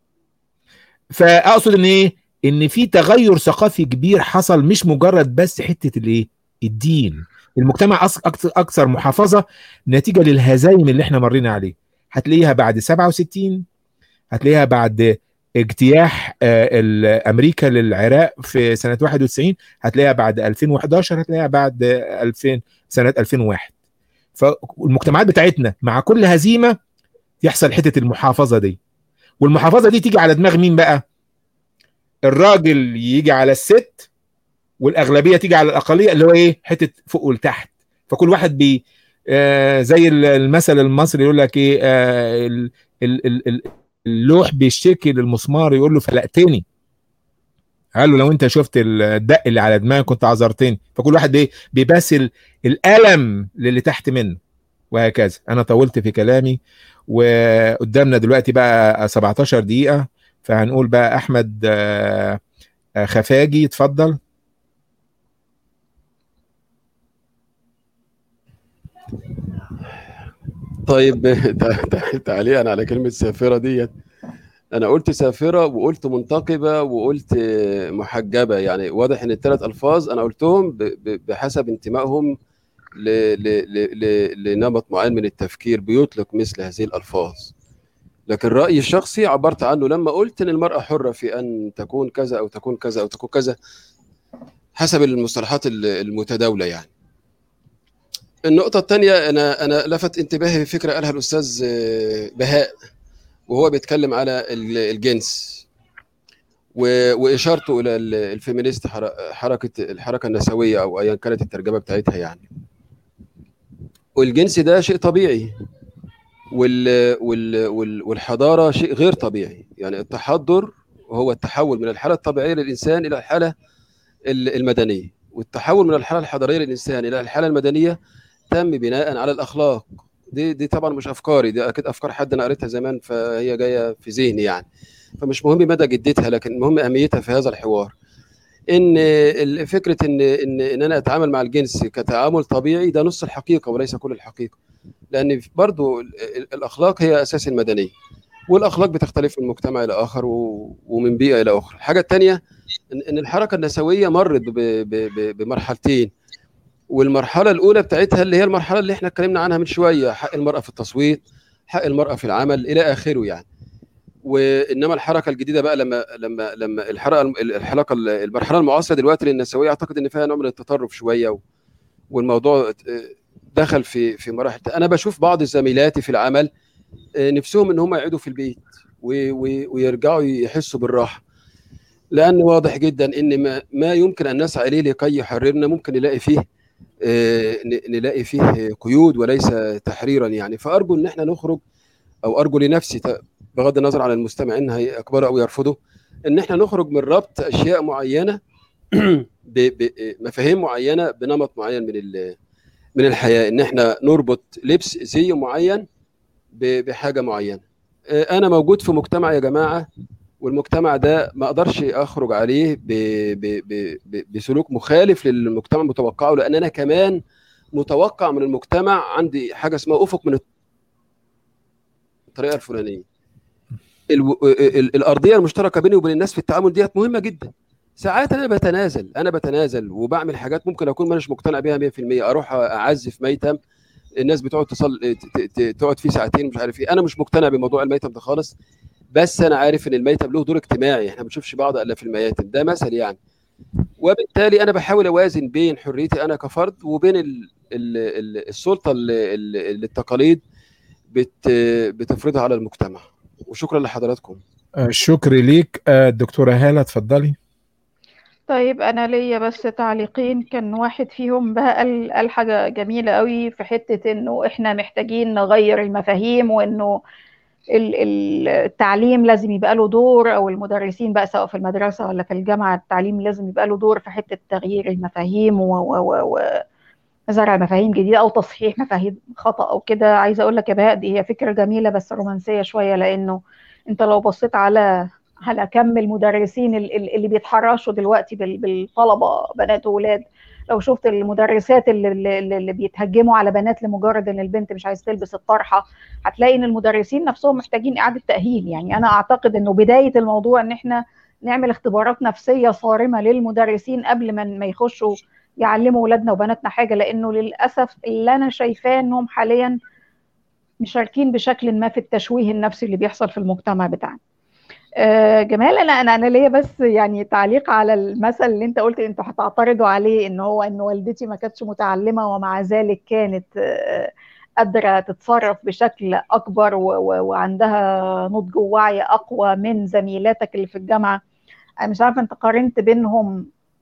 [SPEAKER 1] فاقصد ان ايه ان في تغير ثقافي كبير حصل مش مجرد بس حته الايه الدين المجتمع أص- أكثر اكثر محافظه نتيجه للهزايم اللي احنا مرينا عليه هتلاقيها بعد 67 هتلاقيها بعد اجتياح آه، ال- امريكا للعراق في سنه 91 هتلاقيها بعد 2011 هتلاقيها بعد 2000 سنه 2001 فالمجتمعات بتاعتنا مع كل هزيمه يحصل حته المحافظه دي والمحافظه دي تيجي على دماغ مين بقى الراجل يجي على الست والاغلبيه تيجي على الاقليه اللي هو ايه حته فوق ولتحت فكل واحد بي آه زي ال- المثل المصري يقول لك ايه آه ال- ال- ال- ال- اللوح بيشتكي للمسمار يقول له فلقتني قال له لو انت شفت الدق اللي على دماغك كنت عذرتني فكل واحد ايه بيباسل الالم للي تحت منه وهكذا انا طولت في كلامي وقدامنا دلوقتي بقى 17 دقيقة فهنقول بقى احمد آه، آه، خفاجي اتفضل
[SPEAKER 2] طيب تع- تع- تعليقا على كلمة سافرة ديت أنا قلت سافرة وقلت منتقبة وقلت محجبة يعني واضح إن الثلاث ألفاظ أنا قلتهم ب- ب- بحسب انتمائهم ل... ل... ل... ل... لنمط معين من التفكير بيطلق مثل هذه الألفاظ لكن رأيي الشخصي عبرت عنه لما قلت إن المرأة حرة في أن تكون كذا أو تكون كذا أو تكون كذا حسب المصطلحات ال- المتداولة يعني النقطة الثانية أنا أنا لفت انتباهي فكرة قالها الأستاذ آه، بهاء وهو بيتكلم على ال- الجنس و- وإشارته إلى ال- الفيمينيست حر- حركة الحركة النسوية أو أيا كانت الترجمة بتاعتها يعني والجنس ده شيء طبيعي وال وال وال والحضارة شيء غير طبيعي يعني التحضر هو التحول من الحالة الطبيعية للإنسان إلى الحالة ال- المدنية والتحول من الحالة الحضارية للإنسان إلى الحالة المدنية تم بناء على الأخلاق دي دي طبعا مش أفكاري دي أكيد أفكار حد أنا قريتها زمان فهي جاية في ذهني يعني فمش مهم مدى جدتها لكن مهم أهميتها في هذا الحوار ان ال- فكره ان ان ان انا اتعامل مع الجنس كتعامل طبيعي ده نص الحقيقه وليس كل الحقيقه لان برضو ال- ال- الاخلاق هي اساس المدنيه والاخلاق بتختلف من مجتمع الى اخر و- ومن بيئه الى اخرى الحاجه الثانيه ان إن الحركه النسويه مرت ب- ب- ب- بمرحلتين والمرحله الاولى بتاعتها اللي هي المرحله اللي احنا اتكلمنا عنها من شويه حق المراه في التصويت حق المراه في العمل الى اخره يعني وانما الحركه الجديده بقى لما لما لما الحركه الحلقه المرحله المعاصره دلوقتي للنسويه اعتقد ان فيها نوع من التطرف شويه و- والموضوع دخل في في مراحل انا بشوف بعض زميلاتي في العمل آه، نفسهم ان هم يقعدوا في البيت و- و- ويرجعوا يحسوا بالراحه لان واضح جدا ان ما, ما يمكن ان نسعى اليه لكي يحررنا ممكن نلاقي فيه آه، ن- نلاقي فيه قيود وليس تحريرا يعني فارجو ان احنا نخرج او ارجو لنفسي ت- بغض النظر عن المستمعين هيقبلوا او يرفضوا ان احنا نخرج من ربط اشياء معينه بمفاهيم معينه بنمط معين من ال- من الحياه ان احنا نربط لبس زي معين ب- بحاجه معينه آه، انا موجود في مجتمع يا جماعه والمجتمع ده ما اقدرش اخرج عليه ب ب ب ب بسلوك مخالف للمجتمع متوقعه لان انا كمان متوقع من المجتمع عندي حاجه اسمها افق من الطريقه الفلانيه الو... ال- الارضيه المشتركه بيني وبين الناس في التعامل ديت مهمه جدا ساعات انا بتنازل انا بتنازل وبعمل حاجات ممكن اكون مانيش مقتنع بيها 100% اروح اعزف ميتم الناس بتقعد تصل ت- ت- ت- تقعد فيه ساعتين مش عارف ايه انا مش مقتنع بموضوع الميتم ده خالص بس انا عارف ان الميتم له دور اجتماعي احنا ما بنشوفش بعض الا في المياتم ده مثل يعني وبالتالي انا بحاول اوازن بين حريتي انا كفرد وبين ال... ال... ال- السلطه اللي, اللي التقاليد بت... بتفرضها على المجتمع وشكرا لحضراتكم
[SPEAKER 1] آه، شكر ليك آه، الدكتورة هالة اتفضلي
[SPEAKER 3] طيب انا ليا بس تعليقين كان واحد فيهم بقى قال قال حاجه جميله قوي في حته انه احنا محتاجين نغير المفاهيم وانه ال- ال- التعليم لازم يبقى له دور او المدرسين بقى سواء في المدرسه ولا في الجامعه التعليم لازم يبقى له دور في حته تغيير المفاهيم و- و- و- وزرع مفاهيم جديده او تصحيح مفاهيم خطا او كده عايزه اقول لك يا بهاء دي هي فكره جميله بس رومانسيه شويه لانه انت لو بصيت على على كم المدرسين ال- ال- اللي بيتحرشوا دلوقتي بال- بالطلبه بنات وولاد لو شفت المدرسات اللي, اللي, اللي بيتهجموا على بنات لمجرد ان البنت مش عايزه تلبس الطرحه هتلاقي ان المدرسين نفسهم محتاجين اعاده تاهيل يعني انا اعتقد انه بدايه الموضوع ان احنا نعمل اختبارات نفسيه صارمه للمدرسين قبل ما ما يخشوا يعلموا اولادنا وبناتنا حاجه لانه للاسف اللي انا شايفاه انهم حاليا مشاركين بشكل ما في التشويه النفسي اللي بيحصل في المجتمع بتاعنا آه، جمال انا انا انا ليا بس يعني تعليق على المثل اللي انت قلت انتوا هتعترضوا عليه ان هو ان والدتي ما كانتش متعلمه ومع ذلك كانت آه، قادره تتصرف بشكل اكبر و- و- وعندها نضج ووعي اقوى من زميلاتك اللي في الجامعه انا مش عارفه انت قارنت بينهم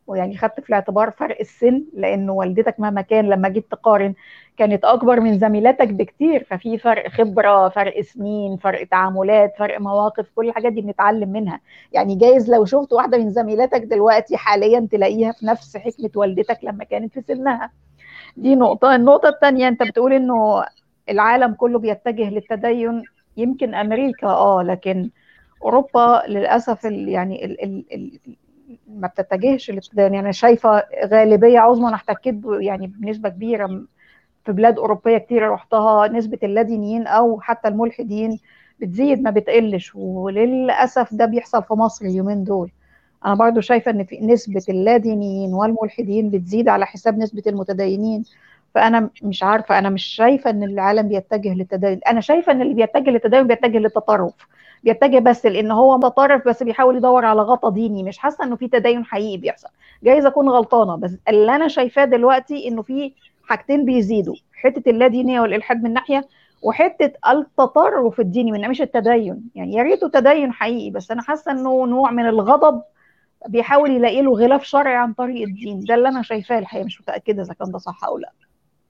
[SPEAKER 3] ويعني خدت في الاعتبار فرق السن لانه والدتك مهما كان لما جيت تقارن كانت اكبر من زميلاتك بكتير ففي فرق خبره فرق سنين فرق تعاملات فرق مواقف كل الحاجات دي بنتعلم منها يعني جايز لو شفت واحده من زميلاتك دلوقتي حاليا تلاقيها في نفس حكمه والدتك لما كانت في سنها دي نقطه النقطه الثانيه انت بتقول انه العالم كله بيتجه للتدين يمكن امريكا اه لكن اوروبا للاسف ال يعني ال ال ال ما بتتجهش للتدين يعني شايفه غالبيه عظمى انا احتكيت يعني بنسبه كبيره في بلاد اوروبيه كتير رحتها نسبه اللادينيين او حتى الملحدين بتزيد ما بتقلش وللاسف ده بيحصل في مصر اليومين دول انا برضو شايفه ان في نسبه اللادينيين والملحدين بتزيد على حساب نسبه المتدينين فانا مش عارفه انا مش شايفه ان العالم بيتجه للتدين انا شايفه ان اللي بيتجه للتدين بيتجه للتطرف بيتجه بس لان هو متطرف بس بيحاول يدور على غطا ديني مش حاسه انه في تدين حقيقي بيحصل جايز اكون غلطانه بس اللي انا شايفاه دلوقتي انه في حاجتين بيزيدوا حته اللادينيه والالحاد من ناحيه وحته التطرف الديني من مش التدين يعني يا ريته تدين حقيقي بس انا حاسه انه نوع من الغضب بيحاول يلاقي له غلاف شرعي عن طريق الدين ده اللي انا شايفاه الحقيقه مش متاكده اذا كان ده صح او لا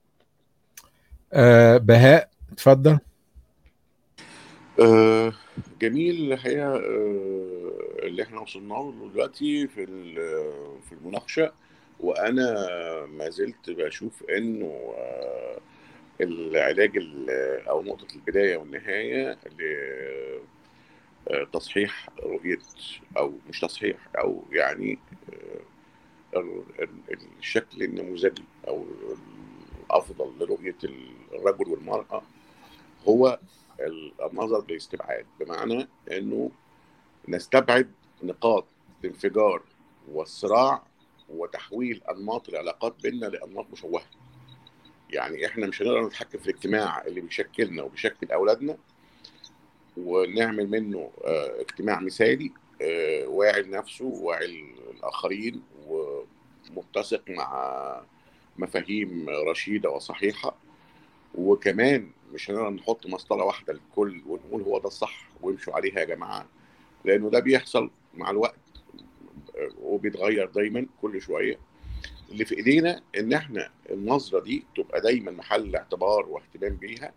[SPEAKER 1] آه بهاء اتفضل
[SPEAKER 4] آه جميل الحقيقه آه اللي احنا وصلنا له دلوقتي في في المناقشه وانا ما زلت بشوف انه آه العلاج او نقطه البدايه والنهايه لتصحيح رؤيه او مش تصحيح او يعني الشكل النموذجي او الافضل لرؤيه الرجل والمراه هو النظر باستبعاد بمعنى انه نستبعد نقاط الانفجار والصراع وتحويل انماط العلاقات بيننا لانماط مشوهه يعني احنا مش هنقدر نتحكم في الاجتماع اللي بيشكلنا وبيشكل اولادنا ونعمل منه اه اجتماع مثالي اه واعي لنفسه واعي الاخرين ومتسق مع مفاهيم رشيده وصحيحه وكمان مش هنقدر نحط مسطره واحده للكل ونقول هو ده الصح وامشوا عليها يا جماعه لانه ده بيحصل مع الوقت وبيتغير دايما كل شويه اللي في ايدينا ان احنا النظره دي تبقى دايما محل اعتبار واهتمام بيها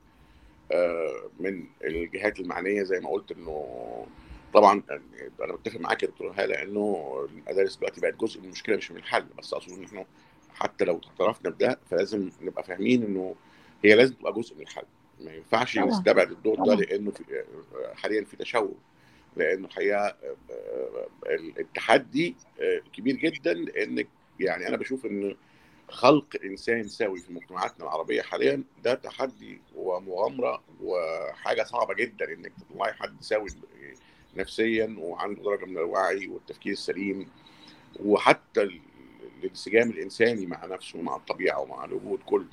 [SPEAKER 4] من الجهات المعنيه زي ما قلت انه طبعا انا متفق معاك يا دكتور هاله انه المدارس دلوقتي بقت جزء من المشكله مش من الحل بس اقصد ان احنا حتى لو اعترفنا بده فلازم نبقى فاهمين انه هي لازم تبقى جزء من الحل ما ينفعش
[SPEAKER 3] طبعا.
[SPEAKER 4] نستبعد الدور ده
[SPEAKER 3] طبعا.
[SPEAKER 4] لانه في حاليا في تشوه لانه الحقيقه التحدي كبير جدا لانك يعني انا بشوف ان خلق انسان سوي في مجتمعاتنا العربيه حاليا ده تحدي ومغامره وحاجه صعبه جدا انك تطلعي حد سوي نفسيا وعنده درجه من الوعي والتفكير السليم وحتى الانسجام الانساني مع نفسه ومع الطبيعه ومع الوجود كله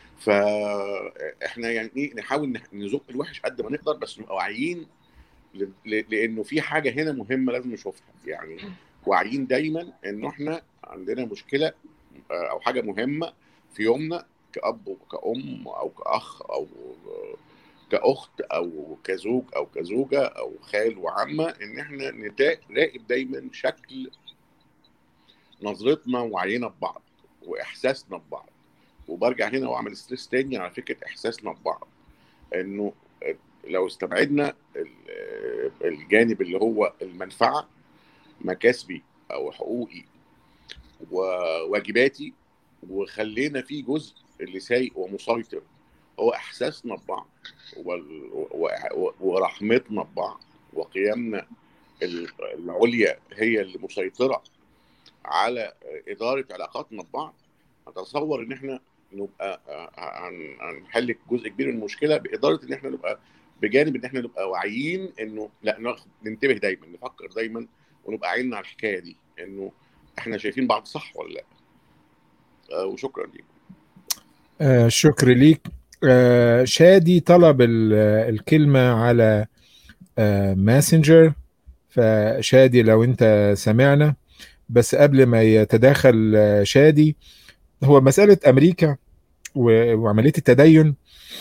[SPEAKER 4] فاحنا يعني نحاول نزق الوحش قد ما نقدر بس نبقى واعيين لانه في حاجه هنا مهمه لازم نشوفها يعني واعيين دايما انه احنا عندنا مشكله او حاجه مهمه في يومنا كاب وكأم او كاخ او كاخت او كزوج او كزوجه او خال وعمه ان احنا نراقب دايما شكل نظرتنا وعينا ببعض واحساسنا ببعض وبرجع هنا واعمل ستريس تاني على فكره احساسنا ببعض انه لو استبعدنا الجانب اللي هو المنفعه مكاسبي او حقوقي وواجباتي وخلينا في جزء اللي سايق ومسيطر هو احساسنا ببعض ورحمتنا ببعض وقيمنا العليا هي اللي مسيطره على اداره علاقاتنا ببعض اتصور ان احنا نبقى هنحل جزء كبير من المشكله باداره ان احنا نبقى بجانب ان احنا نبقى واعيين انه لا ننتبه دايما نفكر دايما ونبقى عيننا على الحكايه دي انه احنا شايفين بعض صح ولا لا آه وشكرا ليك
[SPEAKER 1] آه شكر ليك آه شادي طلب الكلمه على آه ماسنجر فشادي لو انت سمعنا بس قبل ما يتداخل شادي هو مساله امريكا وعمليه التدين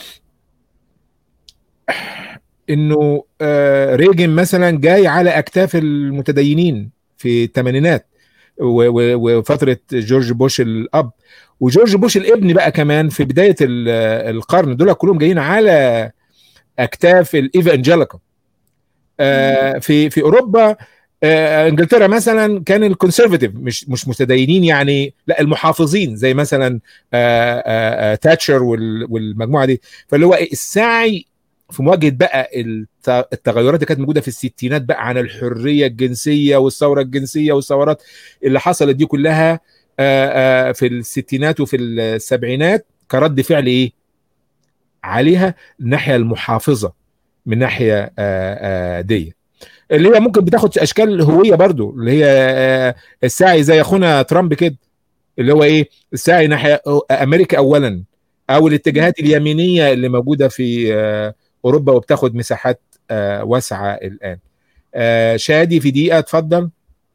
[SPEAKER 1] انه ريجن مثلا جاي على اكتاف المتدينين في الثمانينات و- و- وفتره جورج بوش الاب وجورج بوش الابن بقى كمان في بدايه ال- القرن دول كلهم جايين على اكتاف الايفانجيليكال آه، في في اوروبا آه، انجلترا مثلا كان الكونسرفاتيف مش مش متدينين يعني لا المحافظين زي مثلا آه، آه، آه، تاتشر وال- والمجموعه دي فاللي هو إيه، السعي في مواجهه بقى الت- التغيرات اللي كانت موجوده في الستينات بقى عن الحريه الجنسيه والثوره الجنسيه والثورات اللي حصلت دي كلها آه، آه، في الستينات وفي السبعينات كرد فعل ايه؟ عليها الناحيه المحافظه من ناحيه آه، آه، دي اللي هي ممكن بتاخد اشكال هويه برضو اللي هي آه، السعي زي اخونا ترامب كده اللي هو ايه السعي ناحيه امريكا اولا او الاتجاهات اليمينيه اللي موجوده في آه، اوروبا وبتاخد مساحات آه، واسعه الان آه، شادي في دقيقه اتفضل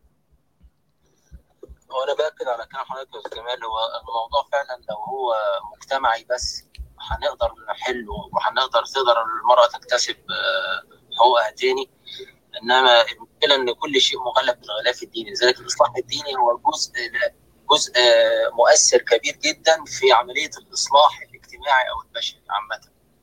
[SPEAKER 7] وانا باكد على كلام حضرتك يا استاذ جمال هو الموضوع فعلا لو هو مجتمعي بس هنقدر نحله وهنقدر تقدر المراه تكتسب آه، حقوقها تاني انما المشكله ان كل شيء مغلب بالغلاف الديني لذلك الاصلاح الديني هو جزء جزء آه، مؤثر كبير جدا في عمليه الاصلاح الاجتماعي او البشري عامه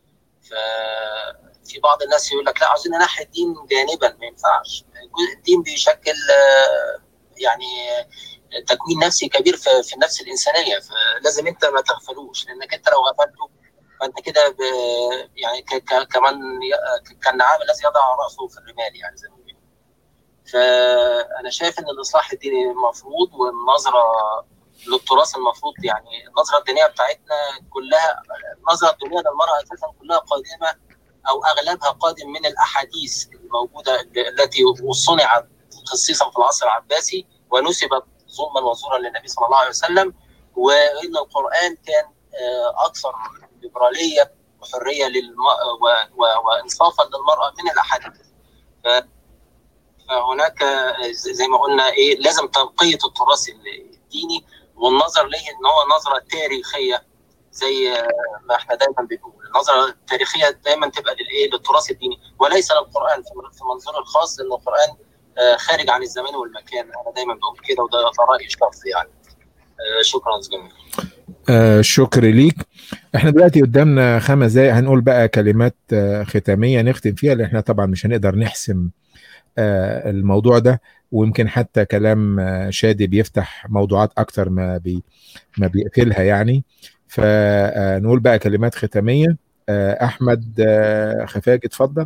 [SPEAKER 7] ففي بعض الناس يقول لك لا عاوزين ننحي الدين جانبا ما ينفعش الدين بيشكل آه، يعني تكوين نفسي كبير في, في النفس الانسانيه فلازم انت ما تغفلوش لانك انت لو غفلته فانت كده ب- يعني ك- ك- كمان ي- كالنعام الذي يضع راسه في الرمال يعني زي ما بيقولوا فانا شايف ان الاصلاح الديني المفروض والنظره للتراث المفروض يعني النظره الدينيه بتاعتنا كلها النظره الدينيه للمراه اساسا كلها قادمه او اغلبها قادم من الاحاديث الموجوده التي صنعت خصيصا في العصر العباسي ونسبت ظلما وزورا للنبي صلى الله عليه وسلم وان القران كان آه، اكثر ليبراليه وحريه للم... و... و... وانصافا للمراه من الاحاديث ف... فهناك آه، زي ما قلنا ايه لازم تنقيه التراث الديني والنظر له ان هو نظره تاريخيه زي آه، ما احنا دايما بنقول النظره التاريخيه دايما تبقى للايه للتراث الديني وليس للقران في في منظور الخاص لان القران آه، خارج عن الزمان والمكان انا دايما بقول كده وده ده رايي الشخصي يعني آه، شكرا يا جميل
[SPEAKER 1] آه شكر ليك احنا دلوقتي قدامنا خمس دقايق هنقول بقى كلمات آه ختامية نختم فيها لان احنا طبعا مش هنقدر نحسم آه الموضوع ده ويمكن حتى كلام آه شادي بيفتح موضوعات اكتر ما بي ما بيقفلها يعني فنقول بقى كلمات ختامية آه احمد آه خفاجي اتفضل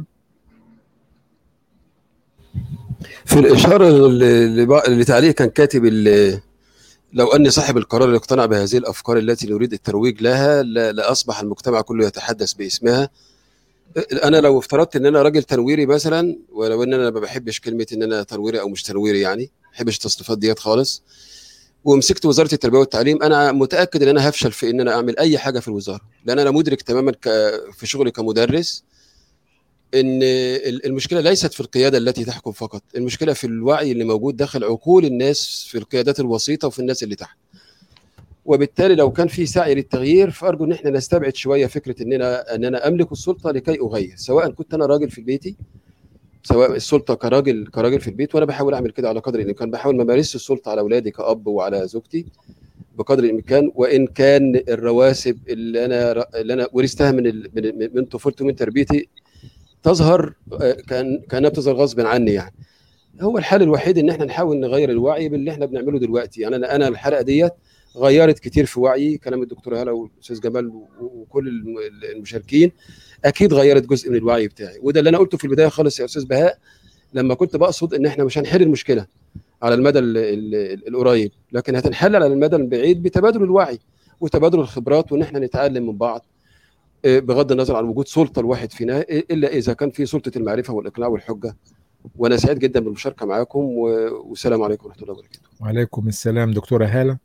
[SPEAKER 2] في الإشارة ل- لبع- لتعليق كان كاتب ال- لو أني صاحب القرار اقتنع بهذه الأفكار التي نريد الترويج لها لا- لأصبح المجتمع كله يتحدث باسمها أنا لو افترضت إن أنا راجل تنويري مثلا ولو إن أنا ما بحبش كلمة إن أنا تنويري أو مش تنويري يعني ما بحبش التصنيفات ديت خالص ومسكت وزارة التربية والتعليم أنا متأكد إن أنا هفشل في إن أنا أعمل أي حاجة في الوزارة لأن أنا مدرك تماما ك- في شغلي كمدرس ان ال- المشكله ليست في القياده التي تحكم فقط المشكله في الوعي اللي موجود داخل عقول الناس في القيادات الوسيطه وفي الناس اللي تحت وبالتالي لو كان في سعي للتغيير فارجو ان احنا نستبعد شويه فكره اننا ان انا املك السلطه لكي اغير سواء كنت انا راجل في بيتي سواء السلطه كراجل كراجل في البيت وانا بحاول اعمل كده على قدر الامكان بحاول ما امارسش السلطه على اولادي كاب وعلى زوجتي بقدر الامكان وان كان الرواسب اللي انا اللي انا ورثتها من ال- من من طفولتي ومن تربيتي تظهر آه، كان كانها بتظهر غصب عني يعني هو الحل الوحيد ان احنا نحاول نغير الوعي باللي احنا بنعمله دلوقتي يعني انا انا الحلقه ديت غيرت كتير في وعي كلام الدكتور هلا والاستاذ جمال و- وكل الم- المشاركين اكيد غيرت جزء من الوعي بتاعي وده اللي انا قلته في البدايه خالص يا استاذ بهاء لما كنت بقصد ان احنا مش هنحل المشكله على المدى ال- ال- القريب لكن هتنحل على المدى البعيد بتبادل الوعي وتبادل الخبرات وان احنا نتعلم من بعض آه، بغض النظر عن وجود سلطه الواحد فينا الا اذا كان في سلطه المعرفه والاقناع والحجه وانا سعيد جدا بالمشاركه معاكم و- والسلام عليكم ورحمه الله وبركاته
[SPEAKER 1] وعليكم السلام دكتورة هالة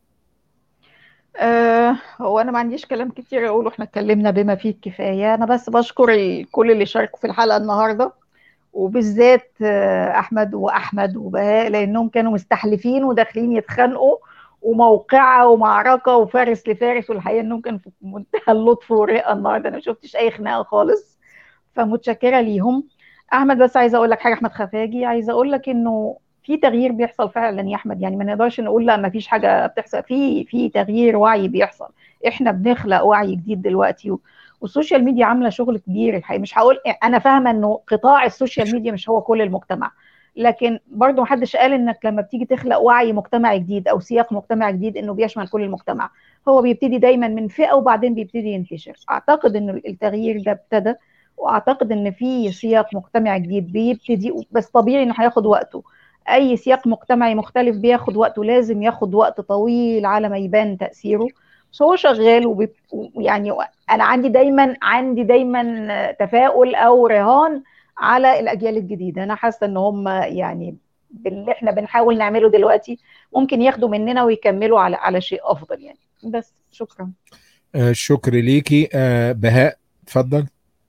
[SPEAKER 3] آه هو انا ما عنديش كلام كتير اقوله احنا اتكلمنا بما فيه الكفايه انا بس بشكر ال- كل اللي شاركوا في الحلقه النهارده وبالذات آه، احمد واحمد وبهاء لانهم كانوا مستحلفين وداخلين يتخانقوا وموقعه ومعركه وفارس لفارس والحقيقه انهم كانوا في منتهى اللطف والرقه النهارده انا ما شفتش اي خناقه خالص فمتشكره ليهم احمد بس عايزه اقول لك حاجه احمد خفاجي عايزه اقول لك انه في تغيير بيحصل فعلا يا احمد يعني ما نقدرش نقول لا ما فيش حاجه بتحصل في في تغيير وعي بيحصل احنا بنخلق وعي جديد دلوقتي و- والسوشيال ميديا عامله شغل كبير الحقيقه مش هقول انا فاهمه انه قطاع السوشيال ميديا مش هو كل المجتمع لكن برضه محدش قال انك لما بتيجي تخلق وعي مجتمعي جديد او سياق مجتمعي جديد انه بيشمل كل المجتمع هو بيبتدي دايما من فئه وبعدين بيبتدي ينتشر اعتقد ان التغيير ده ابتدى واعتقد ان في سياق مجتمعي جديد بيبتدي بس طبيعي انه هياخد وقته اي سياق مجتمعي مختلف بياخد وقته لازم ياخد وقت طويل على ما يبان تاثيره بس هو شغال وبيب... يعني انا عندي دايما عندي دايما تفاؤل او رهان على الاجيال الجديده انا حاسه ان هم يعني باللي احنا بنحاول نعمله دلوقتي ممكن ياخدوا مننا ويكملوا على على شيء افضل يعني بس شكرا
[SPEAKER 1] آه، شكر ليكي آه، بهاء اتفضل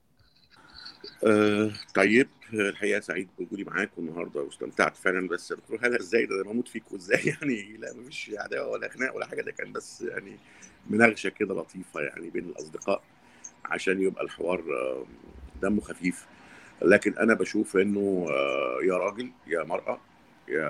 [SPEAKER 4] آه طيب آه، الحقيقه سعيد بوجودي معاكم النهارده واستمتعت فعلا بس يا دكتور هلا ازاي ده انا بموت فيكم ازاي يعني لا مفيش عداوه ولا خناق ولا حاجه ده كان بس يعني مناقشه كده لطيفه يعني بين الاصدقاء عشان يبقى الحوار آه، دمه خفيف لكن انا بشوف انه آه، يا راجل يا مراه يا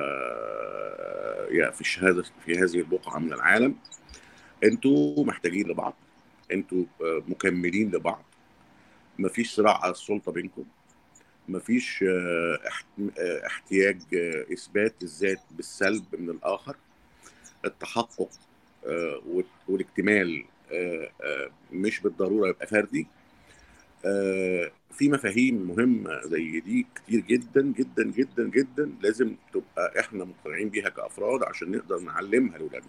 [SPEAKER 4] يا في الشهاده في هذه البقعه من العالم انتوا محتاجين لبعض انتوا آه، مكملين لبعض مفيش صراع على السلطه بينكم مفيش آه، احت- آه، احتياج آه، اثبات الذات بالسلب من الاخر التحقق آه، وال- والاكتمال آه، آه، مش بالضروره يبقى فردي آه، في مفاهيم مهمه زي دي كتير جدا جدا جدا جدا لازم تبقى احنا مقتنعين بيها كافراد عشان نقدر نعلمها لاولادنا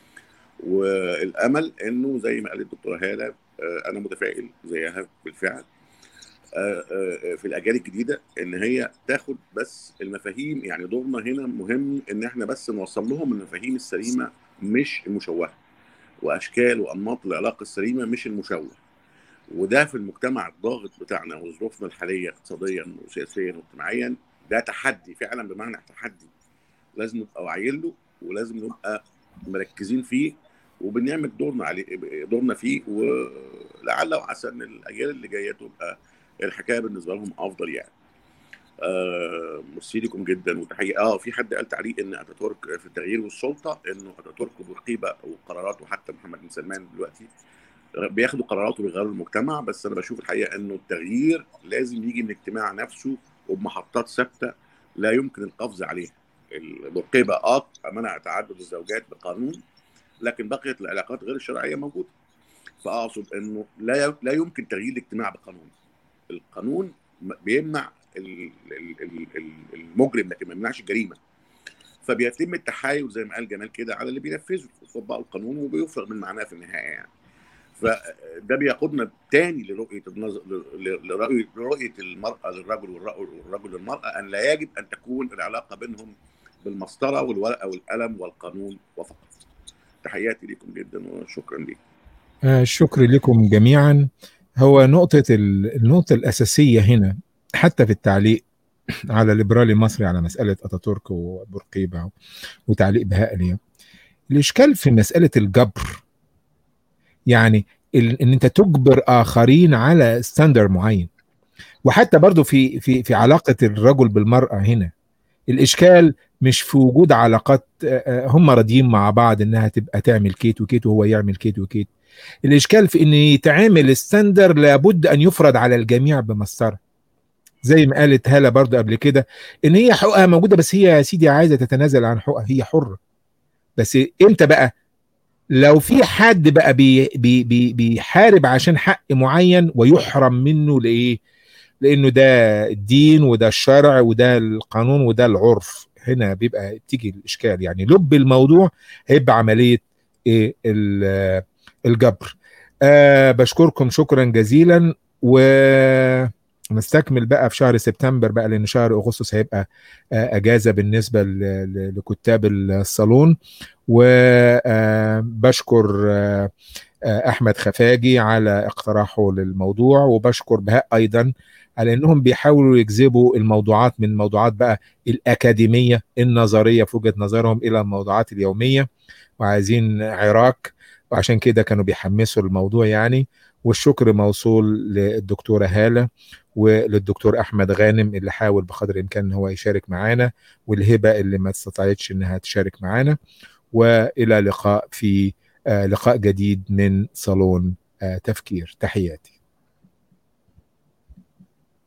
[SPEAKER 4] والامل انه زي ما قالت الدكتوره هاله آه، انا متفائل زيها بالفعل آه، آه، في الاجيال الجديده ان هي تاخد بس المفاهيم يعني دورنا هنا مهم ان احنا بس نوصل لهم المفاهيم السليمه مش المشوهه واشكال وانماط العلاقه السليمه مش المشوه وده في المجتمع الضاغط بتاعنا وظروفنا الحاليه اقتصاديا وسياسيا واجتماعيا ده تحدي فعلا بمعنى تحدي لازم نبقى واعيين له ولازم نبقى مركزين فيه وبنعمل دورنا عليه دورنا فيه ولعل وعسى ان الاجيال اللي جايه تبقى الحكايه بالنسبه لهم افضل يعني. آه ميرسي لكم جدا وتحيه اه في حد قال تعليق ان اتاتورك في التغيير والسلطه انه اتاتورك والقيبه وقراراته حتى محمد بن سلمان دلوقتي بياخدوا قراراته بيغيروا المجتمع بس انا بشوف الحقيقه انه التغيير لازم يجي من الاجتماع نفسه وبمحطات ثابته لا يمكن القفز عليها. القيبه اه منع تعدد الزوجات بقانون لكن بقيت العلاقات غير الشرعيه موجوده. فاقصد انه لا لا يمكن تغيير الاجتماع بقانون. القانون بيمنع ال- ال- ال- ال- المجرم لكن ما يمنعش الجريمه. فبيتم التحايل زي ما قال جمال كده على اللي بينفذوا يطبقوا القانون وبيفرغ من معناه في النهايه يعني. فده بيقودنا تاني لرؤيه النظر ل- لرؤيه لرؤيه المراه للرجل والرجل والرجل للمراه ان لا يجب ان تكون العلاقه بينهم بالمسطره والورقه والقلم والقانون وفقط. تحياتي لكم جدا وشكرا لكم.
[SPEAKER 1] آه، الشكر لكم جميعا هو نقطة ال- النقطة الأساسية هنا حتى في التعليق على ليبرالي مصري على مسألة أتاتورك وبورقيبة وتعليق بهاء ليه الإشكال في مسألة الجبر يعني ال- إن أنت تجبر آخرين على ستاندر معين وحتى برضو في في في علاقة الرجل بالمرأة هنا الإشكال مش في وجود علاقات آه، آه، هم راضيين مع بعض إنها تبقى تعمل كيت وكيت وهو يعمل كيت وكيت الاشكال في ان يتعامل ستاندر لابد ان يفرض على الجميع بمسطره زي ما قالت هاله برضو قبل كده ان هي حقوقها موجوده بس هي يا سيدي عايزه تتنازل عن حقوقها هي حره بس امتى بقى لو في حد بقى بي بي بي بيحارب عشان حق معين ويحرم منه لايه لانه ده الدين وده الشرع وده القانون وده العرف هنا بيبقى تيجي الاشكال يعني لب الموضوع هيبقى عمليه ايه ال- الجبر أه بشكركم شكرا جزيلا ونستكمل بقى في شهر سبتمبر بقى لان شهر اغسطس هيبقى آه، اجازه بالنسبه ل- ل- لكتاب الصالون وبشكر احمد خفاجي على اقتراحه للموضوع وبشكر بهاء ايضا على انهم بيحاولوا يجذبوا الموضوعات من الموضوعات بقى الاكاديميه النظريه في وجهه نظرهم الى الموضوعات اليوميه وعايزين عراك وعشان كده كانوا بيحمسوا الموضوع يعني والشكر موصول للدكتورة هالة وللدكتور أحمد غانم اللي حاول بقدر الإمكان إن هو يشارك معانا والهبة اللي ما استطاعتش إنها تشارك معانا وإلى لقاء في آه، لقاء جديد من صالون آه، تفكير تحياتي